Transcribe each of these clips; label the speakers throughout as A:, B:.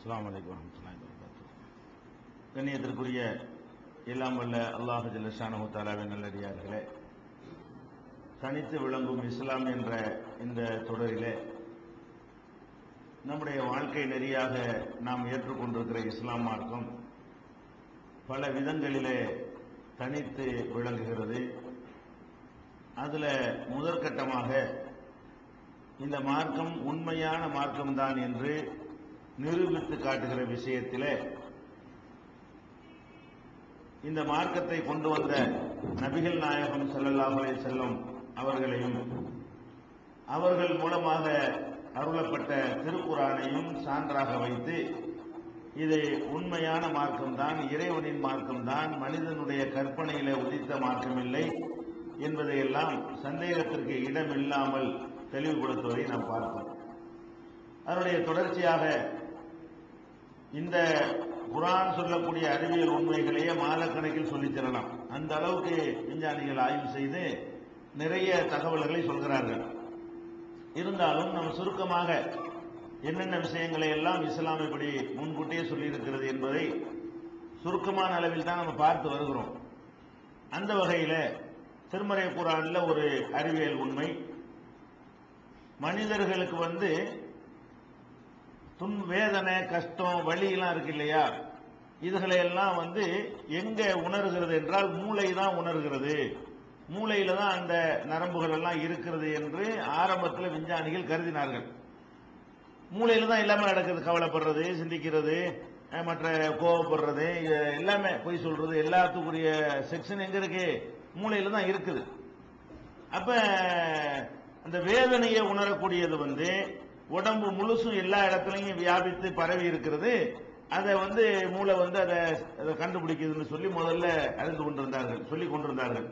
A: அஸ்ஸலாமு அலைக்கும் வரஹ்மத்துல்லாஹி வபரகாத்துஹு கண்ணியத்திற்குரிய எல்லாம் வல்ல அல்லாஹு ஜல்லஷானஹு தாலாவின் நல்லடியார்களே தனித்து விளங்கும் இஸ்லாம் என்ற இந்த தொடரிலே நம்முடைய வாழ்க்கை நெறியாக நாம் ஏற்றுக்கொண்டிருக்கிற இஸ்லாம் மார்க்கம் பல விதங்களிலே தனித்து விளங்குகிறது அதுல முதற்கட்டமாக இந்த மார்க்கம் உண்மையான மார்க்கம்தான் என்று நிரூபித்து காட்டுகிற விஷயத்திலே இந்த மார்க்கத்தை கொண்டு வந்த நபிகள் நாயகம் ஸல்லல்லாஹு அலைஹி செல்லும் அவர்களையும் அவர்கள் மூலமாக அருளப்பட்ட திருக்குறானையும் சான்றாக வைத்து இது உண்மையான மார்க்கம்தான் இறைவனின் மார்க்கம்தான் மனிதனுடைய கற்பனையில உதித்த மார்க்கமில்லை என்பதையெல்லாம் சந்தேகத்திற்கு இடமில்லாமல் தெளிவுபடுத்துவதை நாம் பார்ப்போம் அதனுடைய தொடர்ச்சியாக இந்த குரான் சொல்லக்கூடிய அறிவியல் உண்மைகளையே மாதக்கணக்கில் சொல்லித் தரலாம் அந்த அளவுக்கு விஞ்ஞானிகள் ஆய்வு செய்து நிறைய தகவல்களை சொல்கிறார்கள் இருந்தாலும் நம்ம சுருக்கமாக என்னென்ன விஷயங்களை எல்லாம் இஸ்லாம் இப்படி முன்கூட்டியே சொல்லியிருக்கிறது என்பதை சுருக்கமான அளவில் தான் நம்ம பார்த்து வருகிறோம் அந்த வகையில் திருமறை குரான்ல ஒரு அறிவியல் உண்மை மனிதர்களுக்கு வந்து துன் வேதனை கஷ்டம் வலியெல்லாம் இருக்கு இல்லையா இதுகளை எல்லாம் வந்து எங்க உணர்கிறது என்றால் மூளை தான் உணர்கிறது மூளையில தான் அந்த நரம்புகள் எல்லாம் இருக்கிறது என்று ஆரம்பத்தில் விஞ்ஞானிகள் கருதினார்கள் மூளையில தான் எல்லாமே நடக்குது கவலைப்படுறது சிந்திக்கிறது அஹ், மற்ற கோவப்படுறது இது எல்லாமே பொய் சொல்றது எல்லாத்துக்குரிய செக்ஷன் எங்க இருக்கு மூளையில தான் இருக்குது அப்ப அந்த வேதனையை உணரக்கூடியது வந்து உடம்பு முழுசும் எல்லா இடத்துலையும் வியாபித்து பரவி இருக்கிறது அதை வந்து மூளை வந்து அதை அதை கண்டுபிடிக்குதுன்னு சொல்லி முதல்ல அறிந்து கொண்டிருந்தார்கள் சொல்லி கொண்டிருந்தார்கள்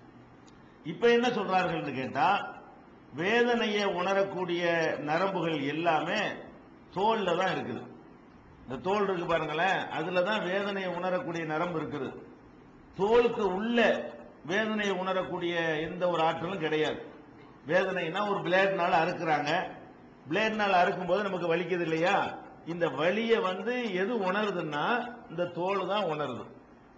A: இப்ப என்ன சொல்றார்கள்னு கேட்டா வேதனையை உணரக்கூடிய நரம்புகள் எல்லாமே தோல்ல தான் இருக்குது இந்த தோல் இருக்கு பாருங்களேன் அதுல தான் வேதனையை உணரக்கூடிய நரம்பு இருக்குது தோலுக்கு உள்ள வேதனையை உணரக்கூடிய எந்த ஒரு ஆற்றலும் கிடையாது வேதனைனா ஒரு பிளேட்னால அறுக்குறாங்க பிளேட்னால அறுக்கும் போது நமக்கு வலிக்குது இல்லையா இந்த வலியை வந்து எது உணருதுன்னா இந்த தோல் தான் உணருது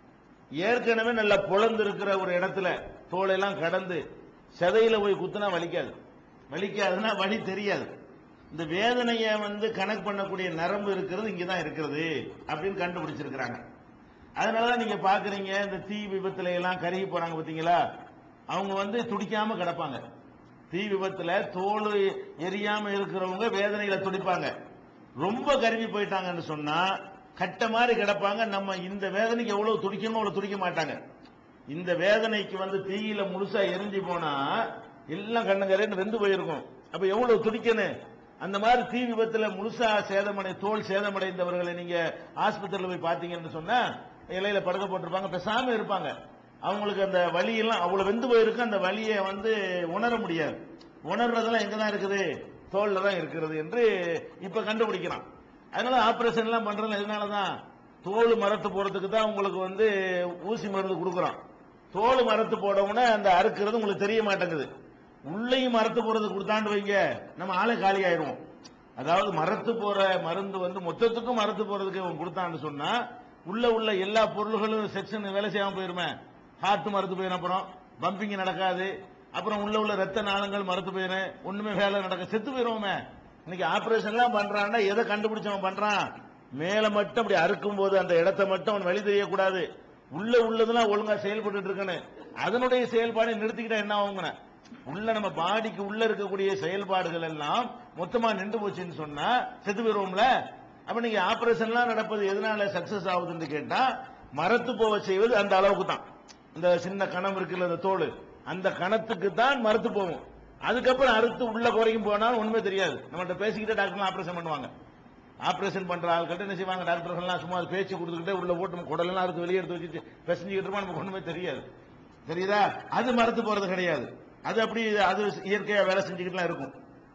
A: ஏற்கனவே நல்ல பொழந்து இருக்கிற ஒரு இடத்துல தோலெல்லாம் கடந்து செதையில போய் குத்துனா வலிக்காது வலிக்காதுன்னா வலி தெரியாது இந்த வேதனையை வந்து கனெக்ட் பண்ணக்கூடிய நரம்பு இருக்கிறது இங்க தான் இருக்கிறது அப்படின்னு கண்டுபிடிச்சிருக்கிறாங்க அதனாலதான் நீங்க பாக்குறீங்க இந்த தீ விபத்துல எல்லாம் கருகி போறாங்க பாத்தீங்களா அவங்க வந்து துடிக்காம கிடப்பாங்க தீ விபத்துல தோல் எரியாம இருக்கிறவங்க வேதனையில துடிப்பாங்க ரொம்ப கருகி போயிட்டாங்கன்னு சொன்னா கட்ட மாதிரி கிடப்பாங்க நம்ம இந்த வேதனைக்கு எவ்வளவு துடிக்கணும் அவ்வளவு துடிக்க மாட்டாங்க இந்த வேதனைக்கு வந்து தீயில முழுசா எரிஞ்சு போனா எல்லாம் கண்ணங்கரேன்னு வெந்து போயிருக்கும் அப்ப எவ்வளவு துடிக்கணும் அந்த மாதிரி தீ விபத்துல முழுசா சேதமடை தோல் சேதமடைந்தவர்களை நீங்க ஆஸ்பத்திரியில போய் பாத்தீங்கன்னு சொன்னா இலையில படுக்க போட்டிருப்பாங்க பேசாம இருப்பாங்க அவங்களுக்கு அந்த வலியெல்லாம் அவ்வளவு வெந்து போயிருக்கு அந்த வலியை வந்து உணர முடியாது உணர்றதெல்லாம் எங்க தான் இருக்குது தோல்ல தான் இருக்கிறது என்று இப்ப கண்டுபிடிக்கிறான் அதனால ஆபரேஷன் எல்லாம் பண்றது எதனாலதான் தோல் மரத்து போறதுக்கு தான் உங்களுக்கு வந்து ஊசி மருந்து கொடுக்குறோம் தோல் மரத்து போடவுடனே அந்த அறுக்கிறது உங்களுக்கு தெரிய மாட்டேங்குது உள்ளேயும் மரத்து போறது கொடுத்தாண்டு வைங்க நம்ம ஆளே காலி ஆயிடுவோம் அதாவது மரத்து போற மருந்து வந்து மொத்தத்துக்கும் மரத்து போறதுக்கு அவன் கொடுத்தான்னு சொன்னா உள்ள உள்ள எல்லா பொருள்களும் செக்ஷன் வேலை செய்யாம போயிருமே ஹார்ட் மரத்து போயிடும் அப்புறம் பம்பிங் நடக்காது அப்புறம் உள்ள உள்ள ரத்த நாளங்கள் மரத்து போயிடும் ஒண்ணுமே வேலை நடக்க செத்து போயிருவோமே இன்னைக்கு ஆபரேஷன் எல்லாம் பண்றான்னா எதை கண்டுபிடிச்சவன் பண்றான் மேல மட்டும் அப்படி அறுக்கும் போது அந்த இடத்தை மட்டும் அவன் வழி தெரியக்கூடாது உள்ள உள்ளதெல்லாம் ஒழுங்கா செயல்பட்டு இருக்கணும் அதனுடைய செயல்பாடை நிறுத்திக்கிட்டா என்ன ஆகுங்கண்ணே உள்ள நம்ம பாடிக்கு உள்ள இருக்கக்கூடிய செயல்பாடுகள் எல்லாம் மொத்தமா நின்று போச்சுன்னு சொன்னா செத்து போயிருவோம்ல அப்ப நீங்க ஆபரேஷன்லாம் நடப்பது எதனால சக்சஸ் ஆகுதுன்னு கேட்டா மரத்து போக செய்வது அந்த அளவுக்கு தான் இந்த சின்ன கணம் இருக்குல்ல இந்த தோல் அந்த கணத்துக்கு தான் மரத்து போகும் அதுக்கப்புறம் அறுத்து உள்ள குறைக்கும் போனாலும் ஒண்ணுமே தெரியாது நம்மகிட்ட பேசிக்கிட்டே டாக்டர் ஆபரேஷன் பண்ணுவாங்க ஆபரேஷன் பண்ற ஆள்கிட்ட என்ன செய்வாங்க டாக்டர்கள்லாம் சும்மா அது பேச்சு கொடுத்துக்கிட்டே உள்ள போட்டு குடலெல்லாம் அறுத்து வெளியே எடுத்து வச்சுட்டு பெசஞ்சுக்கிட்டு இருப்போம் நமக்கு ஒண்ணுமே தெரியாது தெரியுதா அது மரத்து போறது கிடையாது அது அப்படி அது இயற்கையா வேலை செஞ்சுக்கிட்டுலாம் இருக்கும்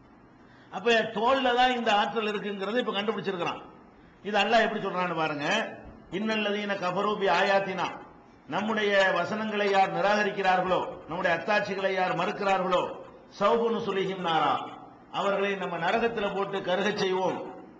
A: அப்ப தோல்ல தான் இந்த ஆற்றல் இருக்குங்கிறத இப்ப கண்டுபிடிச்சிருக்கிறான் இது அல்லாஹ் எப்படி சொல்றான்னு பாருங்க இன்னல்லதீன கபரூபி ஆயாத்தினா நம்முடைய வசனங்களை யார் நிராகரிக்கிறார்களோ நம்முடைய அத்தாட்சிகளை யார் மறுக்கிறார்களோ சௌகுனு சுலிஹிம் நாரா அவர்களை நம்ம நரகத்தில் போட்டு கருகச் செய்வோம்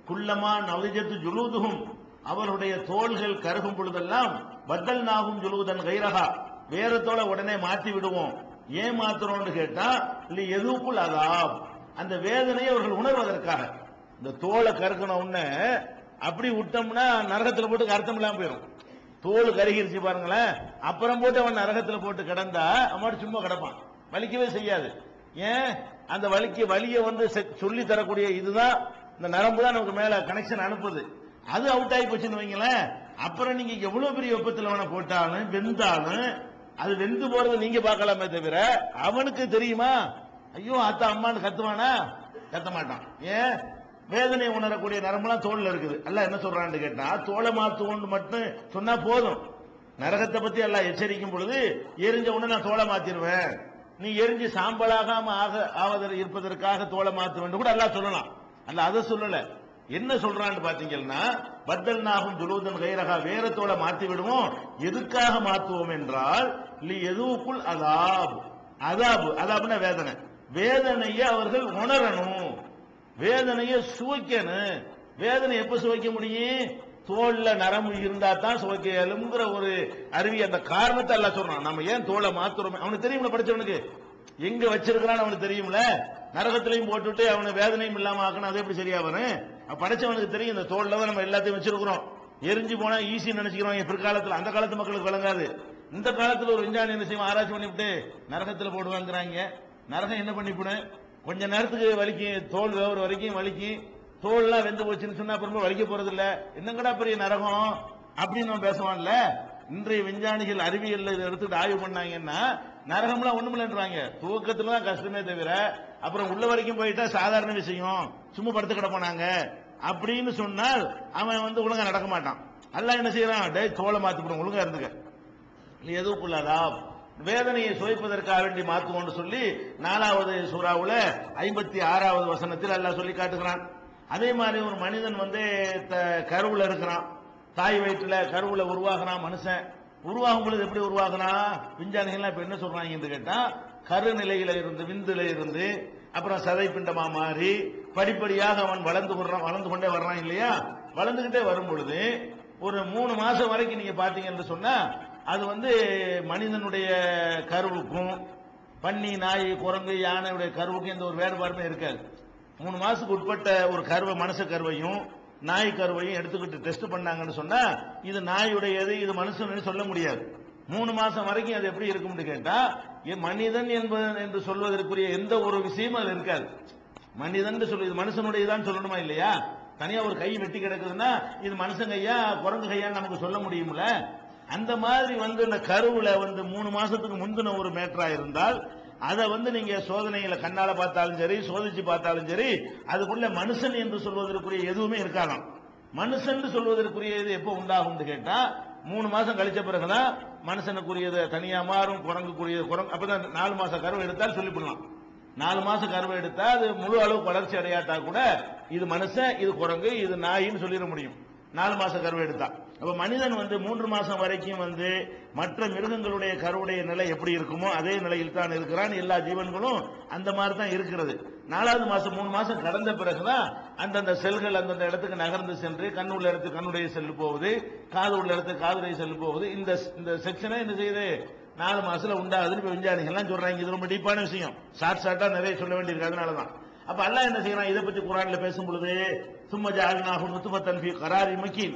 A: குள்ளமா நவஜத்து ஜுலூதுகும் அவருடைய தோள்கள் கருகும் பொழுதெல்லாம் பத்தல் நாகும் ஜுலூதன் கைரகா வேற தோலை உடனே மாத்தி விடுவோம் ஏன் மாத்துறோம்னு கேட்டா இல்லை எதுக்குள் அதாப் அந்த வேதனையை அவர்கள் உணர்வதற்காக இந்த தோலை கருக்கணும் உடனே அப்படி விட்டோம்னா நரகத்துல போட்டு கருத்தம் இல்லாம போயிடும் தோல் கருகிருச்சு பாருங்களேன் அப்புறம் போட்டு அவன் நரகத்துல போட்டு கிடந்தா அவன் சும்மா கிடப்பான் வலிக்கவே செய்யாது ஏன் அந்த வலிக்கு வலியை வந்து செ- சொல்லி தரக்கூடிய இதுதான் இந்த நரம்பு தான் நமக்கு மேல கனெக்ஷன் அனுப்புது அது அவுட் ஆகி போச்சுன்னு வைங்களேன் அப்புறம் நீங்க எவ்வளவு பெரிய வெப்பத்தில் அவனை போட்டாலும் வெந்தாலும் அது வெந்து போறது நீங்க பார்க்கலாமே தவிர அவனுக்கு தெரியுமா ஐயோ அத்தா அம்மான்னு கத்துவானா கத்த மாட்டான் ஏன் வேதனை உணரக்கூடிய நரம்புலாம் தோல்ல இருக்குது அல்லாஹ் என்ன சொல்றான்னு கேட்டா தோலை மாத்துவோன்னு மட்டும் சொன்னா போதும் நரகத்தை பத்தி எல்லாம் எச்சரிக்கும் பொழுது எரிஞ்ச உடனே நான் தோலை மாத்திருவேன் நீ எரிஞ்சு சாம்பலாகாம ஆக ஆவதற்கு இருப்பதற்காக தோலை மாத்துவேன் கூட எல்லாம் சொல்லலாம் அல்ல அதை சொல்லல என்ன சொல்றான்னு பாத்தீங்கன்னா பத்தல் நாகும் ஜுலூதன் கைரகா வேற தோலை மாத்தி விடுவோம் எதுக்காக மாத்துவோம் என்றால் லி எதுவுக்குள் அதாப் அதாபு அதாப்னா வேதனை வேதனையை அவர்கள் உணரணும் வேதனையை சுவைக்கணும் வேதனை எப்ப சுவைக்க முடியும் தோல்ல நரம்பு இருந்தா தான் சுவைக்க இயலுங்கிற ஒரு அறிவி அந்த காரணத்தை எல்லாம் சொல்றான் நம்ம ஏன் தோலை மாத்துறோம் அவனுக்கு தெரியும்ல படிச்சவனுக்கு எங்க வச்சிருக்கிறான்னு அவனுக்கு தெரியும்ல நரகத்திலையும் போட்டுட்டு அவனை வேதனையும் இல்லாம ஆக்கணும் அது எப்படி சரியா வரும் அப்ப படைச்சவனுக்கு தெரியும் இந்த தோல்ல தான் நம்ம எல்லாத்தையும் வச்சிருக்கிறோம் எரிஞ்சு போனா ஈஸி நினைச்சுக்கிறோம் என் பிற்காலத்துல அந்த காலத்து மக்களுக்கு விளங்காது இந்த காலத்துல ஒரு விஞ்ஞானி என்ன செய்வான் ஆராய்ச்சி பண்ணிவிட்டு நரகத்துல போடுவாங்கிறாங்க நரகம் என்ன பண்ணிவிடும் கொஞ்ச நேரத்துக்கு வலிக்கு தோல் வேவுற வரைக்கும் வலிக்கு தோல்லாம் வெந்து போச்சுன்னு சொன்னா அப்புறமா வலிக்க போறது இல்ல என்னங்கடா பெரிய நரகம் அப்படின்னு நம்ம பேசுவான்ல இன்றைய விஞ்ஞானிகள் அறிவியல்ல இதை எடுத்துட்டு ஆய்வு பண்ணாங்கன்னா நரகம்லாம் ஒண்ணுமில்லன்றாங்க தூக்கத்துல தான் கஷ்டமே தவிர அப்புறம் உள்ள வரைக்கும் போயிட்டா சாதாரண விஷயம் சும்மா படுத்து கிடப்பானாங்க அப்படின்னு சொன்னால் அவன் வந்து ஒழுங்கா நடக்க மாட்டான் அல்லாஹ் என்ன செய்யறான் டேய் தோலை மாத்தி விடும் ஒழுங்கா இருந்துக்க எதுக்குள்ளதா வேதனையை சுவைப்பதற்காக வேண்டி மாத்துவோம்னு சொல்லி நாலாவது சூறாவுல ஐம்பத்தி ஆறாவது வசனத்தில் அல்லாஹ் சொல்லி காட்டுகிறான் அதே மாதிரி ஒரு மனிதன் வந்து த- கருவுல இருக்கிறான் தாய் வயிற்றுல கருவுல உருவாகிறான் மனுஷன் உருவாகும் பொழுது எப்படி உருவாகிறான் விஞ்ஞானிகள்லாம் இப்ப என்ன சொல்றாங்கன்னு கேட்டா கரு நிலையில இருந்து விந்துல இருந்து அப்புறம் சதை பிண்டமா மாறி படிப்படியாக அவன் வளர்ந்து கொள்றான் வளர்ந்து கொண்டே வர்றான் இல்லையா வளர்ந்துகிட்டே வரும் பொழுது ஒரு மூணு மாசம் வரைக்கும் நீங்க பாத்தீங்கன்னு சொன்னா அது வந்து மனிதனுடைய கருவுக்கும் பன்னி நாய் குரங்கு யானையுடைய கருவுக்கும் எந்த ஒரு வேறுபாடுமே இருக்காது மூணு மாசத்துக்கு உட்பட்ட ஒரு கருவை மனுஷ கருவையும் நாய் கருவையும் எடுத்துக்கிட்டு டெஸ்ட் பண்ணாங்கன்னு சொன்னா இது நாயுடையது இது மனுஷன் சொல்ல முடியாது மூணு மாசம் வரைக்கும் அது எப்படி இருக்கும்னு கேட்டா எ- மனிதன் என்பது என்று சொல்வதற்குரிய எந்த ஒரு விஷயமும் அது இருக்காது மனிதன் சொல்லு இது மனுஷனுடையதான் சொல்லணுமா இல்லையா தனியா ஒரு கை வெட்டி கிடக்குதுன்னா இது மனுஷன் கையா குரங்கு கையான்னு நமக்கு சொல்ல முடியும்ல அந்த மாதிரி வந்து இந்த கருவுல வந்து மூணு மாசத்துக்கு முந்தின ஒரு மேட்டரா இருந்தால் அதை வந்து நீங்க சோதனைகளை கண்ணால பார்த்தாலும் சரி சோதிச்சு பார்த்தாலும் சரி அதுக்குள்ள மனுஷன் என்று சொல்வதற்குரிய எதுவுமே இருக்காதாம் மனுஷன் சொல்வதற்குரிய இது எப்போ உண்டாகும்னு கேட்டா மூணு மாசம் கழிச்ச பிறகுதான் மனுஷனுக்குரியது தனியா மாறும் குரங்குக்குரியது குரங்கு அப்பதான் நாலு மாசம் கருவை எடுத்தால் சொல்லிவிடலாம் நாலு மாசம் கருவை எடுத்தா அது முழு அளவு வளர்ச்சி அடையாட்டா கூட இது மனுஷன் இது குரங்கு இது நாயின்னு சொல்லிட முடியும் நாலு மாசம் கருவை எடுத்தா அப்ப மனிதன் வந்து மூன்று மாசம் வரைக்கும் வந்து மற்ற மிருகங்களுடைய கருவுடைய நிலை எப்படி இருக்குமோ அதே நிலையில் தான் இருக்கிறான் எல்லா ஜீவன்களும் அந்த மாதிரி தான் இருக்கிறது நாலாவது மாசம் மூணு மாசம் கடந்த பிறகுதான் அந்தந்த செல்கள் அந்தந்த இடத்துக்கு நகர்ந்து சென்று கண்ணு உள்ள இடத்துக்கு கண்ணுடைய செல்லு போகுது காது உள்ள இடத்துக்கு காதுடைய செல்லு போகுது இந்த இந்த செக்ஷனை என்ன செய்யுது நாலு மாசத்துல உண்டாகுதுன்னு இப்ப விஞ்ஞானிகள்லாம் சொல்றாங்க இது ரொம்ப டீப்பான விஷயம் ஷார்ட் ஷார்ட்டா நிறைய சொல்ல வேண்டியிருக்கு அதனாலதான் அப்ப அல்லாஹ் என்ன செய்யறான் இதை பத்தி குரான்ல பேசும் பொழுது சும்ம ஜாலினாகும் நுத்துபத்தன் ஃபி கராரி மக்கீன்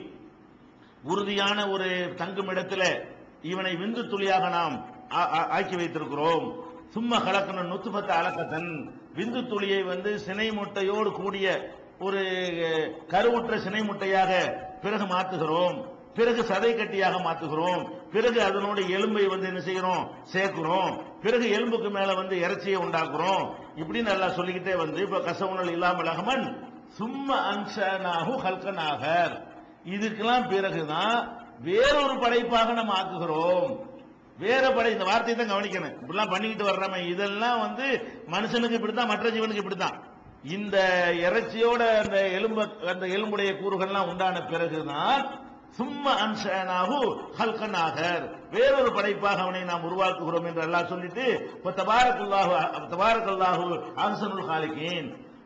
A: உறுதியான ஒரு தங்கும் இடத்துல இவனை விந்து துளியாக நாம் ஆ- ஆ- ஆக்கி வைத்திருக்கிறோம் சும்மா கலக்கணும் நுத்துபத்த அலக்கத்தன் விந்து துளியை வந்து சினை முட்டையோடு கூடிய ஒரு அஹ், கருவுற்ற சினை முட்டையாக பிறகு மாத்துகிறோம் பிறகு சதை கட்டியாக மாத்துகிறோம் பிறகு அதனோட எலும்பை வந்து என்ன செய்கிறோம் சேர்க்கிறோம் பிறகு எலும்புக்கு மேல வந்து இறைச்சியை உண்டாக்குறோம் இப்படின்னு நல்லா சொல்லிக்கிட்டே வந்து இப்ப கசவுனல் இல்லாமல் அகமன் சும்மா அன்சனாகு ஹல்கனாகர் இதுக்கெல்லாம் பிறகுதான் வேறொரு படைப்பாக நம்ம ஆக்குகிறோம் வேற படை இந்த வார்த்தையை தான் கவனிக்கணும் இப்படிலாம் பண்ணிக்கிட்டு வர்றோமே இதெல்லாம் வந்து மனுஷனுக்கு இப்படித்தான் மற்ற ஜீவனுக்கு இப்படித்தான் இந்த இறைச்சியோட அந்த எலும்பு அந்த எலும்புடைய கூறுகள்லாம் உண்டான பிறகுதான் சும்மா அன்சனாகு ஹல்கனாகர் வேறொரு படைப்பாக அவனை நாம் உருவாக்குகிறோம் என்று அல்லாஹ் சொல்லிட்டு இப்ப தபாரக்குல்லாஹு தபாரக்குல்லாஹு அன்சனுல் ஹாலிகீன்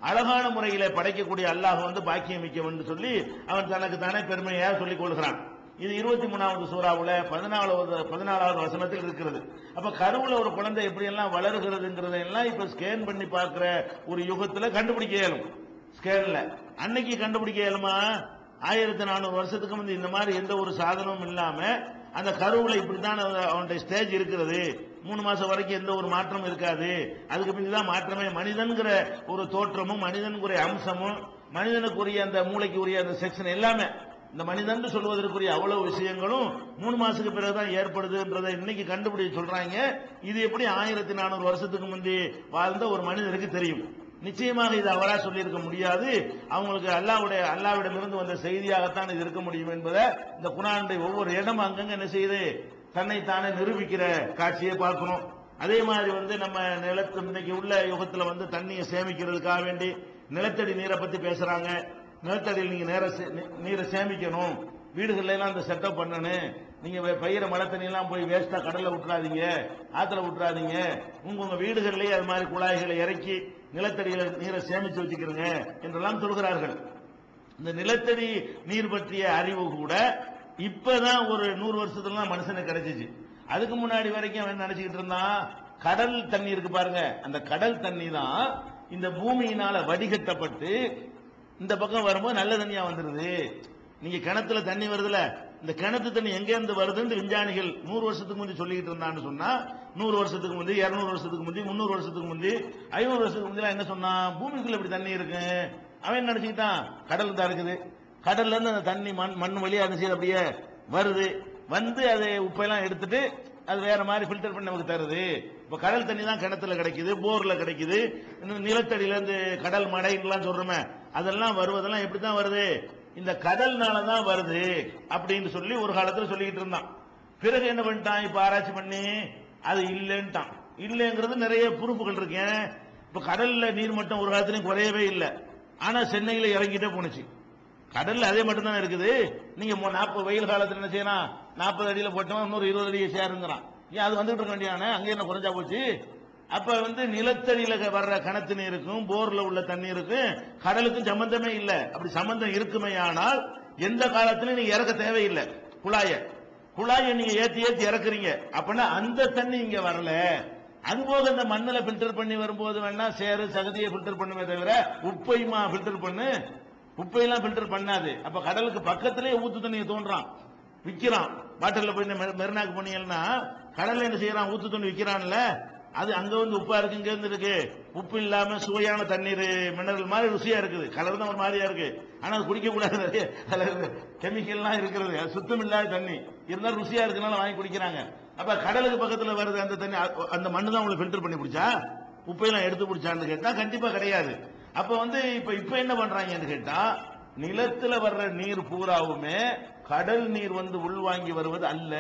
A: அழகான முறையில படைக்கக்கூடிய அல்லாஹ் வந்து பாக்கியம் மிக்கவன் சொல்லி அவன் தனக்கு தானே பெருமையாக சொல்லிக் கொள்கிறான் இது இருபத்தி மூணாவது சூறாவுல பதினாலாவது பதினாலாவது வசனத்தில் இருக்கிறது அப்ப கருவுல ஒரு குழந்தை எப்படி எல்லாம் வளருகிறதுங்கிறத எல்லாம் இப்ப ஸ்கேன் பண்ணி பார்க்கிற ஒரு யுகத்துல கண்டுபிடிக்க இயலும் ஸ்கேன்ல அன்னைக்கு கண்டுபிடிக்க இயலுமா ஆயிரத்தி நானூறு வருஷத்துக்கு முந்தி இந்த மாதிரி எந்த ஒரு சாதனமும் இல்லாம அந்த கருவுல இப்படித்தான் அவனுடைய ஸ்டேஜ் இருக்கிறது மூணு மாசம் வரைக்கும் எந்த ஒரு மாற்றமும் இருக்காது அதுக்கு பிந்தி தான் மாற்றமே மனிதன்கிற ஒரு தோற்றமும் மனிதனுக்குரிய அம்சமும் மனிதனுக்குரிய அந்த மூளைக்கு உரிய அந்த செக்ஷன் எல்லாமே இந்த மனிதன் சொல்வதற்குரிய அவ்வளவு விஷயங்களும் மூணு மாசத்துக்கு பிறகுதான் ஏற்படுதுன்றதை இன்னைக்கு கண்டுபிடிச்சு சொல்றாங்க இது எப்படி ஆயிரத்தி நானூறு வருஷத்துக்கு முந்தி வாழ்ந்த ஒரு மனிதனுக்கு தெரியும் நிச்சயமாக இது அவரா சொல்லியிருக்க முடியாது அவங்களுக்கு அல்லாவுடைய அல்லாவிடமிருந்து வந்த செய்தியாகத்தான் இது இருக்க முடியும் என்பதை இந்த குரானுடைய ஒவ்வொரு இடமும் அங்கங்க என்ன செய்யுது தன்னைத்தானே நிரூபிக்கிற காட்சியை பார்க்கணும் அதே மாதிரி வந்து நம்ம நிலத்து இன்னைக்கு உள்ள யுகத்துல வந்து தண்ணியை சேமிக்கிறதுக்காக வேண்டி நிலத்தடி நீரை பத்தி பேசுறாங்க நிலத்தடியில் நீங்க நேர சே- நீ- நீரை சேமிக்கணும் வீடுகள்ல எல்லாம் அந்த செட்டப் பண்ணணும் நீங்க வே- பயிர மழை தண்ணி எல்லாம் போய் வேஸ்டா கடல்ல விட்டுறாதீங்க ஆத்துல விட்டுறாதீங்க உங்க உங்க வீடுகள்லயே அது மாதிரி குழாய்களை இறக்கி நிலத்தடியில நீரை சேமிச்சு வச்சுக்கிறங்க என்றெல்லாம் சொல்கிறார்கள் இந்த நிலத்தடி நீர் பற்றிய அறிவு கூட இப்பதான் ஒரு நூறு வருஷத்துல தான் மனுஷனுக்கு கிடைச்சிச்சு அதுக்கு முன்னாடி வரைக்கும் அவன் நினைச்சுக்கிட்டு இருந்தான் கடல் தண்ணி இருக்கு பாருங்க அந்த கடல் தண்ணி தான் இந்த பூமியினால வடிகட்டப்பட்டு இந்த பக்கம் வரும்போது நல்ல தண்ணியா வந்துருது நீங்க கிணத்துல தண்ணி வருதுல இந்த கிணத்து தண்ணி எங்க இருந்து வருதுன்னு விஞ்ஞானிகள் நூறு வருஷத்துக்கு முந்தி சொல்லிட்டு இருந்தான்னு சொன்னா நூறு வருஷத்துக்கு முந்தி இருநூறு வருஷத்துக்கு முந்தி முந்நூறு வருஷத்துக்கு முந்தி ஐநூறு வருஷத்துக்கு முந்தி என்ன சொன்னான் பூமிக்குள்ள இப்படி தண்ணி இருக்கு அவன் நினைச்சுக்கிட்டான் கடல் தான் இருக்குது கடல்ல இருந்து அந்த தண்ணி மண் மண் வழியா அது செய்து அப்படியே வருது வந்து அதை உப்பெல்லாம் எடுத்துட்டு அது வேற மாதிரி ஃபில்டர் பண்ணி நமக்கு தருது இப்ப கடல் தண்ணி தான் கிணத்துல கிடைக்குது போர்ல கிடைக்குது இன்னும் நிலத்தடியில இருந்து கடல் மடைன்னுலாம் சொல்றோமே அதெல்லாம் வருவதெல்லாம் எப்படி தான் வருது இந்த கடல்னால தான் வருது அப்படின்னு சொல்லி ஒரு காலத்துல சொல்லிக்கிட்டு இருந்தான் பிறகு என்ன பண்ணிட்டான் இப்ப ஆராய்ச்சி பண்ணி அது இல்லைன்ட்டான் இல்லைங்கிறது நிறைய ப்ரூஃபுகள் இருக்கேன் இப்ப கடல்ல நீர் மட்டம் ஒரு காலத்துலயும் குறையவே இல்லை ஆனா சென்னையில இறங்கிட்டே போணுச்சு கடல்ல அதே மட்டும் தான் இருக்குது நீங்க மொ- நாற்பது வெயில் காலத்துல என்ன செய்யலாம் நாற்பது அடியில போட்டோம் இன்னொரு இருபது அடி சேருங்கிறான் ஏன் அது வந்துட்டு இருக்க வேண்டியானே அங்க என்ன குறைஞ்சா போச்சு அப்ப வந்து நிலத்தடியில க- வர்ற கணத்து நீருக்கும் போர்ல உள்ள தண்ணீருக்கும் கடலுக்கும் சம்பந்தமே இல்லை அப்படி சம்பந்தம் இருக்குமே ஆனால் எந்த காலத்திலும் நீங்க இறக்க தேவையில்லை குழாய குழாயை நீங்க ஏத்தி ஏத்தி இறக்குறீங்க அப்படின்னா அந்த தண்ணி இங்க வரல அதுபோக இந்த மண்ணுல ஃபில்டர் பண்ணி வரும்போது வேணா சேறு சகதியை ஃபில்டர் பண்ணுமே தவிர உப்பையுமா ஃபில்டர் பண்ணு உப்பையெல்லாம் ஃபில்டர் பண்ணாது அப்ப கடலுக்கு பக்கத்திலே ஊத்து தண்ணியை தோன்றான் விக்கிறான் பாட்டில்ல போய் இந்த மெ- மெரினாக்கு போனீங்கன்னா கடல்ல என்ன செய்யறான் ஊத்து தண்ணி விக்கிறான்ல அது அங்க வந்து உப்பா இருக்கு இங்க இருந்து இருக்கு உப்பு இல்லாம சுவையான தண்ணீர் மினரல் மாதிரி ருசியா இருக்குது கலர் தான் ஒரு மாதிரியா இருக்கு ஆனா அது குடிக்க கூடாது அதுல கெமிக்கல்லாம் இருக்கிறது அது சுத்தம் இல்லாத தண்ணி இருந்தாலும் ருசியா இருக்கனால வாங்கி குடிக்கிறாங்க அப்ப கடலுக்கு பக்கத்துல வருது அந்த தண்ணி அ- அந்த மண்ணு தான் உங்களுக்கு ஃபில்டர் பண்ணி குடிச்சா உப்பையெல்லாம் எடுத்து குடிச்சான்னு கேட்டா கண்டிப்பா கிடையாது அப்ப வந்து இப்ப இப்ப என்ன பண்றாங்கன்னு கேட்டா நிலத்துல வர்ற நீர் பூராவுமே கடல் நீர் வந்து உள்வாங்கி வருவது அல்ல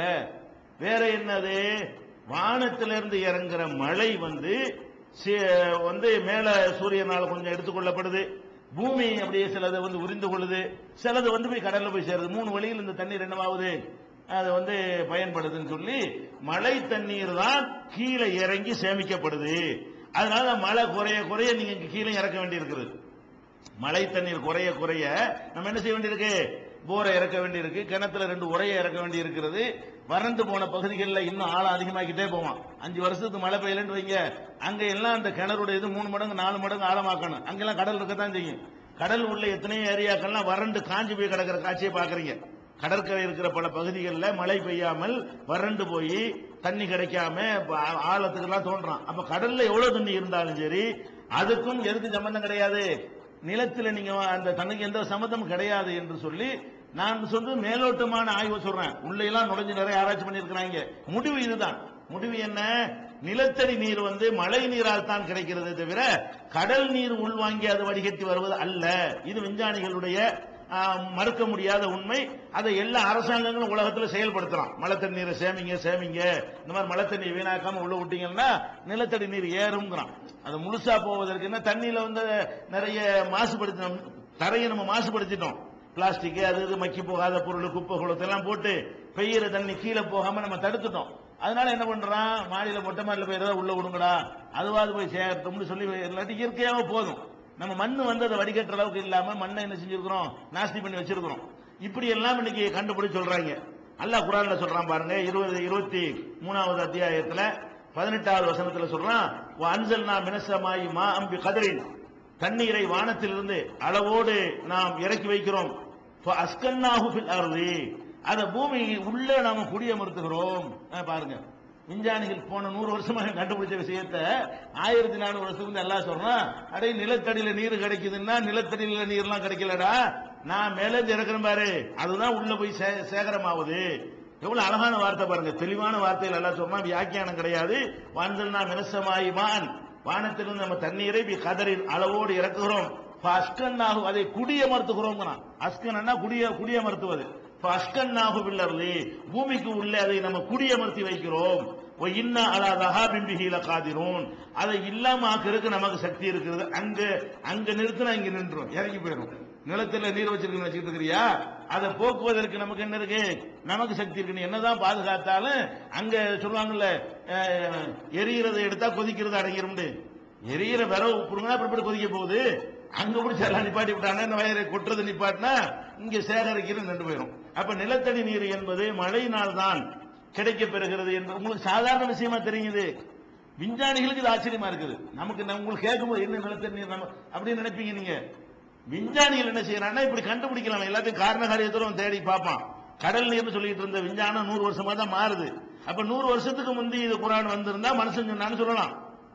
A: வேற என்னது வானத்திலிருந்து இறங்குற மழை வந்து சி- வந்து மேல சூரியனால கொஞ்சம் எடுத்துக்கொள்ளப்படுது பூமி அப்படியே சிலது வந்து உறிந்து கொள்ளுது சிலது வந்து போய் கடல்ல போய் சேருது மூணு வழியில் இந்த தண்ணீர் என்னவாகுது அது வந்து பயன்படுதுன்னு சொல்லி மழை தண்ணீர் தான் கீழே இறங்கி சேமிக்கப்படுது அதனால மழை குறைய குறைய நீங்க இங்க கீழே இறக்க வேண்டியிருக்கிறது மழை தண்ணீர் குறைய குறைய நம்ம என்ன செய்ய வேண்டியிருக்கு போரை இறக்க வேண்டியிருக்கு கிணத்துல ரெண்டு உரையை இறக்க வேண்டி இருக்கிறது வறண்டு போன பகுதிகளில் இன்னும் ஆழம் அதிகமாக்கிட்டே போவான் அஞ்சு வருஷத்துக்கு மழை பெய்யலன்னு வைங்க அங்க எல்லாம் அந்த கிணறுடைய இது மூணு மடங்கு நாலு மடங்கு ஆழமாக்கணும் அங்கெல்லாம் கடல் இருக்கத்தான் செய்யும் கடல் உள்ள எத்தனையோ ஏரியாக்கள்லாம் வறண்டு காஞ்சி போய் கிடக்கிற காட்சியை பாக்குறீங்க கடற்கரை இருக்கிற பல பகுதிகளில் மழை பெய்யாமல் வறண்டு போய் தண்ணி கிடைக்காம ப- ஆழத்துக்கெல்லாம் தோன்றான் அப்ப கடல்ல எவ்வளவு தண்ணி இருந்தாலும் சரி அதுக்கும் எதுக்கும் சம்பந்தம் கிடையாது நிலத்துல நீங்க அந்த தண்ணிக்கு எந்த சம்மந்தமும் கிடையாது என்று சொல்லி நான் சொல்றது மேலோட்டமான ஆய்வு சொல்றேன் உள்ள எல்லாம் நுழைஞ்சு நிறைய ஆராய்ச்சி பண்ணியிருக்கிறாங்க முடிவு இதுதான் முடிவு என்ன நிலத்தடி நீர் வந்து மழை நீரால் தான் கிடைக்கிறது தவிர கடல் நீர் உள்வாங்கி அது வடிகட்டி வருவது அல்ல இது விஞ்ஞானிகளுடைய ஆ, மறுக்க முடியாத உண்மை அதை எல்லா அரசாங்கங்களும் உலகத்துல செயல்படுத்துறான் மழை தண்ணீரை சேமிங்க சேமிங்க இந்த மாதிரி மழை தண்ணி வீணாக்காம உள்ள விட்டீங்கன்னா நிலத்தடி நீர் ஏறுங்கிறான் அது முழுசா போவதற்கு என்ன தண்ணியில வந்து நிறைய மாசுபடுத்தினோம் தரையை நம்ம மாசுபடுத்திட்டோம் பிளாஸ்டிக் அது இது மக்கி போகாத பொருள் குப்பை குளத்தெல்லாம் போட்டு பெய்யற தண்ணி கீழே போகாம நம்ம தடுத்துட்டோம் அதனால என்ன பண்றான் மாடியில மொட்டை மாடியில போய் ஏதாவது உள்ள விடுங்கடா அதுவாது போய் சேரட்டும்னு சொல்லி இல்லாட்டி இயற்கையாவே போதும் நம்ம மண்ணு வந்து அதை வடிகட்டுற அளவுக்கு இல்லாம மண்ணை என்ன செஞ்சிருக்கிறோம் நாஸ்தி பண்ணி வச்சிருக்கிறோம் இப்படி எல்லாம் இன்னைக்கு கண்டுபிடிச்சு சொல்றாங்க அல்லாஹ் குரான்ல சொல்றான் பாருங்க இருபது இருபத்தி மூணாவது அத்தியாயத்துல பதினெட்டாவது வசனத்துல சொல்றான் அன்சல்னா மினசமாயி மா அம்பி கதிரின் தண்ணீரை வானத்திலிருந்து அளவோடு நாம் இறக்கி வைக்கிறோம் அஸ்கன்னாஹு ஃபில் அர்தி அத பூமி உள்ள நாம குடியமர்த்துகிறோம் அஹ் பாருங்க விஞ்ஞானிகள் போன நூறு வருஷமா கண்டுபிடிச்ச விஷயத்த ஆயிரத்தி நானூறு வருஷத்துக்கு எல்லாம் சொல்றான் அடே நிலத்தடியில நீர் கிடைக்குதுன்னா நிலத்தடியில நீர்லாம் கிடைக்கலடா நான் மேல இருந்து இறக்குறேன் பாரு அதுதான் உள்ள போய் சே- சேகரமாகுது எவ்வளவு அழகான வார்த்தை பாருங்க தெளிவான வார்த்தைகள் எல்லாம் சொன்னா வியாக்கியானம் கிடையாது வான்சல்னா மினசமாயி மான் வானத்திலிருந்து நம்ம தண்ணீரை பி கதரின் அளவோடு இறக்குகிறோம் அஸ்கன்னாகு அதை குடியமர்த்துகிறோம் அஸ்கன்னா குடிய குடியமர்த்துவது அஸ்கன்னாகு பில்லர்லி பூமிக்கு உள்ளே அதை நம்ம குடியமர்த்தி வைக்கிறோம் ஒ இன்னா அலா ரஹாபிம்பிஹில காதிரும் அதை இல்லாம ஆக்கிறதுக்கு நமக்கு சக்தி இருக்குது அங்க அங்க நிறுத்தினா இங்க நின்றும் இறங்கி போயிடும் நிலத்துல நீர் வச்சிருக்கணும் வச்சுட்டு இருக்கிறியா அதை போக்குவதற்கு நமக்கு என்ன இருக்கு நமக்கு சக்தி இருக்கு நீ என்னதான் பாதுகாத்தாலும் அங்க சொல்லுவாங்கல்ல அஹ், எரியிறதை எடுத்தா கொதிக்கிறது அடங்கிரும் எரியிற விரவு புடுங்கினா அப்புறம் கொதிக்க போகுது அங்க பிடிச்சி எல்லாம் நிப்பாட்டி விட்டானா இந்த வயரை கொட்டுறது நிப்பாட்டினா இங்க சேகரிக்கிறது நின்று போயிடும் அப்ப நிலத்தடி நீர் என்பது மழையினால் தான் கிடைக்க பெறுகிறது என்று உங்களுக்கு சாதாரண விஷயமா தெரியுது விஞ்ஞானிகளுக்கு இது ஆச்சரியமா இருக்குது நமக்கு நம்ம- உங்களுக்கு கேட்கும்போது என்ன நிலத்தடி நீர் நம்ம அப்படின்னு நினைப்பீங்க நீங்க விஞ்ஞானிகள் என்ன செய்யறாங்கன்னா இப்படி கண்டுபிடிக்கலாம் எல்லாத்தையும் காரண காரியத்தோட தேடி பார்ப்பான் கடல் நீர்னு சொல்லிட்டு இருந்த விஞ்ஞானம் நூறு வருஷமா தான் மாறுது அப்ப நூறு வருஷத்துக்கு முந்தி இது குரான் வந்திருந்தா மனுஷன் சொன்னான்னு சொல்லலாம்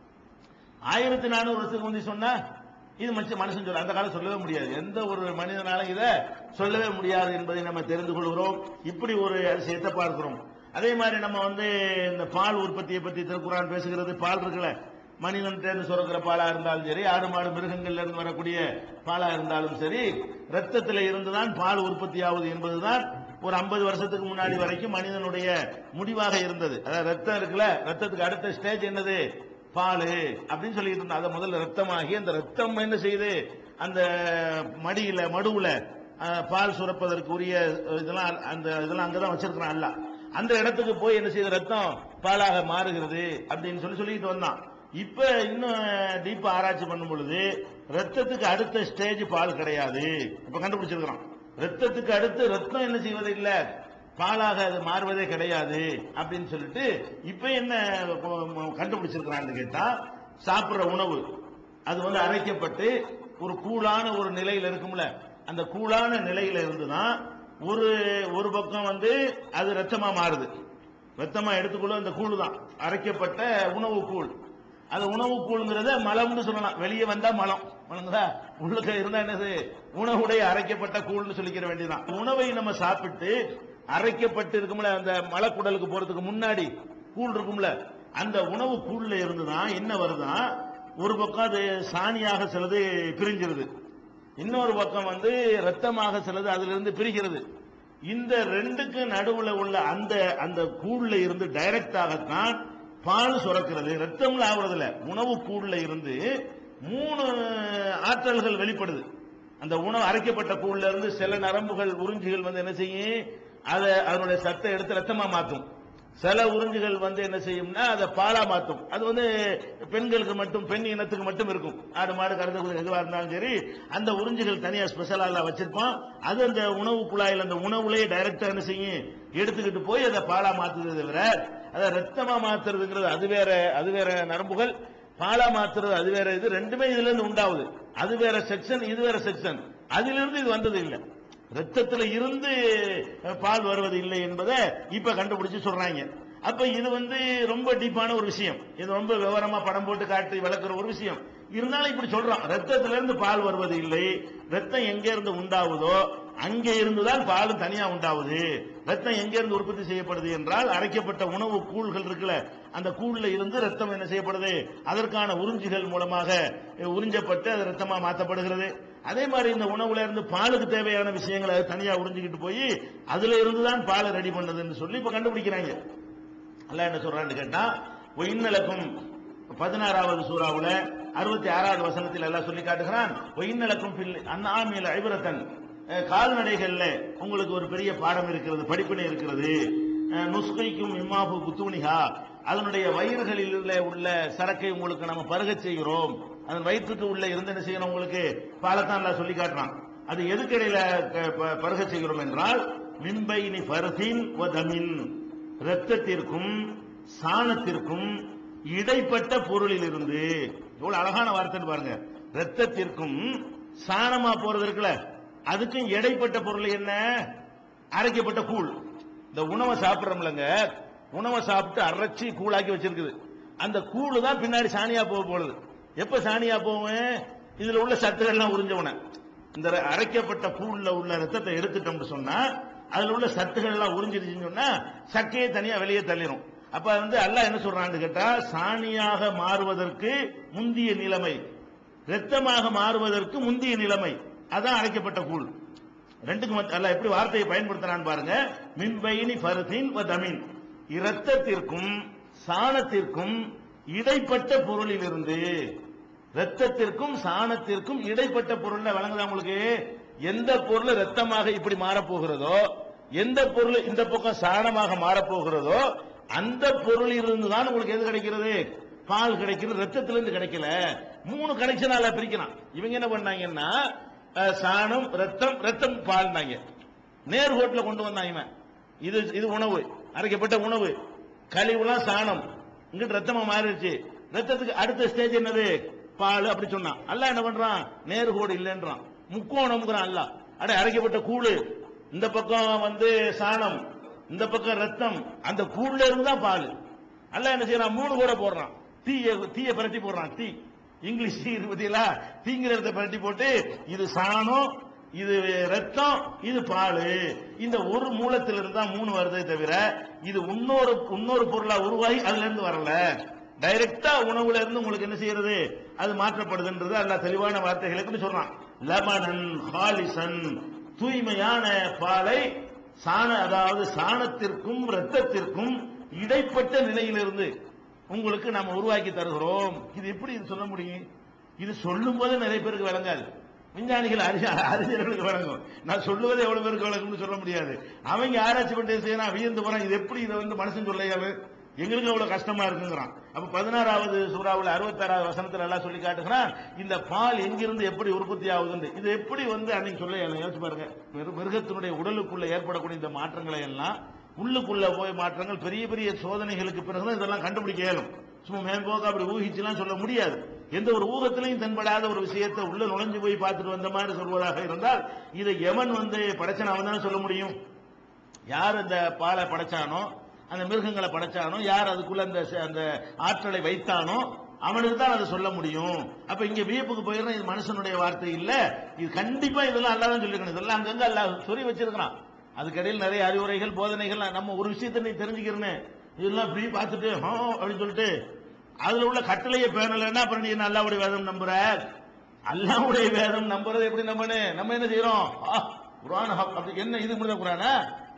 A: ஆயிரத்தி நானூறு வருஷத்துக்கு முந்தி சொன்னா இது மச்ச மனுஷன் சொல்ல அந்த காலம் சொல்லவே முடியாது எந்த ஒரு மனிதனால இதை சொல்லவே முடியாது என்பதை நம்ம தெரிந்து கொள்கிறோம் இப்படி ஒரு அதிசயத்தை பார்க்கிறோம் அதே மாதிரி நம்ம வந்து இந்த பால் உற்பத்தியை பத்தி திருக்குறான் பேசுகிறது பால் இருக்குல்ல மனிதன் தேர்ந்து சுரக்கிற பாலா இருந்தாலும் சரி ஆடு மாடு மிருகங்கள்ல இருந்து வரக்கூடிய பாலா இருந்தாலும் சரி ரத்தத்தில இருந்துதான் பால் உற்பத்தி ஆகுது என்பதுதான் ஒரு 50 வருஷத்துக்கு முன்னாடி வரைக்கும் மனிதனுடைய முடிவாக இருந்தது அதாவது ரத்தம் இருக்குல்ல ரத்தத்துக்கு அடுத்த ஸ்டேஜ் என்னது பால் அப்படின்னு சொல்லிட்டு இருந்தா அதை முதல்ல ரத்தமாகி அந்த ரத்தம் என்ன செய்யுது அந்த மடியில மடுவுல அஹ், பால் சுரப்பதற்குரிய இதெல்லாம் அந்த இதெல்லாம் அங்கதான் வச்சிருக்கிறான் அல்ல அந்த இடத்துக்கு போய் என்ன செய்யுது ரத்தம் பாலாக மாறுகிறது அப்படின்னு சொல்லி சொல்லிட்டு வந்தான் இப்ப இன்னும் டீப்பா ஆராய்ச்சி பண்ணும் பொழுது ரத்தத்துக்கு அடுத்த ஸ்டேஜ் பால் கிடையாது இப்ப கண்டுபிடிச்சிருக்கிறான் ரத்தத்துக்கு அடுத்து ரத்தம் என்ன செய்வது இல்ல பாலாக அது மாறுவதே கிடையாது அப்படின்னு சொல்லிட்டு இப்ப என்ன கண்டுபிடிச்சிருக்கிறான்னு கேட்டா சாப்பிடுற உணவு அது வந்து அரைக்கப்பட்டு ஒரு கூழான ஒரு நிலையில இருக்கும்ல அந்த கூழான நிலையில இருந்துதான் ஒரு ஒரு பக்கம் வந்து அது ரத்தமா மாறுது ரத்தமா எடுத்துக்கொள்ள அந்த கூழ் தான் அரைக்கப்பட்ட உணவு கூழ் அது உணவு கூழ்ங்கிறத மலம்னு சொல்லலாம் வெளியே வந்தா மலம் வணங்குதா உள்ளுக்க இருந்தா என்னது உணவுடைய அரைக்கப்பட்ட கூழ்னு சொல்லிக்கிற வேண்டியதுதான் உணவை நம்ம சாப்பிட்டு அரைக்கப்பட்டு இருக்கும்ல அந்த மலக்குடலுக்கு போறதுக்கு முன்னாடி கூழ் இருக்கும்ல அந்த உணவு கூழ்ல இருந்துதான் என்ன வருதான் ஒரு பக்கம் அது சாணியாக சிலது பிரிஞ்சிருது இன்னொரு பக்கம் வந்து ரத்தமாக சிலது அதுல இருந்து பிரிகிறது இந்த ரெண்டுக்கு நடுவுல உள்ள அந்த அந்த கூழ்ல இருந்து டைரக்டாகத்தான் பால் சுரக்கிறது ரத்தம்ல ஆகுறதுல உணவு கூழ்ல இருந்து மூணு ஆற்றல்கள் வெளிப்படுது அந்த உணவு அரைக்கப்பட்ட கூழ்ல இருந்து சில நரம்புகள் உறிஞ்சிகள் வந்து என்ன செய்யும் அதை அதனுடைய சத்தை எடுத்து ரத்தமா மாத்தும் சில உறிஞ்சுகள் வந்து என்ன செய்யும்னா அதை பாலா மாத்தும் அது வந்து பெண்களுக்கு மட்டும் பெண் இனத்துக்கு மட்டும் இருக்கும் ஆடு மாடு கருது எதுவா இருந்தாலும் சரி அந்த உறிஞ்சுகள் தனியா ஸ்பெஷலா வச்சிருப்பான் அது அந்த உணவு குழாயில் அந்த உணவுலயே டைரக்டா என்ன செய்யும் எடுத்துக்கிட்டு போய் அதை பாலா மாத்துறது தவிர அதை ரத்தமா மாத்துறதுங்கிறது அது வேற அது வேற நரம்புகள் பாலா மாத்துறது அது வேற இது ரெண்டுமே இதுல இருந்து உண்டாகுது அது வேற செக்ஷன் இது வேற செக்ஷன் அதிலிருந்து இது வந்தது இல்லை ரத்தத்துல இருந்து அஹ், பால் வருவது இல்லை என்பதை இப்ப கண்டுபிடிச்சு சொல்றாங்க அப்ப இது வந்து ரொம்ப டீப்பான ஒரு விஷயம் இது ரொம்ப விவரமா படம் போட்டு காட்டி விளக்குற ஒரு விஷயம் இருந்தாலும் இப்படி சொல்றான் ரத்தத்துல இருந்து பால் வருவது இல்லை ரத்தம் எங்க இருந்து உண்டாகுதோ அங்கே இருந்துதான் பால் தனியா உண்டாகுது ரத்தம் எங்க இருந்து உற்பத்தி செய்யப்படுது என்றால் அரைக்கப்பட்ட உணவு கூழ்கள் இருக்குல்ல அந்த கூழ்ல இருந்து ரத்தம் என்ன செய்யப்படுது அதற்கான உறிஞ்சிகள் மூலமாக அஹ், உறிஞ்சப்பட்டு அது ரத்தமா மாற்றப்படுகிறது அதே மாதிரி இந்த உணவுல இருந்து பாலுக்கு தேவையான விஷயங்களை அது தனியா உறிஞ்சிக்கிட்டு போய் அதுல இருந்து தான் பாலை ரெடி பண்ணதுன்னு சொல்லி இப்ப கண்டுபிடிக்கிறாங்க அல்லாஹ் என்ன சொல்றான்னு கேட்டா ஒயின்னலக்கும் பதினாறாவது சூறாவுல அறுபத்தி ஆறாவது வசனத்தில் எல்லாம் சொல்லி காட்டுகிறான் ஒயின்னலக்கும் பில் அந்நாமியில் ஐபரத்தன் அஹ், கால்நடைகள்ல உங்களுக்கு ஒரு பெரிய பாடம் இருக்கிறது படிப்பினை இருக்கிறது அஹ், நுஸ்கைக்கும் இம்மாபு குத்துணிகா அதனுடைய வயிறுகளில் உள்ள- உள்ள சரக்கை உங்களுக்கு நம்ம பருகச் செய்கிறோம் அதன் வயிற்றுக்கு உள்ள இருந்து என்ன செய்யணும் உங்களுக்கு பாலத்தான் அல்லாஹ் சொல்லி காட்டுறான் அது எதுக்கிடையில க- ப- பருக செய்கிறோம் என்றால் மின்பைனி பருதின் வதமின் இரத்தத்திற்கும் சாணத்திற்கும் இடைப்பட்ட பொருளில் இருந்து எவ்வளவு அழகான வார்த்தைன்னு பாருங்க இரத்தத்திற்கும் சாணமா போறது இருக்குல்ல அதுக்கும் இடைப்பட்ட பொருள் என்ன அரைக்கப்பட்ட கூழ் இந்த உணவை சாப்பிடுறோம்லங்க உணவை சாப்பிட்டு அரைச்சி கூழாக்கி வச்சிருக்குது அந்த கூழ் தான் பின்னாடி சாணியா போக போறது எப்ப சாணியா போவேன் இதுல உள்ள சத்துக்கள்லாம் உறிஞ்சவன இந்த ர- அரைக்கப்பட்ட கூழ்ல உள்ள ரத்தத்தை எடுத்துட்டோம்னு சொன்னா அதுல உள்ள சத்துக்கள் எல்லாம் உறிஞ்சிருச்சுன்னு சொன்னா சக்கையை தனியா வெளியே தள்ளிரும் அப்ப வந்து அல்லாஹ் என்ன சொல்றான்னு கேட்டா சாணியாக மாறுவதற்கு முந்திய நிலைமை இரத்தமாக மாறுவதற்கு முந்திய நிலைமை அதான் அரைக்கப்பட்ட கூழ் ரெண்டுக்கும் மத்த- அல்லாஹ் எப்படி வார்த்தையை பயன்படுத்துறான்னு பாருங்க மின்பைனி ஃபர்தின் வ தமின் இரத்தத்திற்கும் சாணத்திற்கும் இடைப்பட்ட பொருளிலிருந்து இரத்தத்திற்கும் சாணத்திற்கும் இடைப்பட்ட பொருள்ல வழங்குதா உங்களுக்கு எந்த பொருள் ரத்தமாக இப்படி மாறப்போகிறதோ எந்த பொருள் இந்த பக்கம் சாணமாக மாறப்போகிறதோ அந்த பொருளிலிருந்து தான் உங்களுக்கு எது கிடைக்கிறது பால் கிடைக்கிறது ரத்தத்திலிருந்து கிடைக்கல மூணு கனெக்ஷனால பிரிக்கிறான் இவங்க என்ன பண்ணாங்கன்னா அஹ், சாணம் ரத்தம் ரத்தம் பால்னாங்க நேர்கோட்டுல கொண்டு வந்தான் இவன் இது இது உணவு அரைக்கப்பட்ட உணவு கழிவுலாம் சாணம் இங்கிட்டு ரத்தமா மாறிடுச்சு ரத்தத்துக்கு அடுத்த ஸ்டேஜ் என்னது பால் அப்படி சொன்னான் அல்லாஹ் என்ன பண்றான் நேர்கோடு இல்லைன்றான் முக்கோணம்ங்கிறான் அல்லாஹ் அட அரைக்கப்பட்ட கூழு இந்த பக்கம் வந்து சாணம் இந்த பக்கம் ரத்தம் அந்த கூழ்ல இருந்து தான் பால் அல்லாஹ் என்ன செய்யறான் மூணு கூட போடுறான் தீய தீய பரட்டி போடுறான் தீ இங்கிலீஷ் இருபத்திலா தீங்கிறத பரட்டி போட்டு இது சாணம் இது ரத்தம் இது பால் இந்த ஒரு மூலத்திலிருந்து இருந்து தான் மூணு வருதே தவிர இது இன்னொரு இன்னொரு பொருளா உருவாகி அதுல இருந்து வரல டைரக்டா உணவுல இருந்து உங்களுக்கு என்ன செய்யறது அது மாற்றப்படுதுன்றது அல்லாஹ் தெளிவான வார்த்தைகளை எப்படி சொல்றான் லபனன் ஹாலிசன் தூய்மையான பாலை சாண அதாவது சாணத்திற்கும் ரத்தத்திற்கும் இடைப்பட்ட நிலையிலிருந்து உங்களுக்கு நாம உருவாக்கி தருகிறோம் இது எப்படி இது சொல்ல முடியும் இது சொல்லும் போது நிறைய பேருக்கு விளங்காது விஞ்ஞானிகள் அறிஞ- அறிஞர்களுக்கு வழங்கும் நான் சொல்லுவது எவ்வளவு பேருக்கு வழங்கும்னு சொல்ல முடியாது அவங்க ஆராய்ச்சி பண்ணி செய்யறான் வியந்து போறான் இது எப்படி இதை வந்து மனுஷன் சொல்லையாவே எங்களுக்கு அவ்வளவு கஷ்டமா இருக்குங்கிறான் அப்ப பதினாறாவது சூறாவுல அறுபத்தாறாவது வசனத்துல எல்லாம் சொல்லி காட்டுகிறான் இந்த பால் எங்கிருந்து எப்படி உற்பத்தி ஆகுதுன்னு இது எப்படி வந்து அன்னைக்கு சொல்ல யோசிச்சு பாருங்க மிரு- மிருகத்தினுடைய உடலுக்குள்ள ஏற்படக்கூடிய இந்த மாற்றங்களை எல்லாம் உள்ளுக்குள்ள போய் மாற்றங்கள் பெரிய பெரிய சோதனைகளுக்கு பிறகுதான் இதெல்லாம் கண்டுபிடிக்க இயலும் சும்மா மேம்போக்க அப்படி ஊகிச்சுலாம் சொல்ல முடியாது எந்த ஒரு ஊகத்திலையும் தென்படாத ஒரு விஷயத்தை உள்ள நுழைஞ்சு போய் பார்த்துட்டு வந்த மாதிரி சொல்வதாக இருந்தால் இதை எவன் வந்து படைச்சன் அவன் தானே சொல்ல முடியும் யார் அந்த பாலை படைச்சானோ அந்த மிருகங்களை படைச்சானோ யார் அதுக்குள்ள அந்த ச- அந்த ஆற்றலை வைத்தானோ அவனுக்கு தான் அதை சொல்ல முடியும் அப்ப இங்க வியப்புக்கு போயிடுறோம் இது மனுஷனுடைய வார்த்தை இல்ல இது கண்டிப்பா இதெல்லாம் அல்லா தான் சொல்லிருக்கணும் இதெல்லாம் அங்கங்க அல்ல சொல்லி வச்சிருக்கிறான் அதுக்கடையில் நிறைய அறிவுரைகள் போதனைகள் நம்ம ஒரு விஷயத்தை நீ தெரிஞ்சுக்கிறேன்னு இதெல்லாம் இப்படி பார்த்துட்டு ஹோ அப்படின்னு சொல்லிட்டு அதுல உள்ள கட்டளையை பேணலைன்னா அப்புறம் நீ என்ன அல்லாவுடைய வேதம் நம்புற அல்லாவுடைய வேதம் நம்புறது எப்படி நம்பனு நம்ம என்ன செய்யறோம் ஆ, குர்ஆன் ஹக் அப்படி என்ன இது முடிஞ்ச குரானா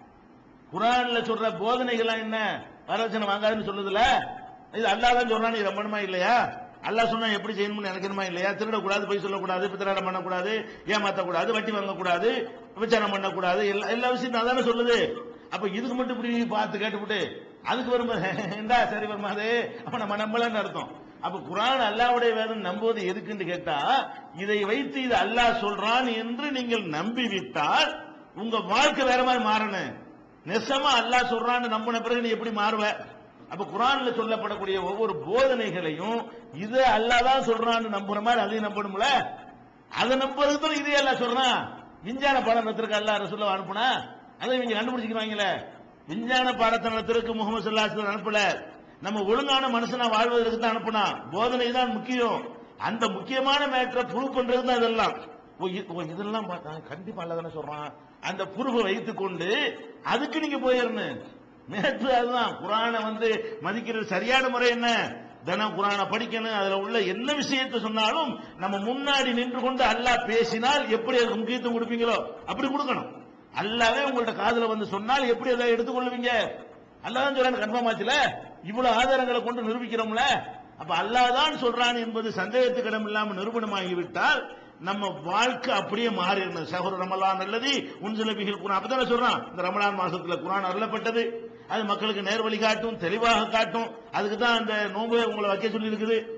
A: குரான்ல சொல்ற போதனைகள்லாம் என்ன வரதட்சணை வாங்காதுன்னு சொல்லுதுல இது அல்லாஹ் தான் சொல்றான் நீ நம்பணுமா இல்லையா அல்லாஹ் சொன்னா எப்படி செய்யணும்னு நினைக்கணுமா இல்லையா திருடக்கூடாது பொய் சொல்லக்கூடாது பித்தராடம் பண்ணக்கூடாது ஏமாத்தக்கூடாது வட்டி வாங்கக்கூடாது விபச்சாரம் பண்ணக்கூடாது எல்லா எல்லா விஷயத்தையும் அதானே சொல்லுது அப்ப இதுக்கு மட்டும் இப்படி பார்த்து கேட்டுவிட்டு அதுக்கு வரும்போது இந்தா சரி வருமாது அப்ப நம்ம நம்பலன்னு அர்த்தம் அப்ப குரான் அல்லாஹ்வுடைய வேதம் நம்புவது எதுக்குன்னு கேட்டா இதை வைத்து இது அல்லாஹ் சொல்றான் என்று நீங்கள் நம்பி விட்டால் உங்க வாழ்க்கை வேற மாதிரி மாறணும் நெசமா அல்லாஹ் சொல்றான்னு நம்பின பிறகு நீ எப்படி மாறுவ அப்ப குரான்ல சொல்லப்படக்கூடிய ஒவ்வொரு போதனைகளையும் இது அல்லாஹ் தான் சொல்றான்னு நம்புற மாதிரி அதையும் நம்பணும்ல அதை நம்புறதுக்கு தான் இதே எல்லாம் சொல்றான் விஞ்ஞான பாடம் நடத்திருக்க அல்லாஹ் ரசூல்லா அனுப்புனா அதை இவங்க கண்டுபிடிச்சிக்கிறாங்களே விஞ்ஞான பாடத்தை நடத்துறதுக்கு முகமது சல்லாஹ் அனுப்பல நம்ம ஒழுங்கான மனுஷனா வாழ்வதற்கு தான் அனுப்புனா போதனை தான் முக்கியம் அந்த முக்கியமான மேட்டரை ப்ரூவ் பண்றது தான் இதெல்லாம் ஓ, இ- ஓ, இதெல்லாம் பார்த்தா கண்டிப்பா அல்ல தானே சொல்றான் அந்த புருவை வைத்துக் கொண்டு அதுக்கு நீங்க போயிடணும் மேற்று அதுதான் குரானை வந்து மதிக்கிறது சரியான முறை என்ன தினம் குரானை படிக்கணும் அதுல உள்ள என்ன விஷயத்தை சொன்னாலும் நம்ம முன்னாடி நின்று கொண்டு அல்லாஹ் பேசினால் எப்படி அதுக்கு முக்கியத்துவம் கொடுப்பீங்களோ அப்படி கொடுக்கணும் அல்லாவே உங்கள்ட்ட காதுல வந்து சொன்னால் எப்படி அதை எடுத்துக்கொள்வீங்க அல்லாதான் சொல்றான் கன்ஃபார்ம் ஆச்சுல இவ்வளவு ஆதாரங்களை கொண்டு நிரூபிக்கிறோம்ல அப்ப அல்லாஹ் தான் சொல்றான் என்பது சந்தேகத்துக்கு இடம் இல்லாம நிரூபணமாகிவிட்டால் நம்ம வாழ்க்கை அப்படியே மாறிடணும் சஹர் ரமலான் அல்லது உன்சில பிகில் குரான் அப்பதானே சொல்றான் இந்த ரமலான் மாசத்துல குரான் அருளப்பட்டது அது மக்களுக்கு நேர் வழி காட்டும் தெளிவாக காட்டும் அதுக்கு தான் அந்த நோன்பை உங்களை வைக்க சொல்லி இருக்குது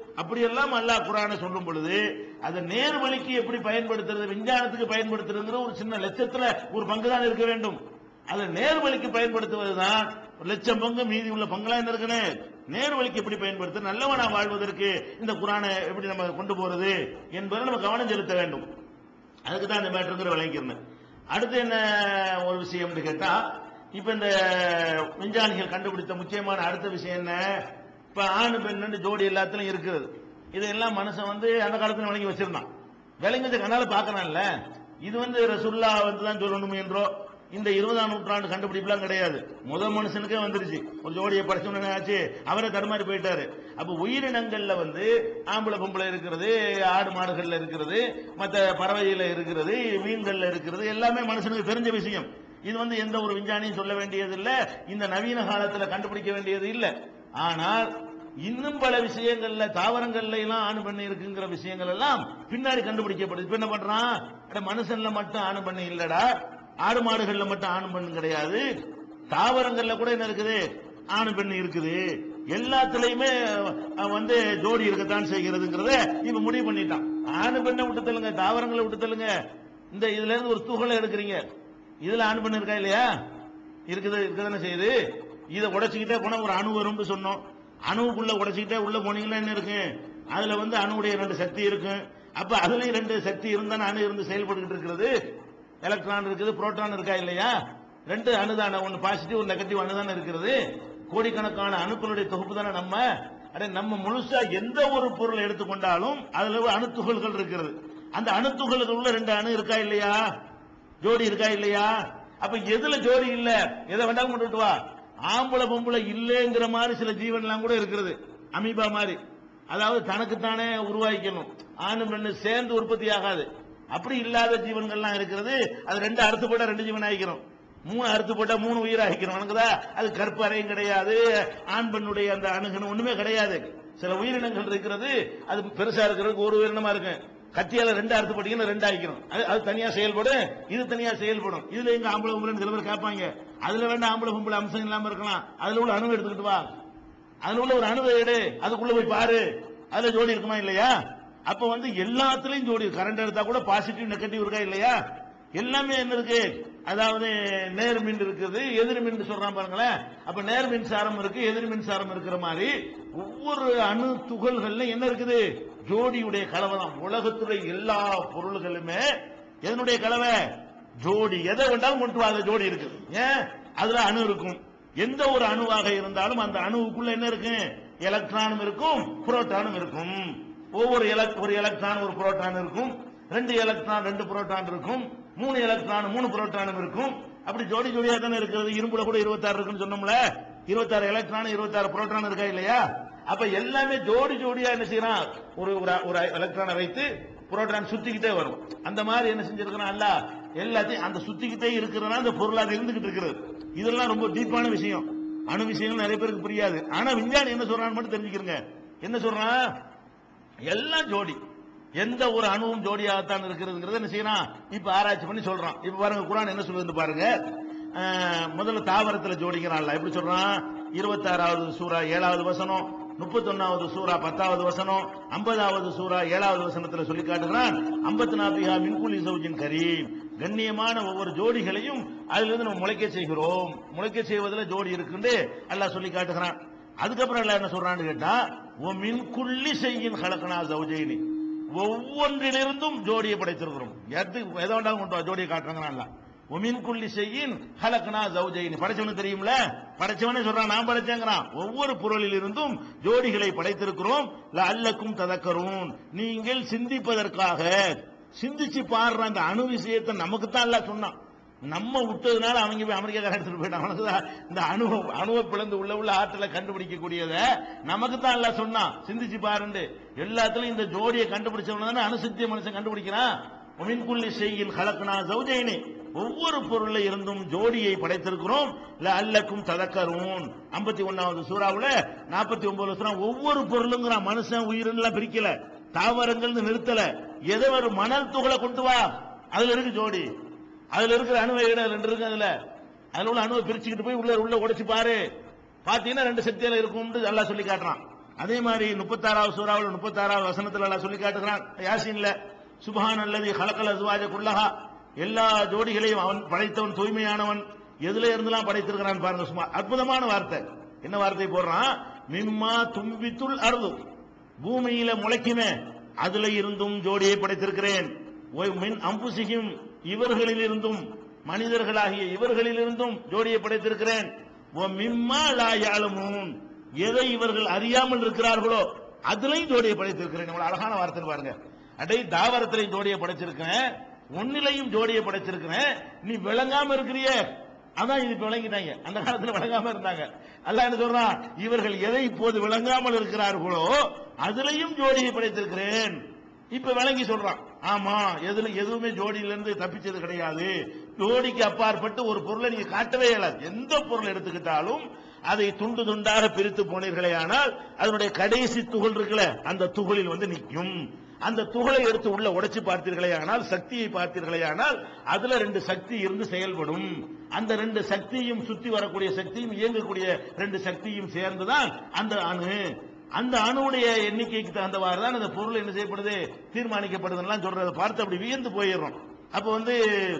A: அப்படியெல்லாம் அல்லாஹ் குரானை சொல்லும் பொழுது அதை நேர்வழிக்கு எப்படி பயன்படுத்துறது விஞ்ஞானத்துக்கு பயன்படுத்துறதுங்கிற ஒரு சின்ன லட்சத்துல ஒரு பங்கு தான் இருக்க வேண்டும் அதை நேர்வழிக்கு பயன்படுத்துவதுதான் ஒரு லட்சம் பங்கு மீதி உள்ள பங்குலாம் என்ன இருக்குன்னு நேர்வழிக்கு எப்படி பயன்படுத்த நல்லவனா வாழ்வதற்கு இந்த குரானை எப்படி நம்ம கொண்டு போறது என்பதை நம்ம கவனம் செலுத்த வேண்டும் அதுக்கு தான் இந்த மேட்டருங்கிற விளங்கிக்கிறேன் அடுத்து என்ன ஒரு விஷயம்னு கேட்டா இப்ப இந்த விஞ்ஞானிகள் கண்டுபிடித்த முக்கியமான அடுத்த விஷயம் என்ன இப்ப ஆணு பெண்ணு ஜோடி எல்லாத்துலயும் இருக்குது இதெல்லாம் மனுஷன் வந்து அந்த காலத்துல வழங்கி வச்சிருந்தான் விளங்கி கண்ணால பாக்குறான்ல இது வந்து ரசுல்லா வந்து தான் சொல்லணும் என்றோ இந்த இருபதாம் நூற்றாண்டு கண்டுபிடிப்புலாம் கிடையாது முதல் மனுஷனுக்கே வந்துருச்சு ஒரு ஜோடியை படிச்சோன்னு ஆச்சு அவரே தடுமாறி போயிட்டாரு அப்ப உயிரினங்கள்ல வந்து ஆம்பளை பொம்பளை இருக்கிறது ஆடு மாடுகள்ல இருக்கிறது மற்ற பறவையில இருக்கிறது மீன்கள்ல இருக்கிறது எல்லாமே மனுஷனுக்கு தெரிஞ்ச விஷயம் இது வந்து எந்த ஒரு விஞ்ஞானியும் சொல்ல வேண்டியது இல்ல இந்த நவீன காலத்துல கண்டுபிடிக்க வேண்டியது இல்ல ஆனால் இன்னும் பல விஷயங்கள்ல தாவரங்கள்ல எல்லாம் ஆணு பண்ணி இருக்குங்கிற விஷயங்கள் எல்லாம் பின்னாடி கண்டுபிடிக்கப்படுது இப்ப என்ன பண்றான் அட மனுஷன்ல மட்டும் ஆணு பண்ணி இல்லடா ஆடு மாடுகள்ல மட்டும் ஆணு பெண் கிடையாது தாவரங்கள்ல கூட என்ன இருக்குது ஆணு பெண் இருக்குது எல்லாத்துலயுமே அஹ், வந்து ஜோடி இருக்கத்தான் செய்கிறதுங்கிறத இப்ப முடிவு பண்ணிட்டான் ஆணு பெண்ணை விட்டு தள்ளுங்க தாவரங்களை விட்டு தள்ளுங்க இந்த இதுல இருந்து ஒரு துகளை எடுக்கிறீங்க இதுல ஆணு பெண் இருக்கா இல்லையா இருக்குது இருக்குதானே செய்யுது இதை உடைச்சுக்கிட்டே போனா ஒரு அணு வரும்னு சொன்னோம் அணுவுக்குள்ள உடைச்சுக்கிட்டே உள்ள போனீங்கன்னா என்ன இருக்கு அதுல வந்து அணுவுடைய ரெண்டு சக்தி இருக்கும் அப்ப அதுலயும் ரெண்டு சக்தி இருந்தா அணு இருந்து செயல்பட்டுக்கிட்டு இருக்கிறது எலக்ட்ரான் இருக்குது புரோட்டான் இருக்கா இல்லையா ரெண்டு அணுதான ஒன்னு பாசிட்டிவ் ஒரு நெகட்டிவ் அணுதானே இருக்கிறது கோடிக்கணக்கான அணுக்களுடைய தொகுப்பு தானே நம்ம அட நம்ம முழுசா எந்த ஒரு பொருளை எடுத்துக்கொண்டாலும் அதுல ஒரு அணுத்துகள்கள் இருக்கிறது அந்த அணுத்துகள்களுள்ள ரெண்டு அணு இருக்கா இல்லையா ஜோடி இருக்கா இல்லையா அப்ப எதுல ஜோடி இல்ல எதை வேண்டாம் கொண்டு வா ஆம்பளை பொம்பளை இல்லைங்கிற மாதிரி சில ஜீவன்லாம் கூட இருக்கிறது அமீபா மாதிரி அதாவது தனக்குத்தானே உருவாக்கிக்கணும் ஆணு பெண்ணு சேர்ந்து உற்பத்தி ஆகாது அப்படி இல்லாத ஜீவன்கள்லாம் இருக்கிறது அது ரெண்டு அறுத்து போட்டா ரெண்டு ஜீவன் ஆகிக்கிறோம் மூணு அறுத்து போட்டா மூணு உயிர் ஆகிக்கிறோம் வணங்குதா அது கற்பு அறையும் கிடையாது ஆண் பெண்ணுடைய அந்த அணுகணும் ஒண்ணுமே கிடையாது சில உயிரினங்கள் இருக்கிறது அது பெருசா இருக்கிறதுக்கு ஒரு உயிரினமா இருக்கு கத்தியால ரெண்டு அறுத்து போட்டீங்கன்னா ரெண்டு ஆகிக்கிறோம் அது அது தனியா செயல்படும் இது தனியா செயல்படும் இதுல எங்க ஆம்பளை பொம்பளைன்னு சில பேர் கேட்பாங்க அதுல வேண்டாம் ஆம்பளை பொம்பளை அம்சம் இல்லாம இருக்கலாம் அதுல உள்ள அணு எடுத்துக்கிட்டு வா அதுல உள்ள ஒரு அணுவை எடு அதுக்குள்ள போய் பாரு அதுல ஜோடி இருக்குமா இல்லையா அப்ப வந்து எல்லாத்துலயும் ஜோடி கரண்ட் எடுத்தா கூட பாசிட்டிவ் நெகட்டிவ் இருக்கா இல்லையா எல்லாமே என்ன இருக்கு அதாவது நேர் மின் இருக்குது எதிர் மின் சொல்றான் பாருங்களேன் அப்ப நேர் மின்சாரம் இருக்கு எதிர் மின்சாரம் இருக்கிற மாதிரி ஒவ்வொரு அணு துகள்கள்ல என்ன இருக்குது ஜோடியுடைய கலவை தான் உலகத்துடைய எல்லா பொருள்களுமே எதனுடைய கலவை ஜோடி எதை வேண்டாலும் கொண்டு வா, அதுல ஜோடி இருக்கு ஏன் அதுல அணு இருக்கும் எந்த ஒரு அணுவாக இருந்தாலும் அந்த அணுவுக்குள்ள என்ன இருக்கு எலக்ட்ரானும் இருக்கும் புரோட்டானும் இருக்கும் ஒவ்வொரு elect- ஒரு எலக்ட்ரான் ஒரு புரோட்டான் இருக்கும் ரெண்டு எலக்ட்ரான் ரெண்டு புரோட்டான் இருக்கும் மூணு எலக்ட்ரான் மூணு புரோட்டானும் இருக்கும் அப்படி ஜோடி ஜோடியா தானே இருக்கிறது இரும்புல கூட இருபத்தாறு இருக்குன்னு சொன்னோம்ல இருபத்தாறு எலக்ட்ரான் இருபத்தாறு புரோட்டான் இருக்கா இல்லையா அப்ப எல்லாமே ஜோடி ஜோடியா என்ன செய்யறான் ஒரு ஒரு- ஒரு எலக்ட்ரானை வைத்து புரோட்டான் சுத்திக்கிட்டே வரும் அந்த மாதிரி என்ன செஞ்சிருக்கிறான் அல்ல எல்லாத்தையும் அந்த சுத்திக்கிட்டே இருக்கிறனா அந்த பொருள் அது இருந்துகிட்டு இருக்கிறது இதெல்லாம் ரொம்ப டீப்பான விஷயம் அணு விஷயங்கள் நிறைய பேருக்கு புரியாது ஆனா விஞ்ஞானி என்ன சொல்றான்னு மட்டும் தெரிஞ்சுக்கிறங்க என்ன சொல்றான் எல்லாம் ஜோடி எந்த ஒரு அணுவும் ஜோடியாகத்தான் இருக்கிறதுங்கிறத என்ன செய்யறான் இப்ப ஆராய்ச்சி பண்ணி சொல்றான் இப்ப பாருங்க குரான் என்ன சொல்லுது பாருங்க அஹ், முதல்ல தாவரத்துல ஜோடிக்கிறான்ல எப்படி சொல்றான் இருபத்தாறாவது சூரா ஏழாவது வசனம் முப்பத்தொன்னாவது சூரா பத்தாவது வசனம் ஐம்பதாவது சூரா ஏழாவது வசனத்துல சொல்லி காட்டுகிறான் ஐம்பத்தி நாபிகா மின்குலி சௌஜின் கரீம் கண்ணியமான ஒவ்வொரு ஜோடிகளையும் அதிலிருந்து நம்ம முளைக்க செய்கிறோம் முளைக்க செய்வதில் ஜோடி இருக்குன்னு அல்லாஹ் சொல்லி காட்டுகிறான் அதுக்கப்புறம் எல்லாம் என்ன சொல்றான்னு கேட்டா ஓ மின்குள்ளி செய்யின் கலக்கனா சௌஜயினி ஒவ்வொன்றிலிருந்தும் ஜோடியை படைத்திருக்கிறோம் எது எதை வேண்டாம் கொண்டு வா, ஜோடியை காட்டுறாங்க ஒமின் குள்ளி செய்யின் ஹலக்னா ஜௌஜைனி படைச்சவனுக்கு தெரியும்ல படைச்சவனே சொல்றான் நான் படைச்சேங்கிறான் ஒவ்வொரு பொருளில் இருந்தும் ஜோடிகளை படைத்திருக்கிறோம் அல்லக்கும் ததக்கரும் நீங்கள் சிந்திப்பதற்காக சிந்திச்சு பாடுற அந்த அணு விஷயத்தை நமக்கு தான் எல்லாம் சொன்னான் நம்ம விட்டதுனால அவங்க போய் அமெரிக்கா எடுத்துட்டு போயிட்டான் அவனுக்கு தான் இந்த அணு அணுவை பிளந்து உள்ள உள்ள ஆற்றலை கண்டுபிடிக்கக்கூடியத நமக்கு தான் எல்லாம் சொன்னான் சிந்திச்சு பாருண்டு எல்லாத்துலயும் இந்த ஜோடியை கண்டுபிடிச்சவன தானே அணுசக்திய மனுஷன் கண்டுபிடிக்கிறான் ஒமின்குள்ளி செய்யில் கலக்குனா சௌஜயினி ஒவ்வொரு பொருள்ல இருந்தும் ஜோடியை படைத்திருக்கிறோம் அல்லக்கும் ததக்கரும் ஐம்பத்தி ஒன்னாவது சூறாவுல நாற்பத்தி ஒன்பது சூறா ஒவ்வொரு பொருளுங்கிறான் மனுஷன் உயிரினெல்லாம் பிரிக்கல தாவரங்கள்னு நிறுத்தல எதை ஒரு மணல் துகளை கொண்டு வா அதுல இருக்கு ஜோடி அதுல இருக்கிற அணுவை இட ரெண்டு இருக்கு அதுல அதுல உள்ள அணுவை பிரிச்சுக்கிட்டு போய் உள்ள உள்ள உடைச்சு பாரு பாத்தீங்கன்னா ரெண்டு சக்தியில இருக்கும்னு எல்லாம் சொல்லி காட்டுறான் அதே மாதிரி முப்பத்தாறாவது சூறாவில் முப்பத்தாறாவது வசனத்துல எல்லாம் சொல்லி காட்டுகிறான் யாசின்ல சுபஹான் அல்லது ஹலக்கல் அசுவாஜ குல்லஹா எல்லா ஜோடிகளையும் அவன் படைத்தவன் தூய்மையானவன் எதுல இருந்தெல்லாம் படைத்திருக்கிறான் பாருங்க சும்மா அற்புதமான வார்த்தை என்ன வார்த்தை போடுறான் மிம்மா தும்பித்துள் அருது பூமியில முளைக்குமே அதுல இருந்தும் ஜோடியை படைத்திருக்கிறேன் ஒய் மின் அம்புசிகும் இவர்களில் இருந்தும் மனிதர்களாகிய இவர்களில் இருந்தும் ஜோடியை படைத்திருக்கிறேன் ஒ மிம்மா லா யாலமூன் எதை இவர்கள் அறியாமல் இருக்கிறார்களோ அதுலயும் ஜோடியை படைத்திருக்கிறேன் இவ்வளவு அழகான வார்த்தை பாருங்க அடை தாவரத்திலையும் ஜோடியை படைச்சிருக்கிறேன் ஒன்னிலையும் ஜோடியை படைச்சிருக்கிறேன் நீ விளங்காம இருக்கிறியே அதான் இது இப்ப விளங்கிட்டாங்க அந்த காலத்துல விளங்காம இருந்தாங்க அல்லாஹ் என்ன சொல்றான் இவர்கள் எதை இப்போது விளங்காமல் இருக்கிறார்களோ அதுலயும் ஜோடியை படைத்திருக்கிறேன் இப்ப விளங்கி சொல்றான் ஆமா எதுல எதுவுமே ஜோடியில இருந்து தப்பிச்சது கிடையாது ஜோடிக்கு அப்பாற்பட்டு ஒரு பொருளை நீங்க காட்டவே இயலாது எந்த பொருள் எடுத்துக்கிட்டாலும் அதை துண்டு துண்டாக பிரித்து போனீர்களே ஆனால் அதனுடைய கடைசி துகள் இருக்குல்ல அந்த துகளில் வந்து நிற்கும் அந்த துகளை எடுத்து உள்ள உடைச்சு பார்த்தீர்களே ஆனால் சக்தியை பார்த்தீர்களே ஆனால் அதுல ரெண்டு சக்தி இருந்து செயல்படும் அந்த ரெண்டு சக்தியும் சுத்தி வரக்கூடிய சக்தியும் இயங்கக்கூடிய ரெண்டு சக்தியும் சேர்ந்துதான் அந்த அணு அந்த அணுவுடைய எண்ணிக்கைக்கு தகுந்தவாறு தான் அந்த பொருள் என்ன செய்யப்படுது தீர்மானிக்கப்படுதுலாம் சொல்றதை பார்த்து அப்படி வியந்து போயிடுறோம் அப்ப வந்து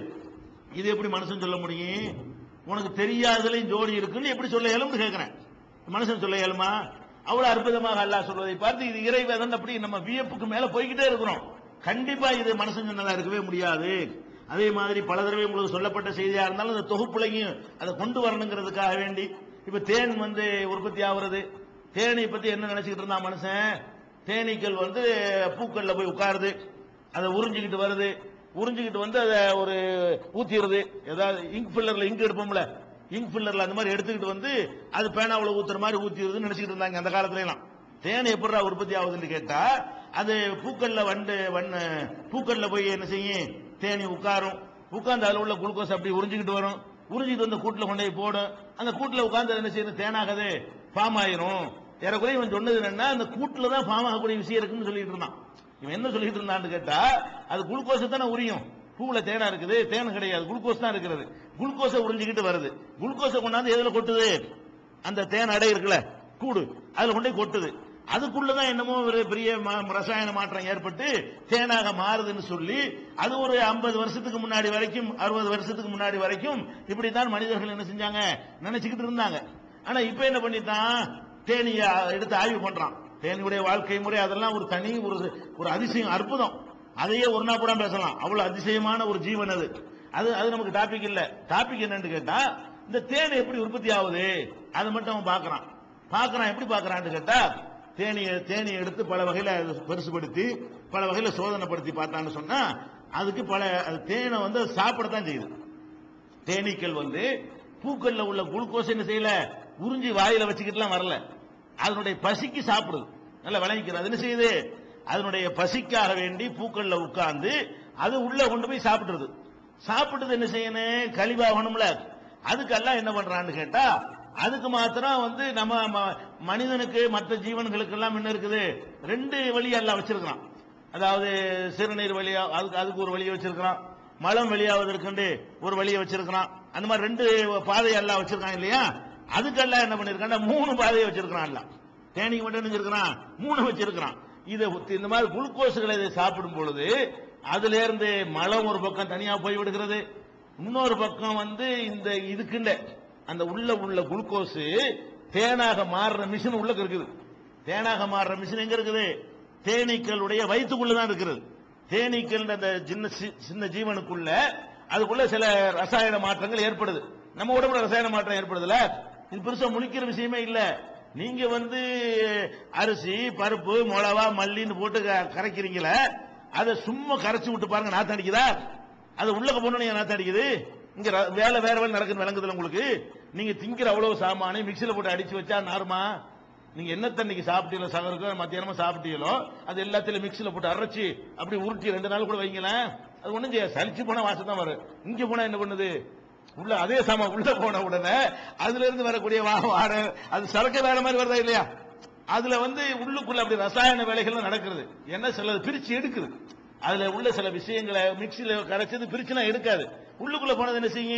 A: இது எப்படி மனுஷன் சொல்ல முடியும் உனக்கு தெரியாததுலயும் ஜோடி இருக்குன்னு எப்படி சொல்ல இயலும்னு கேட்கிறேன் மனுஷன் சொல்ல இயலுமா அவ்வளவு அற்புதமாக அல்லாஹ் சொல்வதை பார்த்து இது இறைவேதன் அப்படி நம்ம வியப்புக்கு மேல போய்கிட்டே இருக்கிறோம் கண்டிப்பா இது மனுஷன் சொன்னதா இருக்கவே முடியாது அதே மாதிரி பல தடவை உங்களுக்கு சொல்லப்பட்ட செய்தியா இருந்தாலும் அந்த தொகுப்புலையும் அதை கொண்டு வரணுங்கிறதுக்காக வேண்டி இப்ப தேன் வந்து உற்பத்தி ஆகுறது தேனி பத்தி என்ன நினைச்சுக்கிட்டு இருந்தான் மனுஷன் தேனீக்கள் வந்து பூக்கள்ல போய் உட்காருது அதை உறிஞ்சிக்கிட்டு வருது உறிஞ்சிக்கிட்டு வந்து அதை ஒரு ஊத்திடுது ஏதாவது இங்க் ஃபில்லர்ல இங்க் எடுப்போம்ல இங்க் ஃபில்லர்ல அந்த மாதிரி எடுத்துக்கிட்டு வந்து அது பேனாவுல ஊத்துற மாதிரி ஊத்திடுதுன்னு நினைச்சுக்கிட்டு இருந்தாங்க அந்த காலத்துல எல்லாம் தேன் எப்படிடா உற்பத்தி ஆகுதுன்னு கேட்டா அது பூக்கள்ல வண்டு வண்ண பூக்கள்ல போய் என்ன செய்யும் தேனி உட்காரும் உட்கார்ந்து அதுல உள்ள குளுக்கோஸ் அப்படி உறிஞ்சிக்கிட்டு வரும் உறிஞ்சிட்டு வந்து கூட்டுல கொண்டு போய் போடும் அந்த கூட்டுல உட்கார்ந்து என்ன செய்யணும் தேனாகது ஃபார்ம் ஆயிரும் ஏறக்குறைய இவன் சொன்னது என்னன்னா அந்த கூட்டுல தான் ஃபார்ம் ஆகக்கூடிய விஷயம் இருக்குன்னு சொல்லிட்டு இருந்தான் இவன் என்ன சொல்லிட்டு இருந்தான்னு கேட்டா அது குளுக்கோஸ் தானே உரியும் பூவுல தேனா இருக்குது தேன் கிடையாது குளுக்கோஸ் தான் இருக்கிறது குளுக்கோஸை உறிஞ்சிக்கிட்டு வருது குளுக்கோஸை கொண்டாந்து எதுல கொட்டுது அந்த தேன் அடை இருக்குல்ல கூடு அதுல கொண்டு போய் கொட்டுது அதுக்குள்ளதான் என்னமோ ஒரு பெரிய ம- ரசாயன மாற்றம் ஏற்பட்டு தேனாக மாறுதுன்னு சொல்லி அது ஒரு 50 வருஷத்துக்கு முன்னாடி வரைக்கும் அறுபது வருஷத்துக்கு முன்னாடி வரைக்கும் இப்படித்தான் மனிதர்கள் என்ன செஞ்சாங்க நினைச்சுக்கிட்டு இருந்தாங்க ஆனா இப்ப என்ன பண்ணிட்டான் தேனிய எடுத்து ஆய்வு பண்றான் தேனியுடைய வாழ்க்கை முறை அதெல்லாம் ஒரு தனி ஒரு ஒரு அதிசயம் அற்புதம் அதையே ஒரு நாள் கூட பேசலாம் அவ்வளவு அதிசயமான ஒரு ஜீவன் அது அது அது நமக்கு டாபிக் இல்ல டாபிக் என்னன்னு கேட்டா இந்த தேன் எப்படி உற்பத்தி ஆகுது அதை மட்டும் அவன் பார்க்கறான் பார்க்கறான் எப்படி பார்க்கறான்னு கேட்டா தேனியை தேனியை எடுத்து பல வகையில அதை பெருசுபடுத்தி பல வகையில சோதனைப்படுத்தி பார்த்தான்னு சொன்னா அதுக்கு பல அது தேனை வந்து அது சாப்பிடத்தான் செய்யுது தேனீக்கள் வந்து பூக்கள்ல உள்ள குளுக்கோஸ் என்ன செய்யல உறிஞ்சி வாயில வச்சுக்கிட்டுலாம் வரல அதனுடைய பசிக்கு சாப்பிடுது நல்லா விளங்கிக்கிறது அது என்ன செய்யுது அதனுடைய பசிக்காக வேண்டி பூக்கள்ல உட்கார்ந்து அது உள்ள கொண்டு போய் சாப்பிடுறது சாப்பிட்டது என்ன செய்யணும் கழிவாகணும்ல அதுக்கெல்லாம் என்ன பண்றான்னு கேட்டா அதுக்கு மாத்திரம் வந்து நம்ம ம- மனிதனுக்கு மற்ற ஜீவன்களுக்கு எல்லாம் என்ன இருக்குது ரெண்டு வழி எல்லாம் வச்சிருக்கிறான் அதாவது சிறுநீர் வழியா அதுக்கு அதுக்கு ஒரு வழியை வச்சிருக்கிறான் மலம் வெளியாவதற்கு ஒரு வழியை வச்சிருக்கிறான் அந்த மாதிரி ரெண்டு பாதை எல்லாம் வச்சிருக்கான் இல்லையா அதுக்கெல்லாம் என்ன பண்ணிருக்கான் மூணு பாதையை வச்சிருக்கிறான் எல்லாம் தேனிக்கு மட்டும் என்ன வச்சிருக்கிறான் மூணு வச்சிருக்கிறான் இதை இந்த மாதிரி குளுக்கோஸுகளை இதை சாப்பிடும் பொழுது அதுல இருந்து மலம் ஒரு பக்கம் தனியா போய் விடுகிறது இன்னொரு பக்கம் வந்து இந்த இதுக்குண்ட அந்த உள்ள உள்ள குளுக்கோஸ் தேனாக மாறுற மிஷின் உள்ள இருக்குது தேனாக மாறுற மிஷின் எங்க இருக்குது தேனீக்களுடைய வயிற்றுக்குள்ள தான் இருக்கிறது தேனீக்கள் அந்த சின்ன சி- சின்ன ஜீவனுக்குள்ள அதுக்குள்ள சில ரசாயன மாற்றங்கள் ஏற்படுது நம்ம உடம்புல ரசாயன மாற்றம் ஏற்படுதுல இது பெருசா முழிக்கிற விஷயமே இல்ல நீங்க வந்து அரிசி பருப்பு மிளவா மல்லின்னு போட்டு க- கரைக்கிறீங்களே அதை சும்மா கரைச்சு விட்டு பாருங்க நாத்தம் அடிக்குதா அது உள்ள போனோம் நாத்தம் அடிக்குது இங்க ர- வேலை வேற வேலை நடக்குது விளங்குதுல உங்களுக்கு நீங்க திங்கிற அவ்வளவு சாமானை மிக்சியில போட்டு அடிச்சு வச்சா நாருமா நீங்க என்ன தண்ணிக்கு சாப்பிட்டீங்களோ சகருக்கோ மத்தியானமா சாப்பிட்டீங்களோ அது எல்லாத்திலும் மிக்சியில போட்டு அரைச்சி அப்படி உருட்டி ரெண்டு நாள் கூட வைங்களேன் அது ஒண்ணும் செய்ய சலிச்சு போனா வாசம் தான் வரும் இங்க போனா என்ன பண்ணுது உள்ள அதே சாமா உள்ள போன உடனே அதுல இருந்து வரக்கூடிய வா வாட அது சரக்கு வேற மாதிரி வருதா இல்லையா அதுல வந்து உள்ளுக்குள்ள அப்படி ரசாயன வேலைகள் நடக்கிறது என்ன சிலது பிரிச்சு எடுக்குது அதுல உள்ள சில விஷயங்களை மிக்சியில கரைச்சது பிரிச்சுனா எடுக்காது உள்ளுக்குள்ள போனது என்ன செய்யும்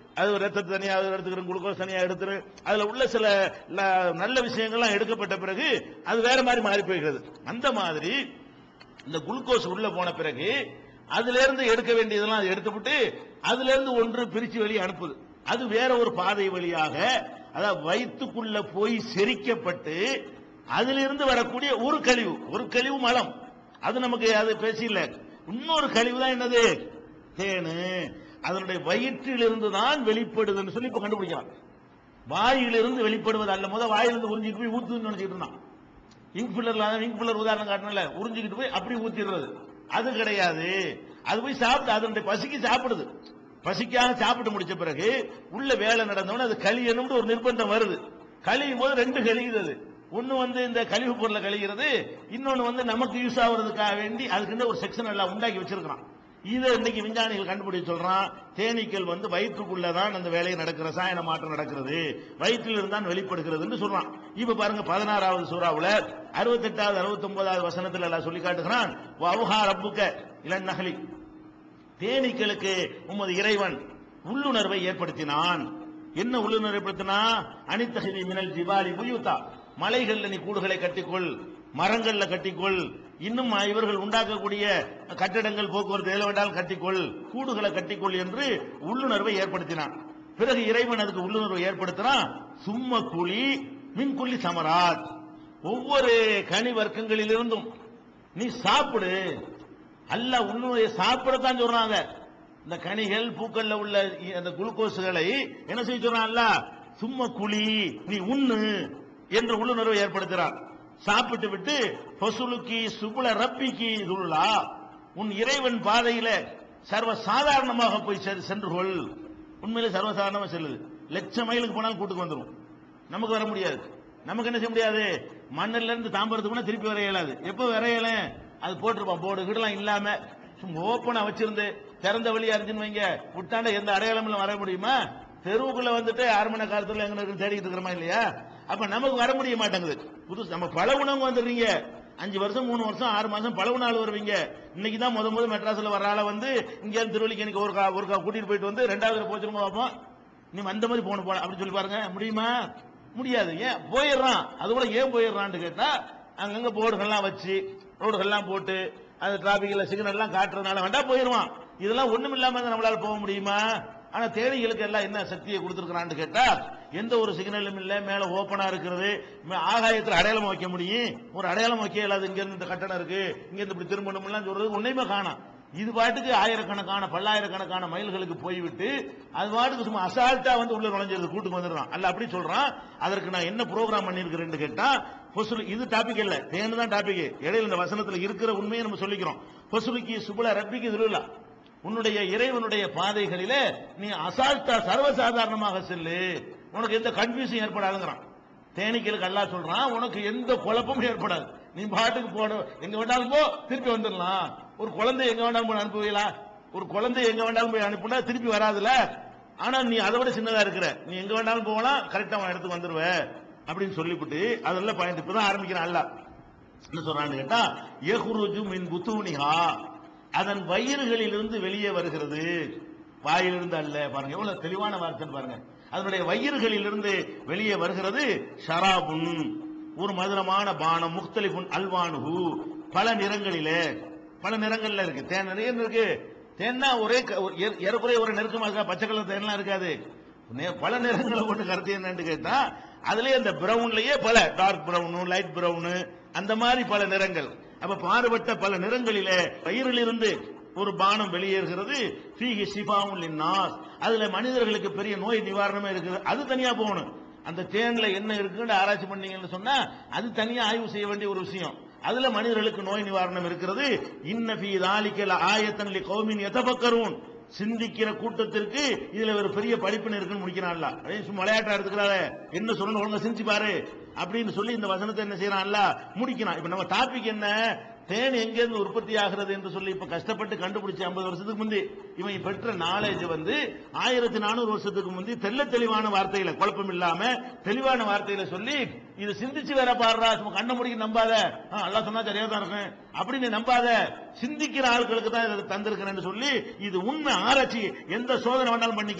A: அது ரத்தத்தை தனியா எடுத்துக்கிறோம் குளுக்கோஸ் தனியா எடுத்துரு அதுல உள்ள சில ல- நல்ல விஷயங்கள்லாம் எடுக்கப்பட்ட பிறகு அது வேற மாதிரி மாறி போய்கிறது அந்த மாதிரி இந்த குளுக்கோஸ் உள்ள போன பிறகு அதுல இருந்து எடுக்க வேண்டியதெல்லாம் அது எடுத்துவிட்டு அதுல இருந்து ஒன்று பிரிச்சு வெளியே அனுப்புது அது வேற ஒரு பாதை வழியாக அதாவது வயிற்றுக்குள்ள போய் செரிக்கப்பட்டு அதிலிருந்து வரக்கூடிய ஒரு கழிவு ஒரு கழிவு மலம் அது நமக்கு அது பேசியில்ல இன்னொரு கழிவு தான் என்னது தேனு அதனுடைய வயிற்றிலிருந்து தான் வெளிப்படுதுன்னு சொல்லி இப்ப கண்டுபிடிக்கலாம் வாயிலிருந்து வெளிப்படுவது அல்ல முத வாயிலிருந்து உறிஞ்சிட்டு போய் ஊத்துன்னு நினைச்சிட்டு இருந்தான் இங்க் பில்லர்ல இங்க் பில்லர் உதாரணம் காட்டணும்ல உறிஞ்சிக்கிட்டு போய் அப்படி ஊத்திடுறது அது கிடையாது அது போய் சாப்பிட்டு அதனுடைய பசிக்கு சாப்பிடுது பசிக்காக சாப்பிட்டு முடிச்ச பிறகு உள்ள வேலை நடந்தவொடனே அது கழியணும்னு ஒரு நிர்பந்தம் வருது கழியும் போது ரெண்டு கழியுது அது ஒண்ணு வந்து இந்த கழிவு பொருளை கழிகிறது இன்னொன்னு வந்து நமக்கு யூஸ் ஆகுறதுக்காக வேண்டி அதுக்குன்னு ஒரு செக்ஷன் எல்லாம் உண்டாக்கி வச்சிருக்கிறான் இதை இன்னைக்கு விஞ்ஞானிகள் கண்டுபிடிச்சு சொல்றான் தேனீக்கள் வந்து வயிற்றுக்குள்ளதான் அந்த வேலை நடக்கிற ரசாயன மாற்றம் நடக்கிறது வயிற்றில் இருந்தான் வெளிப்படுகிறதுன்னு சொல்றான் இப்ப பாருங்க பதினாறாவது சூறாவுல அறுபத்தெட்டாவது அறுபத்தி ஒன்பதாவது வசனத்துல எல்லாம் சொல்லி காட்டுகிறான் வவுஹா ரப்புக்க இளன் நகலி தேனீக்களுக்கு உமது இறைவன் உள்ளுணர்வை ஏற்படுத்தினான் என்ன உள்ளுணர்வை ஏற்படுத்தினா அனித்தகிதி மினல் ஜிபாலி புயூத்தா மலைகள்ல நீ கூடுகளை கட்டிக்கொள் மரங்கள்ல கட்டிக்கொள் இன்னும் இவர்கள் உண்டாக்கக்கூடிய கட்டிடங்கள் போக்குவரத்து எதுல வேண்டாலும் கட்டிக்கொள் கூடுகளை கட்டிக்கொள் என்று உள்ளுணர்வை ஏற்படுத்தினான் பிறகு இறைவன் அதுக்கு உள்ளுணர்வை ஏற்படுத்தினான் சும்ம குழி மின்குள்ளி சமராத் ஒவ்வொரு கனி வர்க்கங்களிலிருந்தும் நீ சாப்பிடு அல்லாஹ் உன்னுடைய சாப்பிடத்தான் சொல்றாங்க இந்த கனிகள் பூக்கள்ல உள்ள இ- அந்த குளுக்கோஸ்களை என்ன செய்ய சொல்றான் அல்லாஹ் சும்மா குழி நீ உண்ணு என்று உள்ளுணர்வை ஏற்படுத்துறான் சாப்பிட்டு விட்டு பொசுலுக்கி சுபுல ரப்பிக்கு இதுள்ளா உன் இறைவன் பாதையில சர்வ சாதாரணமாக போய் செ- சென்று கொள் உண்மையிலே சர்வசாதாரணமா செல்லுது லட்சம் மைலுக்கு போனாலும் கூட்டுக்கு வந்துரும் நமக்கு வர முடியாது நமக்கு என்ன செய்ய முடியாது மண்ணில இருந்து தாம்பரத்துக்கு போனா திருப்பி வர இயலாது எப்போ வர இயல அது போட்டிருப்பான் போர்டு கீடுலாம் இல்லாம சும்மா ஓப்பனா வச்சிருந்து திறந்த வழியா இருந்துன்னு வைங்க விட்டாண்ட எந்த அடையாளமும் வர முடியுமா தெருவுக்குள்ள வந்துட்டு அரை மணி காலத்துல எங்க இருக்கு தேடிட்டு இருக்கிறோமா இல்லையா அப்ப நமக்கு வர முடிய மாட்டேங்குது புதுசு நம்ம பழகுனவங்க வந்துடுறீங்க அஞ்சு வருஷம் மூணு வருஷம் ஆறு மாசம் பழகுன ஆள் வருவீங்க இன்னைக்கு தான் முத முத மெட்ராஸ்ல வர ஆளை வந்து இங்க இருந்து திருவள்ளிக்கு ஒரு கா- ஒரு கா கூட்டிட்டு போயிட்டு வந்து ரெண்டாவது போச்சுருமா பார்ப்போம் நீ அந்த மாதிரி போன போல அப்படி சொல்லி பாருங்க முடியுமா முடியாது ஏன் போயிடுறான் அது கூட ஏன் போயிடுறான்னு கேட்டா அங்கங்க போர்டுகள்லாம் வச்சு ரோடுகள்லாம் போட்டு அந்த டிராபிக்ல சிக்னல் எல்லாம் காட்டுறதுனால வேண்டா போயிடுவான் இதெல்லாம் ஒண்ணும் இல்லாம இருந்தா நம்மளால போக முடியுமா ஆனா தேனிகளுக்கு எல்லாம் என்ன சக்தியை கொடுத்துருக்கான்னு கேட்டா எந்த ஒரு சிக்னலும் இல்ல மேல ஓபனா இருக்கிறது மே- ஆகாயத்துல அடையாளம் வைக்க முடியும் ஒரு அடையாளம் வைக்க இயலாது இங்க இருந்து இந்த கட்டணம் இருக்கு இங்க இருந்து இப்படி திரும்பணும் எல்லாம் சொல்றது ஒன்னையுமே காணாம் இது பாட்டுக்கு ஆயிரக்கணக்கான பல்லாயிரக்கணக்கான மைல்களுக்கு போய்விட்டு அது பாட்டுக்கு சும்மா அசால்ட்டா வந்து உள்ள நுழைஞ்சிருது கூட்டுக்கு வந்துடுறான் அல்ல அப்படி சொல்றான் அதற்கு நான் என்ன ப்ரோக்ராம் பண்ணிருக்கிறேன்னு கேட்டா பொசுலு இது டாபிக் இல்ல தேனு தான் டாபிக் இடையில இந்த வசனத்துல இருக்கிற உண்மையை நம்ம சொல்லிக்கிறோம் பொசுலுக்கு சுபல ரப்பிக்கு திருவிழா உன்னுடைய இறைவனுடைய பாதைகளிலே நீ அசால்ட்டா சர்வசாதாரணமாக செல்லு உனக்கு எந்த கன்ஃபியூஷன் ஏற்படாதுங்கிறான் தேனீக்களுக்கு அல்லாஹ் சொல்றான் உனக்கு எந்த குழப்பமும் ஏற்படாது நீ பாட்டுக்கு போன எங்க வேணாலும் போ திருப்பி வந்துடலாம் ஒரு குழந்தை எங்க வேணாலும் போய் அனுப்புவீங்களா ஒரு குழந்தை எங்க வேணாலும் போய் அனுப்புனா திருப்பி வராதுல ஆனா நீ அதை விட சின்னதா இருக்கிற நீ எங்க வேணாலும் போகலாம் கரெக்டா அவன் இடத்துக்கு வந்துருவ அப்படின்னு சொல்லிவிட்டு அதெல்லாம் பாயிண்ட் இப்பதான் ஆரம்பிக்கிறான் அல்லாஹ் என்ன சொல்றான்னு கேட்டா யஹ்ருஜு மின் புத்தூனிஹா அதன் வயிறுகளிலிருந்து வெளியே வருகிறது வாயிலிருந்து அல்ல பாருங்க எவ்வளவு தெளிவான வார்த்தைன்னு பாருங்க அதனுடைய வயிறுகளிலிருந்து வெளியே வருகிறது ஷராபுன் ஒரு மதுரமான பானம் முக்தலிபுன் அல்வானுஹு பல நிறங்களிலே பல நிறங்கள்ல இருக்கு தேன் நிறைய இருக்கு தேன்னா ஒரே க- ஒரு ஏற- ஏறக்குறைய ஒரு நெருக்கமா இருக்கா பச்சை கலர் தேன்லாம் இருக்காது நே- பல நிறங்களை கொண்டு கருத்து என்னன்னு கேட்டா அதுலயே அந்த பிரவுன்லயே பல டார்க் பிரவுனு லைட் பிரவுனு அந்த மாதிரி பல நிறங்கள் அப்ப பாறுபட்ட பல நிறங்களிலே வயிறிலிருந்து ஒரு பானம் வெளியேறுகிறது ஃபீஹி ஷிஃபாவுன் லின்னாஸ் அதுல மனிதர்களுக்கு பெரிய நோய் நிவாரணமே இருக்குது அது தனியா போகணும் அந்த தேன்ல என்ன இருக்குன்னு ஆராய்ச்சி பண்ணீங்கன்னு சொன்னா அது தனியா ஆய்வு செய்ய வேண்டிய ஒரு விஷயம் அதுல மனிதர்களுக்கு நோய் நிவாரணம் இருக்கிறது இன்ன ஃபீ தாலிக்கல ஆயத்தன் லி கௌமின் யதபக்கரூன் சிந்திக்கிற கூட்டத்திற்கு இதுல ஒரு பெரிய படிப்பினை இருக்குன்னு முடிக்கிறான்ல அதே சும்மா விளையாட்டா எடுத்துக்கிறாரு என்ன சொல்லணும் ஒழுங்கா சிந்திச்சு பாரு அப்படின்னு சொல்லி இந்த வசனத்தை என்ன செய்யறான்ல முடிக்கிறான் இப்ப நம்ம டாபிக் என்ன தேன் எங்கிருந்து உற்பத்தி ஆகிறது என்று சொல்லி இப்ப கஷ்டப்பட்டு கண்டுபிடிச்சு ஐம்பது வருஷத்துக்கு முந்தி இவன் பெற்ற நாலேஜ் வந்து ஆயிரத்தி நானூறு வருஷத்துக்கு முந்தி தெள்ள தெளிவான வார்த்தையில குழப்பம் இல்லாம தெளிவான வார்த்தையில சொல்லி இது சிந்திச்சு வேற பாடுறா சும்மா கண்ண முடிக்க நம்பாத ஆ, அல்லாஹ் சொன்னா சரியா தான் இருக்கும் அப்படின்னு நம்பாத சிந்திக்கிற ஆட்களுக்கு தான் இதை தந்திருக்கிறேன்னு சொல்லி இது உண்மை ஆராய்ச்சி எந்த சோதனை வேணாலும் பண்ணிக்க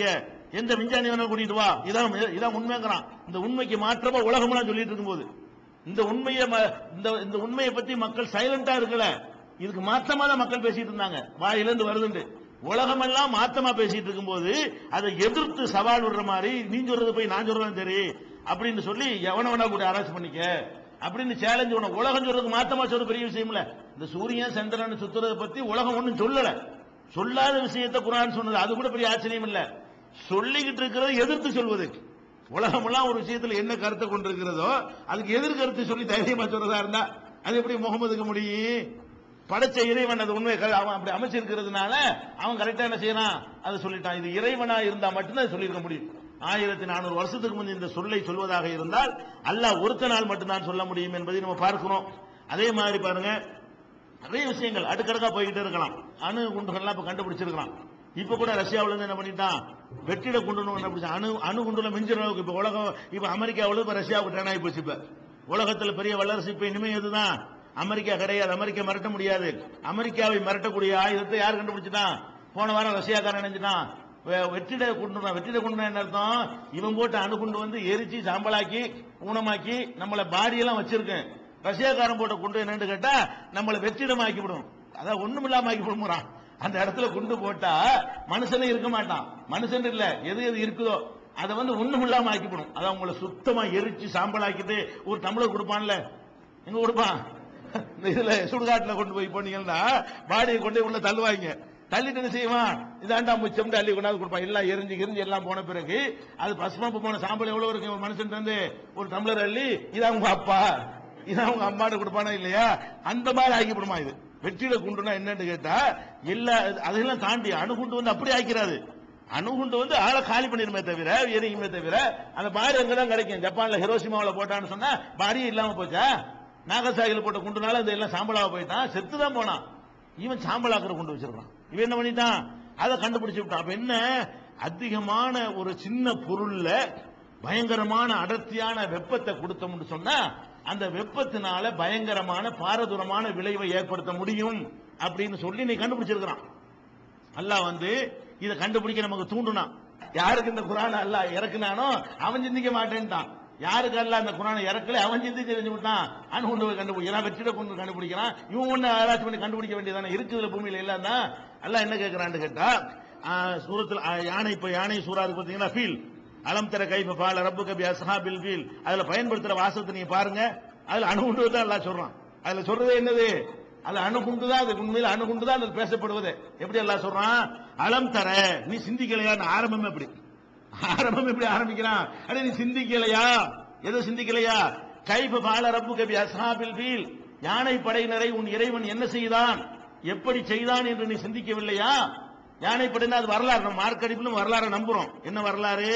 A: எந்த விஞ்ஞானி வேணா கூட்டிட்டு வா இதான் இதான் உண்மைங்கிறான் இந்த உண்மைக்கு மாற்றமா உலகம்லாம் சொல்லிட்டு இருக்கும்போது இந்த உண்மையை ம- இந்த இந்த உண்மையை பத்தி மக்கள் சைலண்டா இருக்கல இதுக்கு மாத்தமா தான் மக்கள் பேசிட்டு இருந்தாங்க வாயிலிருந்து வருதுண்டு உலகமெல்லாம் மாத்தமா பேசிட்டு இருக்கும்போது அதை எதிர்த்து சவால் விடுற மாதிரி நீ சொல்றது போய் நான் சொல்றேன் சரி அப்படின்னு சொல்லி எவன வேணா கூட ஆராய்ச்சி பண்ணிக்க அப்படின்னு சேலஞ்ச் உன உலகம் சொல்றது மாத்தமா சொல்றது பெரிய விஷயம் இல்ல இந்த சூரியன் சந்திரன் சுத்துறதை பத்தி உலகம் ஒண்ணும் சொல்லல சொல்லாத விஷயத்தை குரான் சொன்னது அது கூட பெரிய ஆச்சரியம் இல்ல சொல்லிக்கிட்டு இருக்கிறத எதிர்த்து சொல்வது உலகமெல்லாம் ஒரு விஷயத்துல என்ன கருத்தை கொண்டிருக்கிறதோ அதுக்கு எதிர் கருத்து சொல்லி தைரியமா சொல்றதா இருந்தா அது எப்படி முகமதுக்கு முடியும் படைச்ச இறைவன் அது உண்மை அவன் அப்படி அமைச்சிருக்கிறதுனால அவன் கரெக்டா என்ன செய்யறான் அதை சொல்லிட்டான் இது இறைவனா இருந்தா மட்டும்தான் அதை சொல்லியிருக்க முடியும் ஆயிரத்தி நானூறு வருஷத்துக்கு முன் இந்த சொல்லை சொல்வதாக இருந்தால் அல்லாஹ் ஒருத்தனால் மட்டும்தான் சொல்ல முடியும் என்பதை நம்ம பார்க்கிறோம் அதே மாதிரி பாருங்க நிறைய விஷயங்கள் அடுக்கடுக்கா போய்கிட்டே இருக்கலாம் அணு குண்டுகள்லாம் இப்ப கண்டுபிடிச்சிருக்கலாம் இப்ப கூட ரஷ்யாவுல இருந்து என்ன பண்ணிட்டான் வெற்றிட குண்டுன்னு ஒண்ணு கண்டுபிடிச்சான். அணு அணு குண்டுல மிஞ்சிற அளவுக்கு இப்ப உலகம் இப்ப அமெரிக்காவுல இப்ப ரஷ்யாவுக்கு டேன் ஆகி போச்சு இப்ப உலகத்துல பெரிய வல்லரசு இப்ப இனிமே இதுதான் அமெரிக்கா கிடையாது அமெரிக்கா மிரட்ட முடியாது அமெரிக்காவை மிரட்டக்கூடிய ஆயுதத்தை யார் கண்டுபிடிச்சிட்டான் போன வாரம் ரஷ்யாக்காரன் நினைச்சிட்டான் வெ- வெற்றிட குண்டு வெற்றிட குண்டு என்ன அர்த்தம் இவன் போட்டு அணுகுண்டு வந்து எரிச்சு சாம்பலாக்கி ஊனமாக்கி நம்மள பாடியெல்லாம் வச்சிருக்கேன் ரஷ்யாக்காரன் போட்ட குண்டு என்னன்னு கேட்டா நம்மளை வெற்றிடம் ஆக்கி விடும் அதான் ஒண்ணும் இல்லாம ஆக்கி விடுமுறான் அந்த இடத்துல குண்டு போட்டா மனுஷனே இருக்க மாட்டான் மனுஷன் இல்ல எது எது இருக்குதோ அதை வந்து ஒண்ணும் இல்லாம ஆக்கிவிடும் அதான் உங்களை சுத்தமா எரிச்சு சாம்பலாக்கிட்டு ஒரு டம்ளர் கொடுப்பான்ல எங்க கொடுப்பான் இந்த இதுல சுடுகாட்டுல கொண்டு போய் போனீங்கன்னா பாடியை கொண்டு போய் உள்ள தள்ளுவாங்க தள்ளிட்டு என்ன செய்வான் இதாண்டா முச்சம் அள்ளி கொண்டாந்து கொடுப்பான் எல்லாம் எரிஞ்சு எரிஞ்சு எல்லாம் போன பிறகு அது பசுமாப்பு போன சாம்பல் எவ்வளவு இருக்கு ஒரு மனுஷன் வந்து ஒரு டம்ளர் அள்ளி இதான் உங்க அப்பா இதான் உங்க அம்மாட்ட கொடுப்பானா இல்லையா அந்த மாதிரி ஆக்கிவிடுமா இது வெற்றில குண்டுனா என்னன்னு கேட்டா எல்லா அதெல்லாம் தாண்டி அணுகுண்டு வந்து அப்படி ஆக்கிறாது அணுகுண்டு வந்து ஆளை காலி பண்ணிருமே தவிர எரியுமே தவிர அந்த பாடி அங்கதான் கிடைக்கும் ஜப்பான்ல ஹிரோஷிமாவுல போட்டான்னு சொன்னா பாடியே இல்லாம போச்சா நாகசாகில போட்ட குண்டுனால இந்த எல்லாம் சாம்பலாக போயிட்டான் செத்து தான் போனான் இவன் சாம்பலாக்குற குண்டு வச்சிருக்கான் இவன் என்ன பண்ணிட்டான் அதை கண்டுபிடிச்சு விட்டான் அப்ப என்ன அதிகமான ஒரு சின்ன பொருள்ல பயங்கரமான அடர்த்தியான வெப்பத்தை கொடுத்தோம்னு சொன்னா அந்த வெப்பத்தினால பயங்கரமான பாரதூரமான விளைவை ஏற்படுத்த முடியும் அப்படின்னு சொல்லி நீ கண்டுபிடிச்சிருக்கிறான் அல்லாஹ் வந்து இதை கண்டுபிடிக்க நமக்கு தூண்டுனான் யாருக்கு இந்த குரான் அல்லாஹ் இறக்குனானோ அவன் சிந்திக்க மாட்டேன்ட்டான் யாருக்கு அல்லாஹ் அந்த குரானை இறக்கல அவன் சிந்திச்சு தெரிஞ்சு விட்டான் அணு கொண்டு போய் கண்டுபிடிக்கிறான் வெற்றிட கொண்டு கண்டுபிடிக்கிறான் இவன் ஒண்ணு ஆராய்ச்சி பண்ணி கண்டுபிடிக்க வேண்டியதானே இருக்குதுல பூமியில இல்லன்னா அல்லாஹ் என்ன கேட்கிறான்னு கேட்டா ஆஹ், சூரத்துல ஆஹ், யானை இப்ப யானை சூறா இருக்கு பாத்தீங்கன்னா ஃபீல் அலம் தர கைஃப பால ரப்பு கபி அஸ்ஹாபில் ஃபீல் அதுல பயன்படுத்துற வாசத்தை நீங்க பாருங்க அதுல அணுகுண்டு தான் எல்லாம் சொல்றான் அதுல சொல்றது என்னது அது அணுகுண்டு தான் அது உண்மையில அணுகுண்டு தான் அதில் பேசப்படுவது எப்படி எல்லாம் சொல்றான் அலம் தர நீ சிந்திக்கலையான்னு ஆரம்பம் எப்படி ஆரம்பம் எப்படி ஆரம்பிக்கிறான் அடே நீ சிந்திக்கலையா எதை சிந்திக்கலையா கைஃப பால ரப்பு கபி அஸ்ஹாபில் ஃபீல் யானை படையினரை உன் இறைவன் என்ன செய்தான் எப்படி செய்தான் என்று நீ சிந்திக்கவில்லையா யானை படையினர் அது வரலாறு நம்ம மார்க்கடிப்பிலும் வரலாறு நம்புறோம் என்ன வரலாறு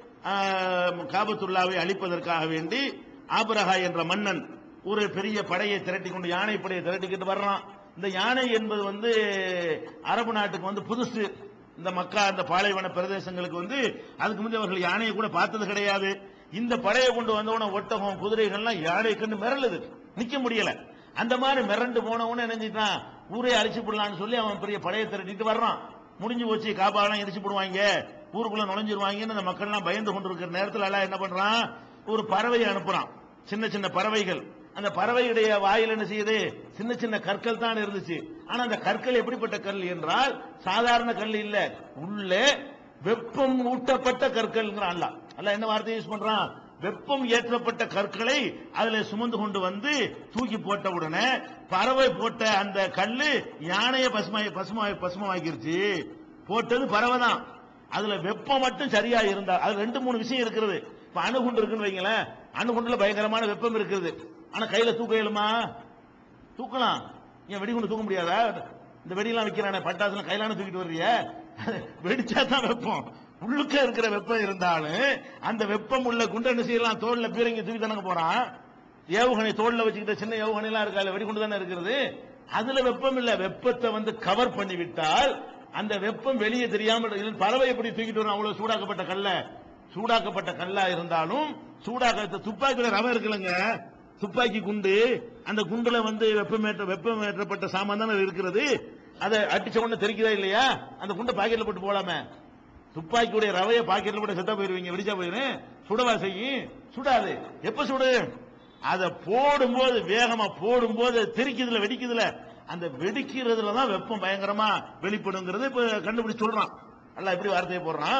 A: ஆஹ், காபத்துல்லாவை அழிப்பதற்காக வேண்டி ஆபரகா என்ற மன்னன் ஒரு பெரிய படையை திரட்டி கொண்டு யானை படையை திரட்டிக்கிட்டு வர்றான் இந்த யானை என்பது வந்து அரபு நாட்டுக்கு வந்து புதுசு இந்த மக்கா இந்த பாலைவன பிரதேசங்களுக்கு வந்து அதுக்கு முந்தைய அவர்கள் யானையை கூட பார்த்தது கிடையாது இந்த படையை கொண்டு வந்தவன ஒட்டகம் குதிரைகள்லாம் யானை கண்டு மிரளுது நிக்க முடியல அந்த மாதிரி மிரண்டு போனவன நினைஞ்சிட்டான் ஊரே அழிச்சு போடலாம்னு சொல்லி அவன் பெரிய படையை திரட்டிட்டு வர்றான் முடிஞ்சு போச்சு காப்பாலாம் எரிச்சு போடுவாங்க ஊருக்குள்ள நுழைஞ்சிருவாங்கன்னு அந்த மக்கள்லாம் பயந்து கொண்டிருக்கிற நேரத்தில் எல்லாம் என்ன பண்றான் ஒரு பறவையை அனுப்புறான் சின்ன சின்ன பறவைகள் அந்த பறவையுடைய வாயில் என்ன செய்யுது சின்ன சின்ன கற்கள் தான் இருந்துச்சு ஆனா அந்த கற்கள் எப்படிப்பட்ட கல் என்றால் சாதாரண கல் இல்ல உள்ளே வெப்பம் ஊட்டப்பட்ட கற்கள்ங்கிறான் அல்லாஹ் அல்லாஹ் என்ன வார்த்தை யூஸ் பண்றான் வெப்பம் ஏற்றப்பட்ட கற்களை அதுல சுமந்து கொண்டு வந்து தூக்கி போட்ட உடனே பறவை போட்ட அந்த கல்லு யானைய பசுமாய் பசுமாய் பசுமமாக்கிருச்சு போட்டது பறவை தான் அதுல வெப்பம் மட்டும் சரியா இருந்தா அது ரெண்டு மூணு விஷயம் இருக்கிறது இப்ப அணுகுண்டு இருக்குன்னு வைங்களேன் அணுகுண்டுல பயங்கரமான வெப்பம் இருக்குது ஆனா கையில தூக்க இயலுமா தூக்கலாம் ஏன் வெடிகுண்டு தூக்க முடியாதா இந்த வெடியெல்லாம் விற்கிறானே பட்டாசுலாம் கையிலான தூக்கிட்டு வர்றிய வெடிச்சா தான் வெப்பம் உள்ளுக்க இருக்கிற வெப்பம் இருந்தாலும் அந்த வெப்பம் உள்ள குண்டை என்ன செய்யலாம் தோல்ல பீரங்கி தூக்கி தானங்க போறான் ஏவுகணை தோல்ல வச்சுக்கிட்ட சின்ன ஏவுகணை எல்லாம் இருக்கா வெடிகுண்டு தானே இருக்கிறது அதுல வெப்பம் இல்ல வெப்பத்தை வந்து கவர் பண்ணி விட்டால் அந்த வெப்பம் வெளியே தெரியாமல் இது பறவை எப்படி தூக்கிட்டு வரும் அவ்வளவு சூடாக்கப்பட்ட கல்ல சூடாக்கப்பட்ட கல்லா இருந்தாலும் சூடாக்க துப்பாக்கியில ரவம் இருக்குல்லங்க துப்பாக்கி குண்டு அந்த குண்டுல வந்து வெப்பமேற்ற வெப்பமேற்றப்பட்ட சாமான் தானே இருக்கிறது அதை அடிச்ச உடனே தெரிக்குதா இல்லையா அந்த குண்டை பாக்கெட்ல போட்டு போலாமே துப்பாக்கியுடைய ரவையை பாக்கெட்ல போட்டு செத்தா போயிருவீங்க வெடிச்சா போயிரும் சுடவா செய்யும் சுடாது எப்ப சுடு அதை போடும்போது வேகமா போடும்போது தெரிக்குதுல வெடிக்குதுல அந்த வெடிக்கிறதுல தான் வெப்பம் பயங்கரமா வெளிப்படுங்கிறது இப்ப கண்டுபிடிச்சு சொல்றான் அல்ல எப்படி வார்த்தையை போடுறான்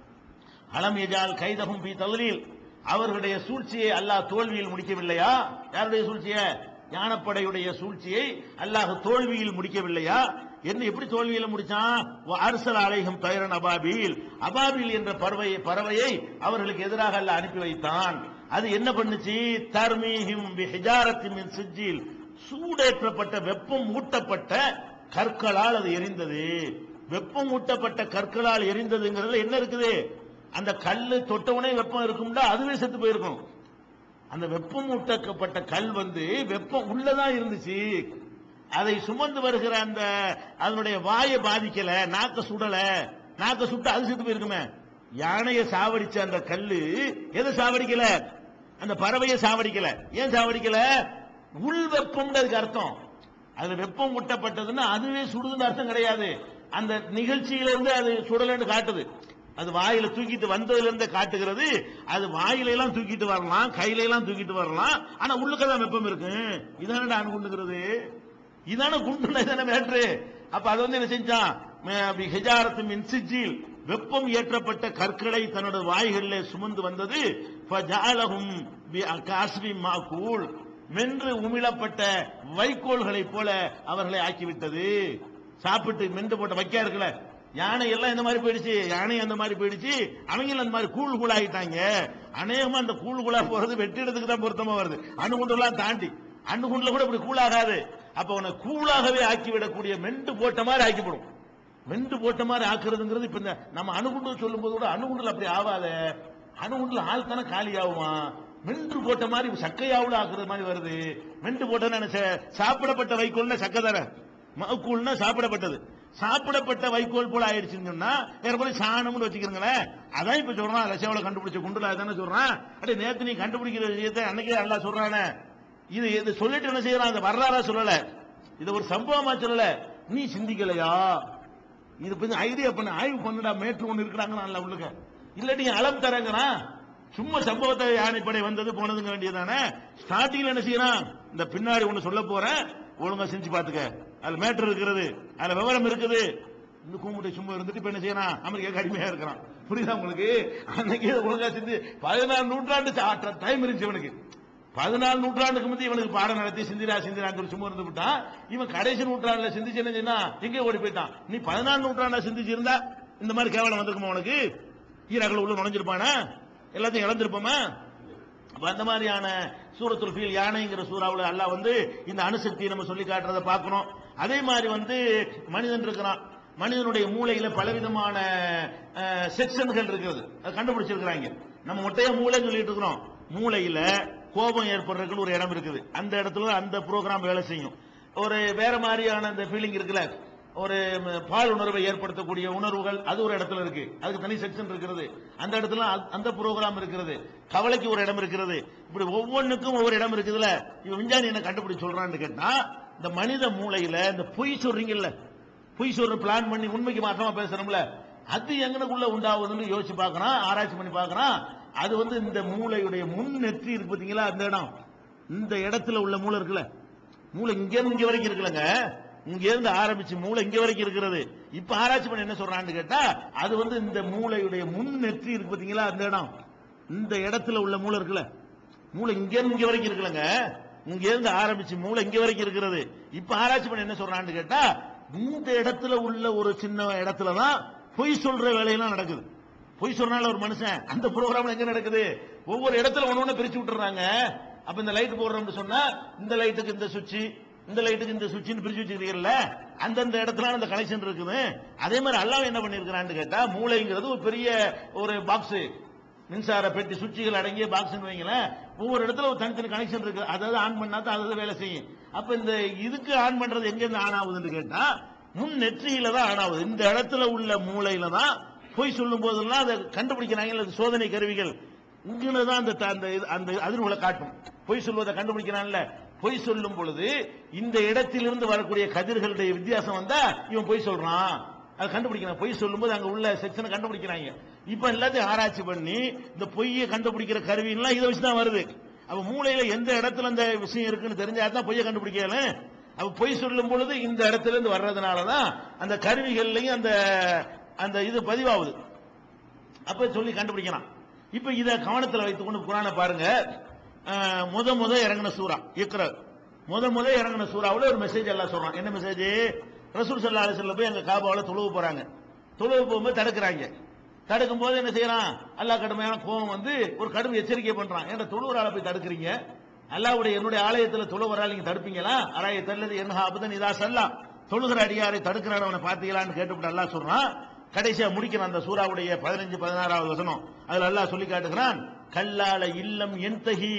A: அலம் எஜால் கைதகும் பி தல்லில் அவர்களுடைய சூழ்ச்சியை அல்லாஹ் தோல்வியில் முடிக்கவில்லையா யாருடைய சூழ்ச்சியை ஞானப்படையுடைய சூழ்ச்சியை அல்லாஹ் தோல்வியில் முடிக்கவில்லையா என்ன எப்படி தோல்வியில முடிச்சான் அரசல் அலைகும் தயரன் அபாபில் அபாபில் என்ற பறவையை பறவையை அவர்களுக்கு எதிராக அல்லாஹ் அனுப்பி வைத்தான் அது என்ன பண்ணுச்சு தர்மீஹிம் பிஹிஜாரத்தின் மின் சிஜில் சூடேற்றப்பட்ட வெப்பம் ஊட்டப்பட்ட கற்களால் அது எரிந்தது வெப்பம் ஊட்டப்பட்ட கற்களால் எரிந்ததுங்கிறதுல என்ன இருக்குது அந்த கல்லு தொட்டவுடனே வெப்பம் இருக்கும்டா அதுவே செத்து போயிருக்கும் அந்த வெப்பம் ஊட்டப்பட்ட கல் வந்து வெப்பம் உள்ளதான் இருந்துச்சு அதை சுமந்து வருகிற அந்த அதனுடைய வாயை பாதிக்கல நாக்க சுடல நாக்க சுட்டு அது செத்து போயிருக்குமே யானையை சாவடிச்ச அந்த கல்லு எதை சாவடிக்கல அந்த பறவையை சாவடிக்கல ஏன் சாவடிக்கல உள் வெப்பம் அதுக்கு அர்த்தம் அதுல வெப்பம் ஊட்டப்பட்டதுன்னா அதுவே சுடுதுன்னு அர்த்தம் கிடையாது அந்த நிகழ்ச்சியிலிருந்து அது சுடலன்னு காட்டுது அது வாயில தூக்கிட்டு வந்ததுல இருந்து காட்டுகிறது அது வாயில எல்லாம் தூக்கிட்டு வரலாம் கையில எல்லாம் தூக்கிட்டு வரலாம் ஆனா உள்ளுக்கதான் வெப்பம் இருக்கு இதானடா அணுகுண்டுங்கிறது இதான குண்டுல இதான மேட்ரு அப்ப அது வந்து என்ன செஞ்சான் ஹெஜாரத்து மின் சிஜில் வெப்பம் ஏற்றப்பட்ட கற்களை தன்னோட வாய்களில் சுமந்து வந்தது ஃபஜாலஹும் காஸ்பி மாகூல் மென்று உமிழப்பட்ட வைக்கோல்களைப் போல அவர்களை ஆக்கிவிட்டது சாப்பிட்டு மென்று போட்ட வைக்கா இருக்குல்ல யானை எல்லாம் இந்த மாதிரி போயிடுச்சு யானை அந்த மாதிரி போயிடுச்சு அவங்க அந்த மாதிரி கூழ் கூழ் ஆகிட்டாங்க அநேகமா அந்த கூழ் கூழா போறது வெற்றிடத்துக்கு தான் பொருத்தமா வருது அணுகுண்டெல்லாம் தாண்டி அணுகுண்டுல கூட இப்படி கூழாகாது அப்ப உன்னை கூழாகவே ஆக்கிவிடக்கூடிய மெண்டு போட்ட மாதிரி ஆக்கிவிடும் மெண்டு போட்ட மாதிரி ஆக்குறதுங்கிறது இப்ப இந்த நம்ம அணுகுண்டு சொல்லும் போது கூட அணுகுண்டுல அப்படி ஆகாத அணுகுண்டுல ஆள் தானே காலி ஆகுமா மென்று போட்ட மாதிரி சக்கையாவுல ஆக்குறது மாதிரி வருது மென்று போட்ட சாப்பிடப்பட்ட வைக்கோல்னா சக்கை தானே மக்கூல்னா சாப்பிடப்பட்டது சாப்பிடப்பட்ட வைக்கோல் போல ஆயிடுச்சுன்னு சொன்னா ஏற்கனவே சாணம்னு வச்சுக்கிறீங்களேன் அதான் இப்ப சொல்றான் ரஷ்யாவில் கண்டுபிடிச்ச குண்டுல தானே சொல்றான் அடே நேத்து நீ கண்டுபிடிக்கிற விஷயத்தை அன்னைக்கே நல்லா சொல்றானே இது இது சொல்லிட்டு என்ன செய்யறான் அந்த வரலாறா சொல்லல இது ஒரு சம்பவமா சொல்லல நீ சிந்திக்கலையா இது கொஞ்சம் ஐடியா பண்ண ஆய்வு பண்ணுடா மேற்று ஒண்ணு இருக்கிறாங்க நல்லா உள்ளுக்க இல்லாட்டி அளம் தரங்கிறான் சும்மா சம்பவத்தை யானைப்படை வந்தது போனதுங்க வேண்டியதானே ஸ்டார்டிங்ல என்ன செய்யறான் இந்த பின்னாடி ஒண்ணு சொல்ல போறேன் ஒழுங்கா செஞ்சு பாத்துக்க அதுல மேட்டர் இருக்கிறது அதுல விவரம் இருக்குது இந்த கூமுட்டை சும்மா இருந்துட்டு இப்ப என்ன செய்யறான் அமெரிக்கா அடிமையா இருக்கிறான் புரியுதா உங்களுக்கு அன்னைக்கு ஒழுங்கா செஞ்சு பதினாறு நூற்றாண்டு டைம் இருந்துச்சு இவனுக்கு பதினாலு நூற்றாண்டுக்கு முந்தைய இவனுக்கு பாடம் நடத்தி சிந்திரா சிந்திரான்னு சொல்லி சும்மா இருந்து விட்டான் இவன் கடைசி நூற்றாண்டுல சிந்திச்சு என்ன செய்யனா எங்கே ஓடி போயிட்டான் நீ பதினாலு நூற்றாண்டுல சிந்திச்சு இருந்தா இந்த மாதிரி கேவலம் வந்திருக்குமா உனக்கு ஈராக்கள் உள்ள நுழைஞ்சிருப்பானா எல்லாத்தையும் இழந்திருப்போமா அப்ப அந்த மாதிரியான சூரத்துல் ஃபீல் யானைங்கிற சூறாவுல அல்லாஹ் வந்து இந்த அணுசக்தியை நம்ம சொல்லி காட்டுறதை பார்க்கணும் அதே மாதிரி வந்து மனிதன் இருக்கிறான் மனிதனுடைய மூளையில பலவிதமான செக்ஷன்கள் இருக்கிறது அது கண்டுபிடிச்சிருக்கிறாங்க நம்ம மொட்டையா மூளைன்னு சொல்லிட்டு இருக்கிறோம் மூளையில கோபம் ஏற்படுறதுக்குன்னு ஒரு இடம் இருக்குது அந்த இடத்துல தான் அந்த ப்ரோக்ராம் வேலை செய்யும் ஒரு வேற மாதிரியான அந்த ஃபீலிங் இருக்குல்ல ஒரு ம், பால் உணர்வை ஏற்படுத்தக்கூடிய உணர்வுகள் அது ஒரு இடத்துல இருக்கு அதுக்கு தனி செக்ஷன் இருக்கிறது அந்த இடத்துல அ- அந்த ப்ரோக்ராம் இருக்கிறது கவலைக்கு ஒரு இடம் இருக்கிறது இப்படி ஒவ்வொன்றுக்கும் ஒவ்வொரு இடம் இருக்குதுல்ல இவன் விஞ்ஞானி என்ன கண்டுபிடிச்சு சொல்றான்னு கேட்டா இந்த மனித மூளையில இந்த பொய் சொல்றீங்கல்ல பொய் சொல்ற பிளான் பண்ணி உண்மைக்கு மாற்றமா பேசுறோம்ல அது எங்கனக்குள்ள உண்டாகுதுன்னு யோசிச்சு பார்க்கறான் ஆராய்ச்சி பண்ணி பார்க்கறான் அது வந்து இந்த மூளையுடைய முன் நெற்றி இருக்கு பாத்தீங்களா அந்த இடம் இந்த இடத்துல உள்ள மூளை இருக்குல்ல மூளை இங்க இருந்து இங்க வரைக்கும் இருக்குல்லங்க இங்க இருந்து ஆரம்பிச்சு மூளை இங்க வரைக்கும் இருக்கிறது இப்ப ஆராய்ச்சி பண்ணி என்ன சொல்றான்னு கேட்டா அது வந்து இந்த மூளையுடைய முன் நெற்றி இருக்கு பாத்தீங்களா அந்த இடம் இந்த இடத்துல உள்ள மூளை இருக்குல்ல மூளை இங்க இருந்து இங்க வரைக்கும் இருக்குல்லங்க இங்க இருந்து ஆரம்பிச்சு மூளை இங்க வரைக்கும் இருக்கிறது இப்ப ஆராய்ச்சி பண்ணி என்ன சொல்றான்னு கேட்டா இந்த இடத்துல உள்ள ஒரு சின்ன இடத்துல தான் பொய் சொல்ற வேலையெல்லாம் நடக்குது பொய் சொன்னால ஒரு மனுஷன் அந்த ப்ரோக்ராம்ல எங்க நடக்குது ஒவ்வொரு இடத்துல ஒண்ணு ஒண்ணு பிரிச்சு விட்டுறாங்க அப்ப இந்த லைட் போடுறோம்னு சொன்னா இந்த லைட்டுக்கு இந்த சுவிட்ச் இந்த லைட்டுக்கு இந்த சுவிட்ச்னு பிரிச்சு வச்சிருக்கீங்கல்ல அந்தந்த இடத்துல அந்த கனெக்ஷன் இருக்குது அதே மாதிரி அல்லாஹ் என்ன பண்ணிருக்கிறான்னு கேட்டா மூளைங்கிறது ஒரு பெரிய ஒரு பாக்ஸ் மின்சார பெட்டி சுவிட்சுகள் அடங்கிய பாக்ஸ் வைங்களேன் ஒவ்வொரு இடத்துல ஒரு தனித்தனி கனெக்ஷன் இருக்கு அதாவது ஆன் பண்ணா தான் அதாவது வேலை செய்யும் அப்ப இந்த இதுக்கு ஆன் பண்றது எங்க இருந்து ஆன் ஆகுதுன்னு கேட்டா முன் நெற்றியில தான் ஆன் ஆகுது இந்த இடத்துல உள்ள மூளையில தான் போய் சொல்லும் போதெல்லாம் அதை கண்டுபிடிக்கிறாங்க அது சோதனை கருவிகள் இங்கே தான் அந்த த- அந்த இது- அந்த அதிர்வுகளை காட்டும் பொய் சொல்வதை கண்டுபிடிக்கிறான்ல பொய் சொல்லும் பொழுது இந்த இடத்திலிருந்து வரக்கூடிய கதிர்களுடைய வித்தியாசம் வந்தா இவன் பொய் சொல்றான் அதை கண்டுபிடிக்கிறாங்க பொய் சொல்லும்போது அங்க உள்ள செக்ஷனை கண்டுபிடிக்கிறாங்க இப்ப எல்லாத்தையும் ஆராய்ச்சி பண்ணி இந்த பொய்யை கண்டுபிடிக்கிற கருவின்லாம் இதை வச்சு தான் வருது அப்ப மூளையில எந்த இடத்துல அந்த விஷயம் இருக்குன்னு தெரிஞ்சா தான் பொய்யை கண்டுபிடிக்கல அப்ப பொய் சொல்லும் பொழுது இந்த இடத்துல இருந்து வர்றதுனாலதான் அந்த கருவிகள்லயும் அந்த அந்த இது பதிவாகுது அப்ப சொல்லி கண்டுபிடிக்கலாம் இப்ப இத கவனத்துல வைத்துக்கொண்டு குரானை பாருங்க அஹ், முத முத இறங்கின சூரா இக்ர முத முத இறங்கின சூறாவுல ஒரு மெசேஜ் எல்லாம் சொல்றான் என்ன மெசேஜ் ரசூல் சல்லா அலிஸ்ல போய் எங்க காபாவில தொழுவு போறாங்க தொழுவு போகும்போது தடுக்கிறாங்க தடுக்கும் போது என்ன செய்யறான் அல்லாஹ் கடுமையான கோபம் வந்து ஒரு கடும் எச்சரிக்கை பண்றான் ஏன்னா தொழுவரால போய் தடுக்கிறீங்க அல்லாவுடைய என்னுடைய ஆலயத்துல தொழுவரால் நீங்க தடுப்பீங்களா அராய தல்லது என்ன அபதன் இதா சல்லாம் தொழுகிற அடியாரை தடுக்கிறானவனை பார்த்தீங்களான்னு கேட்டுவிட்டு அல்லாஹ் சொல்றான் கடைசியா முடிக்கிறான் அந்த சூறாவுடைய பதினஞ்சு பதினாறாவது வசனம் அதுல அல்லாஹ் சொல்லி காட்டுகிறான் கல்லால இல்லம் என்தகி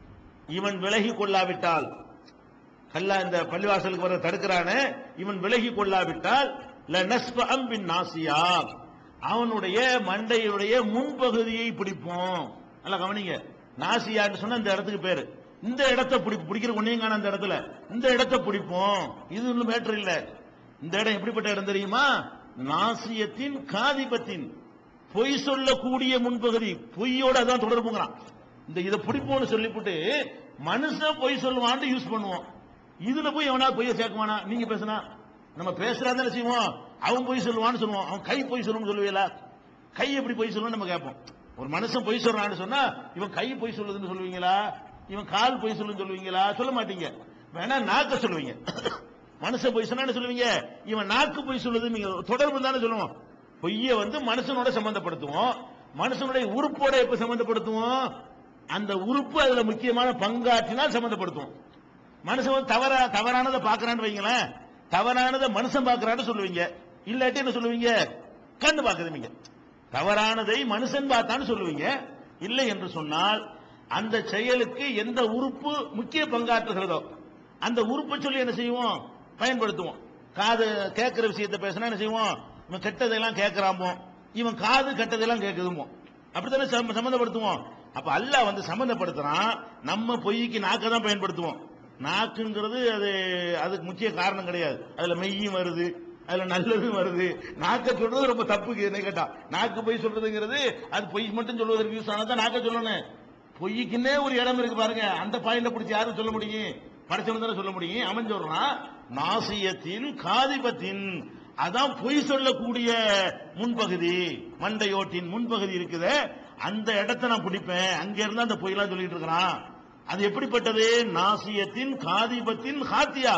A: இவன் விலகி கொள்ளாவிட்டால் கல்லா இந்த பள்ளிவாசலுக்கு வர தடுக்கிறானே இவன் விலகி கொள்ளாவிட்டால் லனஸ்ப அம்பின் நாசியா அவனுடைய மண்டையுடைய முன்பகுதியை பிடிப்போம் நல்லா கவனிங்க நாசியான்னு சொன்னா இந்த இடத்துக்கு பேரு இந்த இடத்தை பிடி பிடிக்கிற ஒன்னையும் காண அந்த இடத்துல இந்த இடத்தை பிடிப்போம் இது ஒன்றும் மேட்டர் இல்ல இந்த இடம் எப்படிப்பட்ட இடம் தெரியுமா நாசியத்தின் காதிபத்தின் பொய் சொல்லக்கூடிய முன்பகுதி பொய்யோட அதான் தொடர்புங்கிறான் இந்த இதை பிடிப்போம்னு சொல்லிவிட்டு மனுஷன் பொய் சொல்லுவான்ட்டு யூஸ் பண்ணுவோம் இதுல போய் எவனா பொய்ய சேர்க்குவானா நீங்க பேசுனா நம்ம பேசுறா தானே செய்வோம் அவன் பொய் சொல்லுவான்னு சொல்லுவோம் அவன் கை பொய் சொல்லுன்னு சொல்லுவீங்களா கை எப்படி பொய் சொல்லுன்னு நம்ம கேட்போம் ஒரு மனுஷன் பொய் சொல்றான்னு சொன்னா இவன் கை பொய் சொல்லுதுன்னு சொல்லுவீங்களா இவன் கால் பொய் சொல்லுன்னு சொல்லுவீங்களா சொல்ல மாட்டீங்க வேணா நாக்க சொல்லுவீங்க மனுஷன் பொய் சொன்னா என்ன சொல்லுவீங்க இவன் நாக்கு பொய் சொல்லுது நீங்க தொடர்பு தானே சொல்லுவோம் பொய்ய வந்து மனுஷனோட சம்பந்தப்படுத்துவோம் மனுஷனுடைய உறுப்போட எப்ப சம்பந்தப்படுத்துவோம் அந்த உறுப்பு அதுல முக்கியமான பங்காற்றினால் சம்பந்தப்படுத்துவோம் மனுஷன் வந்து தவறா தவறானதை பாக்குறான்னு வைங்களேன் தவறானதை மனுஷன் பாக்குறான்னு சொல்லுவீங்க இல்லாட்டி என்ன சொல்லுவீங்க கண்ணு பாக்குறீங்க தவறானதை மனுஷன் பார்த்தான்னு சொல்லுவீங்க இல்லை என்று சொன்னால் அந்த செயலுக்கு எந்த உறுப்பு முக்கிய பங்காற்றுகிறதோ அந்த உறுப்பை சொல்லி என்ன செய்வோம் பயன்படுத்துவோம் காது கேட்கிற விஷயத்தை பேசினா என்ன செய்வோம் இவன் கெட்டதெல்லாம் கேட்கிறாமோ இவன் காது கெட்டதெல்லாம் கேட்குதுமோ அப்படித்தானே சம்ம- சம்மந்தப்படுத்துவோம் அப்ப அல்லாஹ் வந்து சம்மந்தப்படுத்துறான் நம்ம பொய்க்கு நாக்க தான் பயன்படுத்துவோம் நாக்குங்கிறது அது அதுக்கு முக்கிய காரணம் கிடையாது அதுல மெய்யும் வருது அதுல நல்லதும் வருது நாக்க சொல்றது ரொம்ப தப்பு என்ன கேட்டா நாக்கு பொய் சொல்றதுங்கிறது அது பொய் மட்டும் சொல்வதற்கு யூஸ் ஆனதான் நாக்க சொல்லணும் பொய்க்குன்னே ஒரு இடம் இருக்கு பாருங்க அந்த பாயிண்ட பிடிச்சி யாரும் சொல்ல முடியும் படைச்சவன் தானே சொல்ல முடியும் அவன் சொல்றான் நாசியத்தின் காதிபத்தின் அதான் பொய் சொல்லக்கூடிய முன்பகுதி மண்டையோட்டின் முன்பகுதி இருக்குதே அந்த இடத்தை நான் பிடிப்பேன் அங்க இருந்து அந்த பொய்லாம் சொல்லிட்டு இருக்கிறான் அது எப்படிப்பட்டது நாசியத்தின் காதிபத்தின் ஹாத்தியா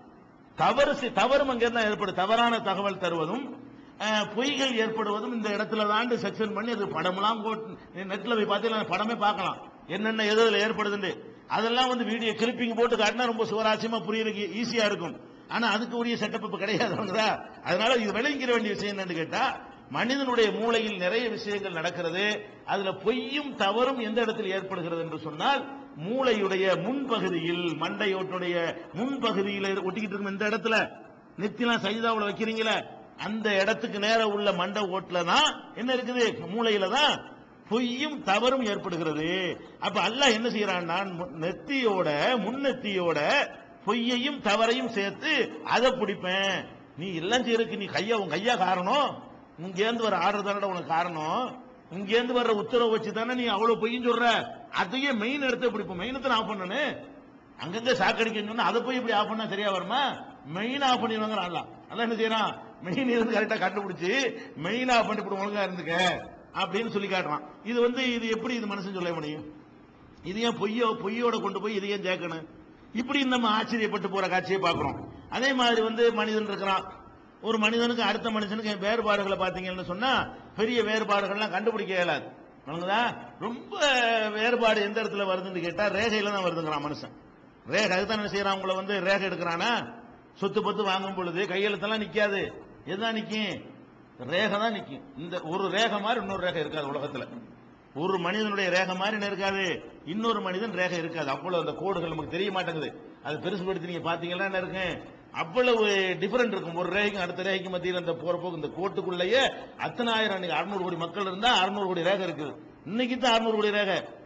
A: தவறு செய்- தவறும் அங்க தான் ஏற்படும் தவறான தகவல் தருவதும் அஹ், பொய்கள் ஏற்படுவதும் இந்த இடத்துல தான் செக்ஷன் பண்ணி அது படம்லாம் போட்டு நெட்ல போய் பார்த்தீங்கன்னா படமே பார்க்கலாம் என்னென்ன எது எதுல ஏற்படுதுன்னு அதெல்லாம் வந்து வீடியோ கிளிப்பிங் போட்டு காட்டினா ரொம்ப சுவராசியமா புரியறதுக்கு ஈஸியா இருக்கும் ஆனா அதுக்கு உரிய செட்டப் இப்ப கிடையாது அவங்கதா அதனால இது விளங்கிற வேண்டிய விஷயம் என்னன்னு கேட்டா மனிதனுடைய மூளையில் நிறைய விஷயங்கள் நடக்கிறது அதுல பொய்யும் தவறும் எந்த இடத்தில் ஏற்படுகிறது என்று சொன்னால் மூளையுடைய முன்பகுதியில் மண்டையோட்டுடைய முன்பகுதியில் ஒட்டிக்கிட்டு இருக்கும் இந்த இடத்துல நெத்திலாம் சைதாவுல வைக்கிறீங்களே அந்த இடத்துக்கு நேர உள்ள மண்டை ஓட்டுல தான் என்ன இருக்குது மூளையில தான் பொய்யும் தவறும் ஏற்படுகிறது அப்ப அல்லாஹ் என்ன செய்யறான்னா மு- நெத்தியோட முன்னெத்தியோட பொய்யையும் தவறையும் சேர்த்து அதை பிடிப்பேன் நீ எல்லாம் செய்யறதுக்கு நீ கையா உன் கையா காரணம் இங்கேருந்து வர ஆர்டர் தானடா உனக்கு காரணம் இங்கேருந்து வர்ற உத்தரவு வச்சு தானே நீ அவ்வளவு பொய்யும் சொல்ற அதையே மெயின் எடுத்து பிடிப்போம் மெயினத்தை ஆஃப் பண்ணனு அங்கங்க சாக்கடிக்க சொன்னா அதை போய் இப்படி ஆஃப் பண்ணா சரியா வருமா மெயின் ஆஃப் பண்ணிடுவாங்க நல்லா நல்லா என்ன செய்யறான் மெயின் இருந்து கரெக்டா கண்டுபிடிச்சு மெயின் ஆஃப் பண்ணி இப்படி ஒழுங்கா இருந்துக்க அப்படின்னு சொல்லி காட்டுறான் இது வந்து இது எப்படி இது மனுஷன் சொல்ல முடியும் இது ஏன் பொய்யோ பொய்யோட கொண்டு போய் இது ஏன் சேர்க்கணும் இப்படி நம்ம ஆச்சரியப்பட்டு போற காட்சியை பார்க்கிறோம் அதே மாதிரி வந்து மனிதன் இருக்கிறான் ஒரு மனிதனுக்கு அடுத்த மனுஷனுக்கு வேறுபாடுகளை பார்த்தீங்கன்னு சொன்னா பெரிய வேறுபாடுகள்லாம் கண்டுபிடிக்க இயலாது வணங்குதா ரொம்ப வேறுபாடு எந்த இடத்துல வருதுன்னு கேட்டா ரேகையில தான் வருதுங்கிறான் மனுஷன் ரேகை அதுதான் என்ன செய்யறான் உங்களை வந்து ரேகை எடுக்கிறானா சொத்து பத்து வாங்கும் பொழுது கையெழுத்தெல்லாம் நிக்காது எதுதான் நிக்கும் ரேகை தான் நிக்கும் இந்த ஒரு ரேகை மாதிரி இன்னொரு ரேகை இருக்காது உலகத்துல ஒரு மனிதனுடைய ரேகை மாதிரி என்ன இருக்காது இன்னொரு மனிதன் ரேகை இருக்காது அவ்வளவு அந்த கோடுகள் நமக்கு தெரிய மாட்டேங்குது அது பெருசுபடுத்தி நீங்க பாத்தீங்கன்னா என்ன இருக்கு அவ்வளவு டிஃபரெண்ட் இருக்கும் ஒரு ரேகைக்கும் அடுத்த ரேகைக்கு மத்தியில் அந்த போற போக்கு இந்த கோட்டுக்குள்ளேயே அத்தனாயிரம் அன்னைக்கு அறுநூறு கோடி மக்கள் இருந்தா அறுநூறு கோடி ரேகை இருக்குது இன்னைக்கு தான் அறுநூறு கோடி ரேகை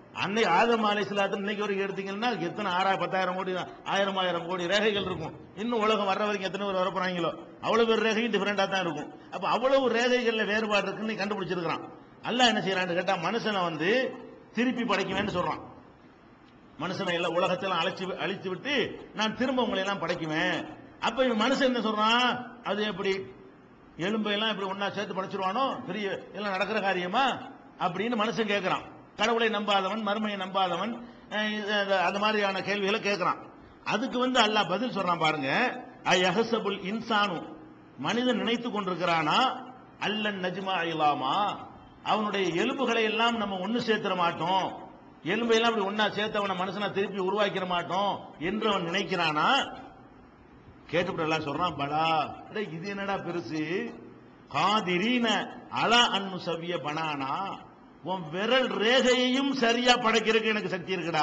A: அன்னை ஆதம் அலைஹிஸ்ஸலாத்து இன்னைக்கு வரைக்கும் எடுத்தீங்கன்னா எத்தனை ஆறாயிரம் பத்தாயிரம் கோடி ஆயிரம் ஆயிரம் கோடி ரேகைகள் இருக்கும் இன்னும் உலகம் வர்ற வரைக்கும் எத்தனை பேர் வரப்போறாங்களோ அவ்வளவு பேர் ரேகையும் டிஃபரெண்டா தான் இருக்கும் அப்ப அவ்வளவு ரேகைகள்ல வேறுபாடு இருக்குன்னு கண்டுபிடிச்சிருக்கிறான் அல்லாஹ் என்ன செய்யறான்னு கேட்டா மனுஷனை வந்து திருப்பி படைக்குவேன்னு சொல்றான் மனுஷனை எல்லாம் உலகத்தெல்லாம் அழைச்சு அழித்து விட்டு நான் திரும்ப உங்களை எல்லாம் படைக்குவேன் அப்ப இவன் மனுஷன் என்ன சொல்றான் அது எப்படி எலும்பை எல்லாம் இப்படி ஒன்னா சேர்த்து படைச்சிருவானோ பெரிய எல்லாம் நடக்கிற காரியமா அப்படின்னு மனுஷன் கேட்கிறான் கடவுளை நம்பாதவன் மறுமையை நம்பாதவன் அஹ் இது- அது- அது மாதிரியான கேள்விகளை கேட்கிறான் அதுக்கு வந்து அல்லாஹ் பதில் சொல்றான் பாருங்க அயஹசபுல் இன்சானு மனிதன் நினைத்து கொண்டிருக்கிறானா அல்லன் நஜ்மா இலாமா அவனுடைய எலும்புகளை எல்லாம் நம்ம ஒண்ணு சேர்த்திட மாட்டோம் எலும்பை எல்லாம் அப்படி ஒன்னா சேர்த்து அவனை மனுஷனா திருப்பி உருவாக்கிட மாட்டோம் என்று அவன் நினைக்கிறானா கேட்டுவிட்டு எல்லாம் சொல்றான் படா அடே, இது என்னடா பெருசு காதிரீன அலா அன்னு சவ்ய பனானா உன் விரல் ரேகையையும் சரியா படைக்கிறதுக்கு எனக்கு சக்தி இருக்குடா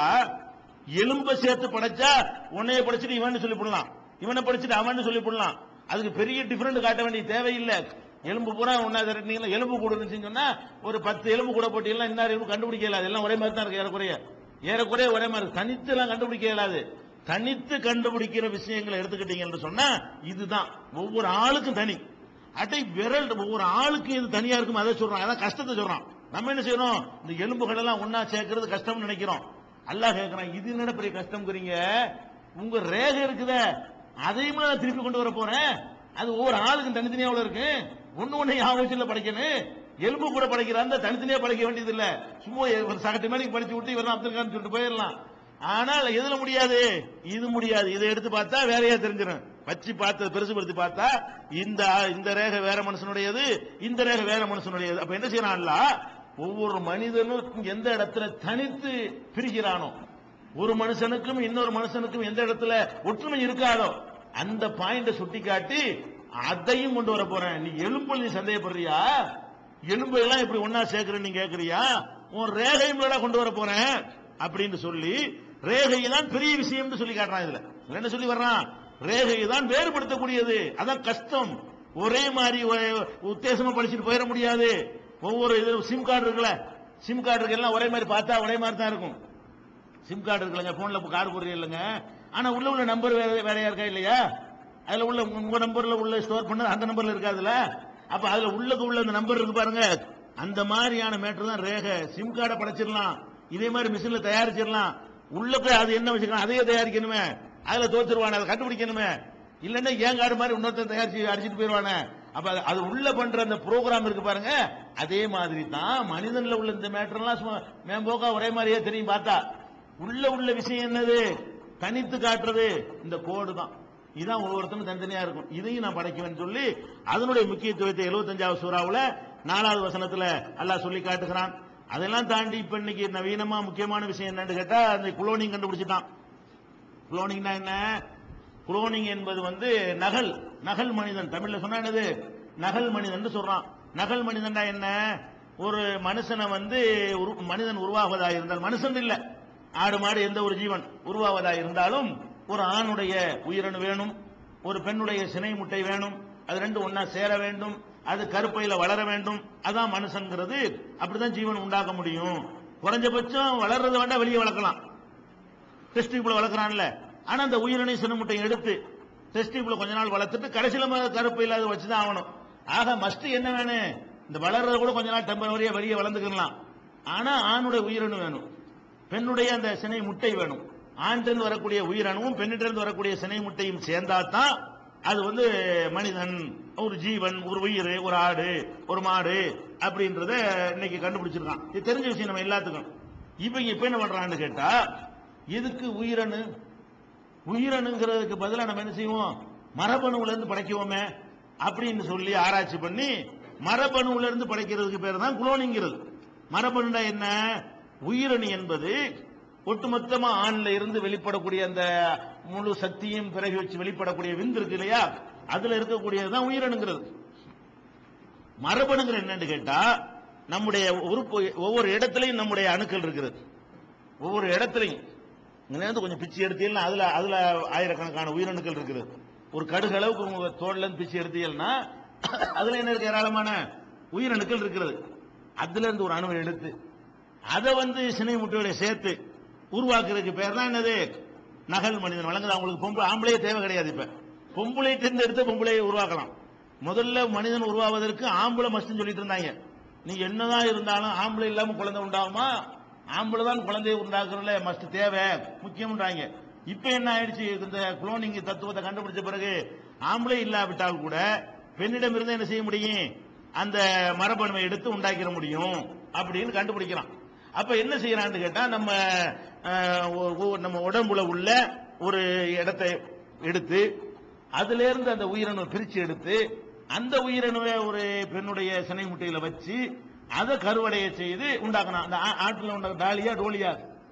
A: எலும்ப சேர்த்து படைச்சா உன்னைய படைச்சிட்டு இவன் சொல்லி போடலாம் இவனை படிச்சுட்டு அவன் சொல்லி போடலாம் அதுக்கு பெரிய டிஃபரெண்ட் காட்ட வேண்டிய தேவையில்லை எலும்பு பூரா ஒன்னா திரட்டினீங்களா எலும்பு கூட இருந்துச்சுன்னு சொன்னா ஒரு பத்து எலும்பு கூட போட்டீங்கன்னா இன்னார் எலும்பு கண்டுபிடிக்க இயலாது எல்லாம் ஒரே மாதிரி தான் இருக்கு ஏறக்குறைய ஏறக்குறைய ஒரே மாதிரி இருக்கு. தனித்து எல்லாம் கண்டுபிடிக்க இயலாது தனித்து கண்டுபிடிக்கிற விஷயங்களை எடுத்துக்கிட்டீங்கன்னு சொன்னா இதுதான் ஒவ்வொரு ஆளுக்கும் தனி அட்டை விரல் ஒவ்வொரு ஆளுக்கும் இது தனியா இருக்கும் அதை சொல்றான் அதான் கஷ்டத்தை சொல்றான் நம்ம என்ன செய்யறோம் இந்த எலும்புகள் எல்லாம் ஒன்னா சேர்க்கறது கஷ்டம்னு நினைக்கிறோம் அல்லாஹ் கேட்கறான் இது என்னடா பெரிய கஷ்டம்ங்கிறீங்க உங்க ரேகை இருக்குதே அதையும் நான் திருப்பி கொண்டு வர போறேன் அது ஒவ்வொரு ஆளுக்கும் தனித்தனியா அவ்வளவு இருக்கு ஒண்ணு ஒண்ணு ஆபோசிட்ல படைக்கணும் எலும்பு கூட படைக்கிறான் தனித்தனியா படைக்க வேண்டியது இல்ல சும்மா ஒரு சகட்டு மாதிரி படிச்சு விட்டு இவரெல்லாம் அப்துல் கான் சொல்லிட்டு போயிடலாம் ஆனால் எதுல முடியாது இது முடியாது இதை எடுத்து பார்த்தா வேறையா தெரிஞ்சிடும் வச்சு பார்த்து பெருசுபடுத்தி பார்த்தா இந்த இந்த ரேகை வேற மனுஷனுடையது இந்த ரேகை வேற மனுஷனுடையது அப்ப என்ன செய்யறான்ல ஒவ்வொரு மனிதனும் எந்த இடத்துல தனித்து பிரிகிறானோ ஒரு மனுஷனுக்கும் இன்னொரு மனுஷனுக்கும் எந்த இடத்துல ஒற்றுமை இருக்காதோ அந்த பாயிண்ட சுட்டி காட்டி அதையும் கொண்டு வர போறேன் நீ எலும்பு நீ சந்தேகப்படுறியா எலும்பு எல்லாம் இப்படி ஒன்னா சேர்க்கிற நீ கேக்குறியா உன் ரேகையும் கூட கொண்டு வர போறேன் அப்படின்னு சொல்லி ரேகை தான் பெரிய விஷயம்னு சொல்லி காட்டுறான் இதுல இதுல என்ன சொல்லி வர்றான் ரேகை தான் வேறுபடுத்தக்கூடியது அதான் கஷ்டம் ஒரே மாதிரி ஒ- உத்தேசமா படிச்சுட்டு போயிட முடியாது ஒவ்வொரு இது சிம் கார்டு இருக்குல்ல சிம் கார்டு இருக்கு எல்லாம் ஒரே மாதிரி பார்த்தா ஒரே மாதிரி தான் இருக்கும் சிம் கார்டு இருக்குல்லங்க போன்ல கார்டு போடுறீங்க இல்லைங்க ஆனா உள்ள உள்ள நம்பர் வேற வேறையா இருக்கா இல்லையா அதுல உள்ள உங்க நம்பர்ல உள்ள ஸ்டோர் பண்ணது அந்த நம்பர்ல இருக்காதுல்ல அப்ப அதுல உள்ளக்கு உள்ள அந்த நம்பர் இருக்கு பாருங்க அந்த மாதிரியான மேட்டர் தான் ரேகை சிம் கார்டை படைச்சிடலாம் இதே மாதிரி மிஷின்ல தயாரிச்சிடலாம் உள்ளக்கு அது என்ன வச்சுக்கலாம் அதையே தயாரிக்கணுமே அதுல தோத்துருவானே அதை கண்டுபிடிக்கணுமே இல்லன்னா ஏன் கார்டு மாதிரி இன்னொருத்தன் தயாரிச்சு அடிச்சிட்டு போயிருவானே அப்ப அது- அது உள்ள பண்ற அந்த ப்ரோக்ராம் இருக்கு பாருங்க அதே மாதிரி தான் மனிதன்ல உள்ள இந்த மேட்டர் எல்லாம் சும்மா மேம்போக்கா ஒரே மாதிரியே தெரியும் பார்த்தா உள்ள உள்ள விஷயம் என்னது தனித்து காட்டுறது இந்த கோடு தான் இதான் ஒவ்வொருத்தரும் தனித்தனியா இருக்கும் இதையும் நான் படைக்குவேன்னு சொல்லி அதனுடைய முக்கியத்துவத்தை 75வது சூறாவுல நாலாவது வசனத்துல அல்லாஹ் சொல்லி காட்டுகிறான் அதெல்லாம் தாண்டி இப்ப இன்னைக்கு நவீனமா முக்கியமான விஷயம் என்னன்னு கேட்டா அந்த குளோனிங் கண்டுபிடிச்சிட்டான் குளோனிங்னா என்ன குளோனிங் என்பது வந்து நகல் நகல் மனிதன் தமிழ்ல சொன்னா என்னது நகல் மனிதன் சொல்றான் நகல் மனிதன்டா என்ன ஒரு மனுஷனை வந்து உரு- மனிதன் உருவாவதா இருந்தால் மனுஷன் இல்ல ஆடு மாடு எந்த ஒரு ஜீவன் உருவாவதா இருந்தாலும் ஒரு ஆணுடைய உயிரணு வேணும் ஒரு பெண்ணுடைய சினை முட்டை வேணும் அது ரெண்டும் ஒன்னா சேர வேண்டும் அது கருப்பையில வளர வேண்டும் அதான் மனுஷன்கிறது அப்படிதான் ஜீவன் உண்டாக்க முடியும் குறைஞ்சபட்சம் வளர்றதை வேண்டாம் வெளியே வளர்க்கலாம் டெஸ்டிபிள் வளர்க்குறான்ல ஆனா அந்த உயிரணை சின்னமுட்டையும் எடுத்து டெஸ்டிபிள் கொஞ்ச நாள் வளர்த்துட்டு கடைசியில ம- கருப்பு இல்லாத வச்சுதான் ஆகணும் ஆக மஸ்ட் என்ன வேணும் இந்த வளர்றது கூட கொஞ்ச நாள் டெம்பரவரியா வெளியே வளர்ந்துக்கலாம் ஆனா ஆணுடைய உயிரணு வேணும் பெண்ணுடைய அந்த சினை முட்டை வேணும் ஆண்டிலிருந்து வரக்கூடிய உயிரணுவும் பெண்ணிட்டிருந்து வரக்கூடிய சினை முட்டையும் சேர்ந்தாதான் அது வந்து மனிதன் ஒரு ஜீவன் ஒரு உயிர் ஒரு ஆடு ஒரு மாடு அப்படின்றத இன்னைக்கு கண்டுபிடிச்சிருக்கான் இது தெரிஞ்ச விஷயம் நம்ம எல்லாத்துக்கும் இவங்க இப்ப என்ன பண்றான்னு கேட்டா எதுக்கு உயிரணு உயிரணுங்கிறதுக்கு பதிலா நம்ம என்ன செய்வோம் மரபணுவுல இருந்து படைக்குவோமே அப்படின்னு சொல்லி ஆராய்ச்சி பண்ணி மரபணுவுல இருந்து படைக்கிறதுக்கு பேர் தான் குளோனிங்கிறது மரபணுனா என்ன உயிரணு என்பது ஒட்டுமொத்தமா ஆண்ல இருந்து வெளிப்படக்கூடிய அந்த முழு சக்தியும் பிறகு வச்சு வெளிப்படக்கூடிய விந்து இருக்கு இல்லையா அதுல இருக்கக்கூடியதுதான் உயிரணுங்கிறது மரபணுங்கிற என்னன்னு கேட்டா நம்முடைய உறுப்பு ஒவ்வொரு இடத்துலயும் நம்முடைய அணுக்கள் இருக்கிறது ஒவ்வொரு இடத்துலையும் இங்க இருந்து கொஞ்சம் பிச்சு எடுத்தீங்கன்னா அதுல அதுல ஆயிரக்கணக்கான உயிரணுக்கள் இருக்குது ஒரு கடுகு அளவுக்கு உங்க தோல்ல இருந்து பிச்சு எடுத்தீங்கன்னா அதுல என்ன இருக்கு ஏராளமான உயிரணுக்கள் இருக்கிறது அதுல இருந்து ஒரு அணுவை எடுத்து அதை வந்து சினை முட்டையோட சேர்த்து உருவாக்குறதுக்கு பேர் தான் என்னது நகல் மனிதன் வழங்குது அவங்களுக்கு பொம்பளை ஆம்பளையே தேவை கிடையாது இப்ப பொம்பளை தேர்ந்தெடுத்து பொம்பளையை உருவாக்கலாம் முதல்ல மனிதன் உருவாவதற்கு ஆம்பளை மஸ்ட்னு சொல்லிட்டு இருந்தாங்க நீ என்னதான் இருந்தாலும் ஆம்பளை இல்லாம குழந்தை உண்டாகுமா ஆம்பளை தான் குழந்தையை உண்டாக்குறதுல மஸ்ட் தேவை முக்கியம்ன்றாங்க இப்ப என்ன ஆயிடுச்சு இந்த குளோனிங் தத்துவத்தை கண்டுபிடிச்ச பிறகு ஆம்பளை இல்லாவிட்டால் கூட பெண்ணிடம் இருந்து என்ன செய்ய முடியும் அந்த மரபணுவை எடுத்து உண்டாக்கிற முடியும் அப்படின்னு கண்டுபிடிக்கிறான் அப்ப என்ன செய்யறான்னு கேட்டா நம்ம அஹ், ஒ- ஒ- நம்ம உடம்புல உள்ள ஒரு இடத்தை எடுத்து அதுல இருந்து அந்த உயிரணுவை பிரிச்சு எடுத்து அந்த உயிரணுவை ஒரு பெண்ணுடைய சினை முட்டையில வச்சு அதை கருவடைய செய்து உண்டாக்கணும் அந்த ஆ- ஆட்டுல உண்ட டாலியா டோலியா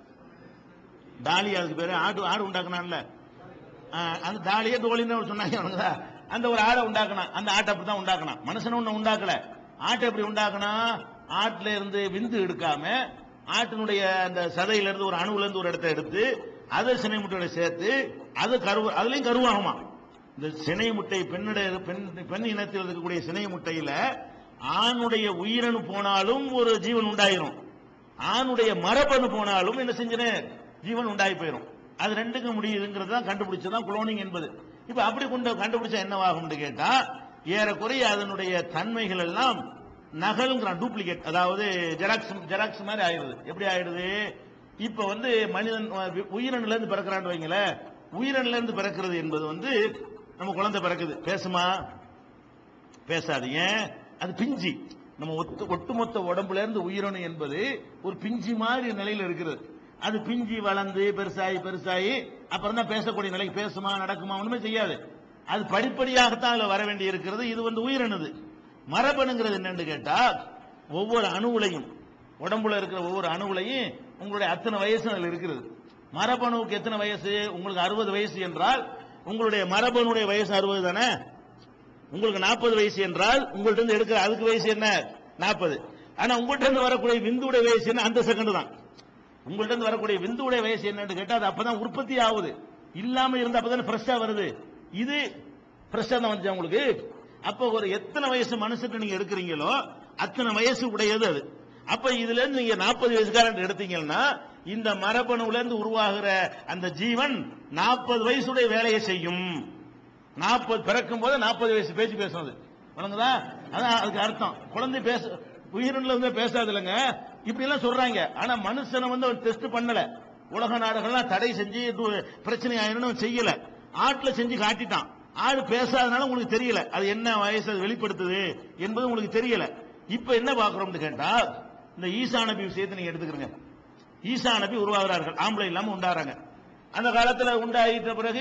A: டாலியா அதுக்கு பேரு ஆடு ஆடு உண்டாக்கணும்ல அந்த தாலியே டோலின்னு சொன்னாங்க அவனுங்க அந்த ஒரு ஆடை உண்டாக்கணும் அந்த ஆட்டை அப்படிதான் உண்டாக்கணும் மனுஷன் ஒண்ணு உண்டாக்கல ஆட்டை எப்படி உண்டாக்கணும் ஆட்டுல இருந்து விந்து எடுக்காம ஆட்டினுடைய அந்த சதையில இருந்து ஒரு அணுவுல இருந்து ஒரு இடத்தை எடுத்து அதை சினை முட்டையோட சேர்த்து அது கரு அதுலயும் கருவாகுமா இந்த சினை முட்டை பெண்ணுடைய பெண் பெண் இனத்தில் இருக்கக்கூடிய சினை முட்டையில ஆணுடைய உயிரணு போனாலும் ஒரு ஜீவன் உண்டாயிரும் ஆணுடைய மரபணு போனாலும் என்ன செஞ்சனே ஜீவன் உண்டாகி போயிடும் அது ரெண்டுக்கும் முடியுதுங்கிறது தான் கண்டுபிடிச்சதான் குளோனிங் என்பது இப்ப அப்படி கொண்டு கண்டுபிடிச்சா என்னவாகும்னு கேட்டா ஏறக்குறைய அதனுடைய தன்மைகள் எல்லாம் நகலுங்கிறான் டூப்ளிகேட் அதாவது ஜெராக்ஸ் ஜெராக்ஸ் மாதிரி ஆயிடுது எப்படி ஆயிடுது இப்ப வந்து மனிதன் அஹ், உயிரணுல இருந்து பிறக்கிறான்னு வைங்களேன் உயிரணுல இருந்து பிறக்கிறது என்பது வந்து நம்ம குழந்தை பிறக்குது பேசுமா பேசாது ஏன் அது பிஞ்சி நம்ம ஒத்து ஒட்டுமொத்த உடம்புல இருந்து உயிரணு என்பது ஒரு பிஞ்சி மாதிரி நிலையில இருக்கிறது அது பிஞ்சி வளர்ந்து பெருசாகி பெருசாகி அப்புறம் தான் பேசக்கூடிய நிலைக்கு பேசுமா நடக்குமா ஒண்ணுமே செய்யாது அது படிப்படியாகத்தான் அதுல வர வேண்டி இருக்கிறது இது வந்து உயிரணுது மரபணுங்கிறது என்னன்னு கேட்டா ஒவ்வொரு அணுவுலையும் உடம்புல இருக்கிற ஒவ்வொரு அணுவுலையும் உங்களுடைய அத்தனை வயசு அதுல இருக்கிறது மரபணுவுக்கு எத்தனை வயசு உங்களுக்கு அறுபது வயசு என்றால் உங்களுடைய மரபணுடைய வயசு அறுபது தானே உங்களுக்கு நாற்பது வயசு என்றால் உங்கள்ட்ட இருந்து எடுக்கிற அதுக்கு வயசு என்ன நாற்பது ஆனா உங்கள்ட்ட இருந்து வரக்கூடிய விந்துடைய வயசு என்ன அந்த செகண்ட் தான் உங்கள்ட்ட இருந்து வரக்கூடிய விந்துடைய வயசு என்னன்னு கேட்டா அது அப்பதான் உற்பத்தி ஆகுது இல்லாம இருந்தா அப்பதானே ஃப்ரெஷ்ஷா வருது இது ஃப்ரெஷ்ஷா தான் வந்துச்சு உங்களுக்கு அப்ப ஒரு எத்தனை வயசு மனுஷன் நீங்க எடுக்கிறீங்களோ அத்தனை வயசு உடையது அது அப்ப இதுல இருந்து நீங்க நாற்பது வயசுக்காரன் எடுத்தீங்கன்னா இந்த மரபணுல இருந்து உருவாகிற அந்த ஜீவன் நாற்பது வயசுடைய வேலையை செய்யும் நாற்பது பிறக்கும் போது நாற்பது வயசு பேச்சு பேசுறது வழங்குதா அதான் அதுக்கு அர்த்தம் குழந்தை பேச உயிரினல வந்து பேசாது இல்லைங்க இப்படி எல்லாம் சொல்றாங்க ஆனா மனுஷனை வந்து அவன் டெஸ்ட் பண்ணல உலக நாடுகள்லாம் தடை செஞ்சு இது பிரச்சனை ஆயிரும் அவன் செய்யல ஆட்டுல செஞ்சு காட்டிட்டான் ஆடு பேசாதனால உங்களுக்கு தெரியல அது என்ன வயசு அது வெளிப்படுத்துது என்பது உங்களுக்கு தெரியல இப்ப என்ன பாக்குறோம்னு கேட்டா இந்த ஈசா நபி விஷயத்தை நீங்க எடுத்துக்கிறீங்க ஈசா நபி உருவாகிறார்கள் ஆம்பளை இல்லாம உண்டாறாங்க அந்த காலத்துல உண்டாயிட்ட பிறகு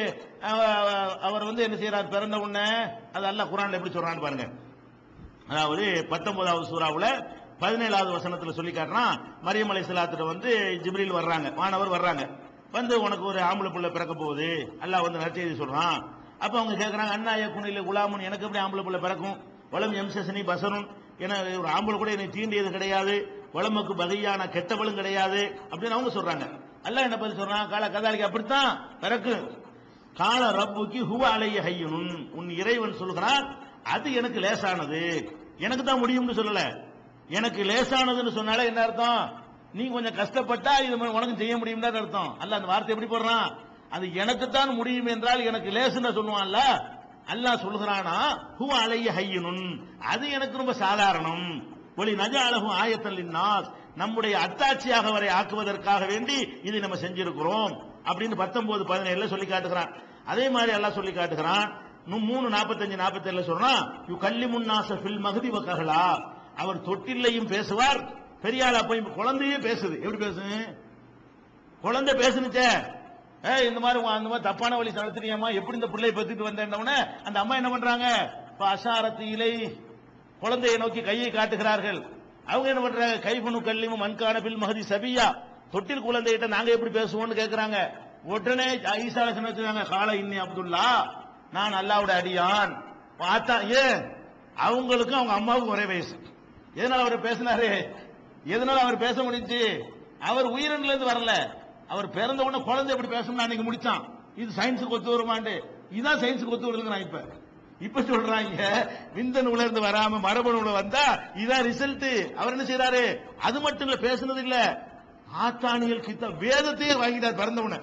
A: அவ- அவர் வந்து என்ன செய்யறார் பிறந்த உடனே அது அல்லாஹ் குரான்ல எப்படி சொல்றான்னு பாருங்க அதாவது பத்தொன்பதாவது சூறாவுல பதினேழாவது வசனத்துல சொல்லி காட்டுறான் மரியம் அலை வந்து ஜிப்ரீல் வர்றாங்க வானவர் வர்றாங்க வந்து உனக்கு ஒரு ஆம்பளை புள்ள பிறக்க போகுது அல்லாஹ் வந்து நற்செய்தி சொல்றான் அப்ப அவங்க கேக்குறாங்க அண்ணா குனில குலாமுன் எனக்கு எப்படி ஆம்பளை புள்ள பிறக்கும் வளம் எம்சசனி பசருன் என ஒரு ஆம்பளை கூட என்னை தீண்டியது கிடையாது வளமுக்கு பகையான கெட்டவளும் கிடையாது அப்படின்னு அவங்க சொல்றாங்க அல்லாஹ் என்ன பதில் சொல்றான் கால கதாலிக்கு அப்படித்தான் பிறக்கு கால ரப்புக்கு ஹுவ அலைய ஹையனுன் உன் இறைவன் சொல்கிறான் அது எனக்கு லேசானது எனக்கு தான் முடியும்னு சொல்லல எனக்கு லேசானதுன்னு சொன்னாலே என்ன அர்த்தம் நீ கொஞ்சம் கஷ்டப்பட்டா இது உனக்கு செய்ய முடியும் அர்த்தம் அல்ல அந்த வார்த்தை எப்படி போடுறான் அது எனக்கு தான் முடியும் என்றால் எனக்கு லேசுன்னு சொல்லுவான்ல அல்லாஹ் சொல்கிறானா ஹுவ அலைய ஹையனுன் அது எனக்கு ரொம்ப சாதாரணம் ஒளி நஜ அழகும் ஆயத்தல் நாஸ் நம்முடைய அத்தாட்சியாக வரை ஆக்குவதற்காக வேண்டி இதை நம்ம செஞ்சிருக்கிறோம் அப்படின்னு பத்தொன்பது பதினேழுல சொல்லி காட்டுகிறான் அதே மாதிரி எல்லாம் சொல்லி காட்டுகிறான் இன்னும் மூணு நாற்பத்தஞ்சு நாற்பத்தேழுல சொல்றான் யூ கல்லி முன்னாச ஃபில் மகதி வக்ககளா அவர் தொட்டிலையும் பேசுவார் பெரியாள் அப்ப இப்ப குழந்தையே பேசுது எப்படி பேசுது குழந்தை பேசுனுச்சே ஏய் இந்த மாதிரி உன் அந்த மாதிரி தப்பான வழி நடத்துறியம்மா எப்படி இந்த பிள்ளையை பத்திட்டு வந்தேன்னே அந்த அம்மா என்ன பண்றாங்க இப்ப அசாரத்து இலை குழந்தையை நோக்கி கையை காட்டுகிறார்கள் அவங்க என்ன பண்றாங்க கைபனு கல்லிமும் மண்கான பில் மகதி சபியா தொட்டில் குழந்தைகிட்ட நாங்க எப்படி பேசுவோம்னு கேக்குறாங்க உடனே ஈசா அலைஹிஸ்ஸலாம் வச்சுருக்காங்க கால இன்னி அப்துல்லா நான் அல்லாவோட அடியான் பார்த்தா ஏன் அவங்களுக்கும் அவங்க அம்மாவுக்கும் ஒரே வயசு எதனால அவர் பேசினாரு எதனால அவர் பேச முடிஞ்சு அவர் உயிரினில இருந்து வரல அவர் பிறந்த உடனே குழந்தை எப்படி பேசணும்னு அன்னைக்கு முடிச்சான் இது சயின்ஸுக்கு ஒத்து வருமாண்டு இதுதான் சயின்ஸுக்கு ஒத்து வருதுங்கிறான் இப்ப இப்ப சொல்றாங்க விந்தணுல இருந்து வராம மரபணுல வந்தா இதான் ரிசல்ட் அவர் என்ன செய்யறாரு அது மட்டும் இல்ல பேசுனது இல்ல ஆத்தானியல் கித்த வேதத்தையே வாங்கிட்டார் பிறந்தவன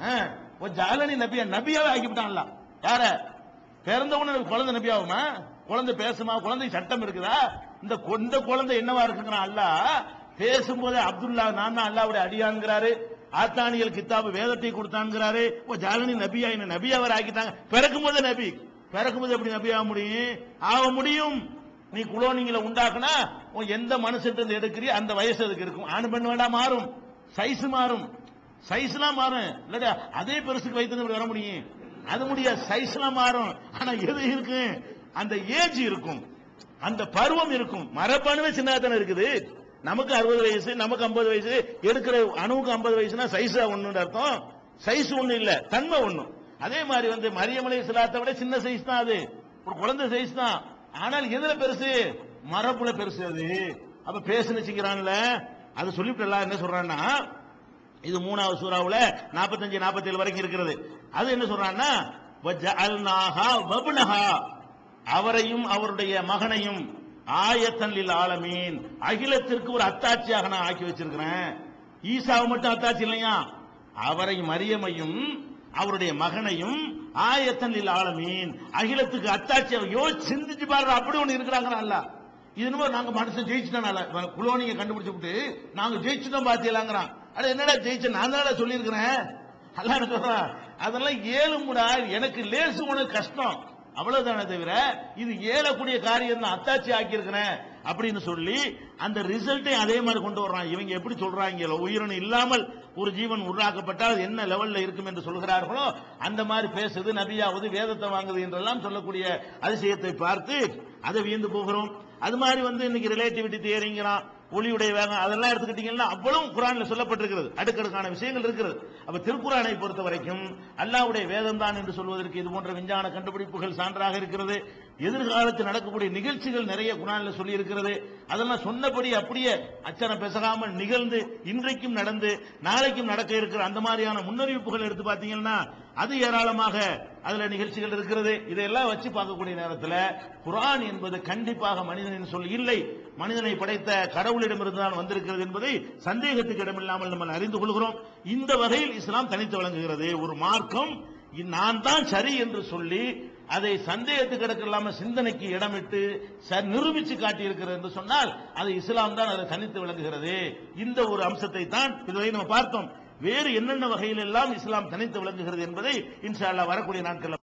A: ஜாலனி நபியா நபியாவே ஆக்கிவிட்டான்ல யார பிறந்தவன குழந்தை நபியாகுமா குழந்தை பேசுமா குழந்தை சட்டம் இருக்குதா இந்த கொ- இந்த குழந்தை என்னவா இருக்குங்கிறான் அல்லாஹ் பேசும்போது அப்துல்லா நான் தான் அல்லாவுடைய அடியான்கிறாரு ஆத்தானியல் கித்தாபு வேதத்தை கொடுத்தான்ங்கிறாரு ஓ ஜாலனி நபியா என்ன நபியா அவர் ஆக்கிட்டாங்க பிறக்கும் போது நபி பிறக்கும் போது எப்படி நபி ஆக முடியும் ஆக முடியும் நீ குளோனிங்களை உண்டாக்குனா உன் எந்த மனுஷன் இருந்து எடுக்கிறியோ அந்த வயசு அதுக்கு இருக்கும் ஆண் பெண் வேண்டாம் மாறும் சைஸ் மாறும் சைஸ்லாம் மாறும் இல்லடா அதே பெருசுக்கு வைத்து வர முடியும் அது முடியாது சைஸ்லாம் மாறும் ஆனா எது இருக்கு அந்த ஏஜ் இருக்கும் அந்த பருவம் இருக்கும் மரபணுவே சின்னதான இருக்குது நமக்கு அறுபது வயசு நமக்கு ஐம்பது வயசு எடுக்கிற அணுவுக்கு ஐம்பது வயசுனா சைஸ் ஒண்ணு அர்த்தம் சைஸ் ஒண்ணு இல்ல தன்மை ஒண்ணு அதே மாதிரி வந்து மரியமலை சிலாத்தை விட சின்ன சைஸ் தான் அது ஒரு குழந்தை சைஸ் தான் ஆனால் எதுல பெருசு மரபுல பெருசு அது அப்ப பேசுனுச்சுக்கிறான்ல அது சொல்லிவிட்டு என்ன சொல்றான்னா இது மூணாவது சூறாவுல 45 47 வரைக்கும் இருக்கிறது அது என்ன சொல்றான்னா வஜஅல்நாஹா வப்னஹா அவரையும் அவருடைய மகனையும் ஆயத்தன் லில் ஆலமீன் அகிலத்திற்கு ஒரு அத்தாட்சியாக நான் ஆக்கி வச்சிருக்கிறேன் ஈசாவை மட்டும் அத்தாட்சி இல்லையா அவரை மரியமையும் அவருடைய மகனையும் ஆயத்தன் லில் ஆலமீன் அகிலத்துக்கு அத்தாட்சி யோசிச்சு சிந்திச்சு பாருங்க அப்படி ஒண்ணு இருக்கிறாங்க இது என்னமோ நாங்க மனுஷன் ஜெயிச்சுட்டானால குலோனிங்க கண்டுபிடிச்சு விட்டு நாங்க ஜெயிச்சுட்டோம் பாத்தீங்களாங்கிறான் அட என்னடா ஜெயிச்ச நான் தானே சொல்லியிருக்கிறேன் அல்ல என்ன சொல்றான் அதெல்லாம் ஏழுமுடா எனக்கு லேசு உனக்கு கஷ்டம் அவ்வளவுதானே தவிர இது ஏலக்கூடிய காரியம் தான் அத்தாட்சி ஆக்கியிருக்கிறேன் அப்படின்னு சொல்லி அந்த ரிசல்ட்டை அதே மாதிரி கொண்டு வர்றான் இவங்க எப்படி சொல்றாங்களோ உயிரினம் இல்லாமல் ஒரு ஜீவன் உருவாக்கப்பட்டால் அது என்ன லெவல்ல இருக்கும் என்று சொல்கிறார்களோ அந்த மாதிரி பேசுது நபியாவது வேதத்தை வாங்குது என்றெல்லாம் சொல்லக்கூடிய அதிசயத்தை பார்த்து அதை வியந்து போகிறோம் அது மாதிரி வந்து இன்னைக்கு ரிலேட்டிவிட்டி தியரிங்கிறான் ஒளியுடைய வேகம் அதெல்லாம் எடுத்துக்கிட்டீங்கன்னா அவ்வளவு குரான்ல சொல்லப்பட்டிருக்கிறது அடுக்கடுக்கான விஷயங்கள் இருக்கிறது அப்ப திருக்குறானை பொறுத்த வரைக்கும் அல்லாஹ்வுடைய வேதம் தான் என்று சொல்வதற்கு இது போன்ற விஞ்ஞான கண்டுபிடிப்புகள் சான்றாக இருக்கிறது எதிர்காலத்தில் நடக்கக்கூடிய நிகழ்ச்சிகள் நிறைய குரான்ல சொல்லி இருக்கிறது அதெல்லாம் சொன்னபடி அப்படியே அச்சரம் பெசகாமல் நிகழ்ந்து இன்றைக்கும் நடந்து நாளைக்கும் நடக்க இருக்கிற அந்த மாதிரியான முன்னறிவிப்புகள் எடுத்து பார்த்தீங்கன்னா அது ஏராளமாக அதுல நிகழ்ச்சிகள் இருக்கிறது இதையெல்லாம் வச்சு பார்க்கக்கூடிய நேரத்தில் குர்ஆன் என்பது கண்டிப்பாக மனிதனின் சொல் இல்லை மனிதனை படைத்த கடவுளிடமிருந்து தான் வந்திருக்கிறது என்பதை சந்தேகத்துக்கு இடமில்லாமல் நம்ம அறிந்து கொள்கிறோம் இந்த வகையில் இஸ்லாம் தனித்து வழங்குகிறது ஒரு மார்க்கம் இ- நான் தான் சரி என்று சொல்லி அதை சந்தேகத்துக்கு இடமில்லாம சிந்தனைக்கு இடமிட்டு ச- நிரூபிச்சு காட்டி இருக்கிறது என்று சொன்னால் அது இஸ்லாம் தான் அதை தனித்து விளங்குகிறது இந்த ஒரு அம்சத்தை தான் இதுவரை நம்ம பார்த்தோம் வேறு என்னென்ன வகையில் எல்லாம் இஸ்லாம் தனித்து விளங்குகிறது என்பதை இன்ஷா அல்லாஹ் வரக்கூடிய நாட்கள்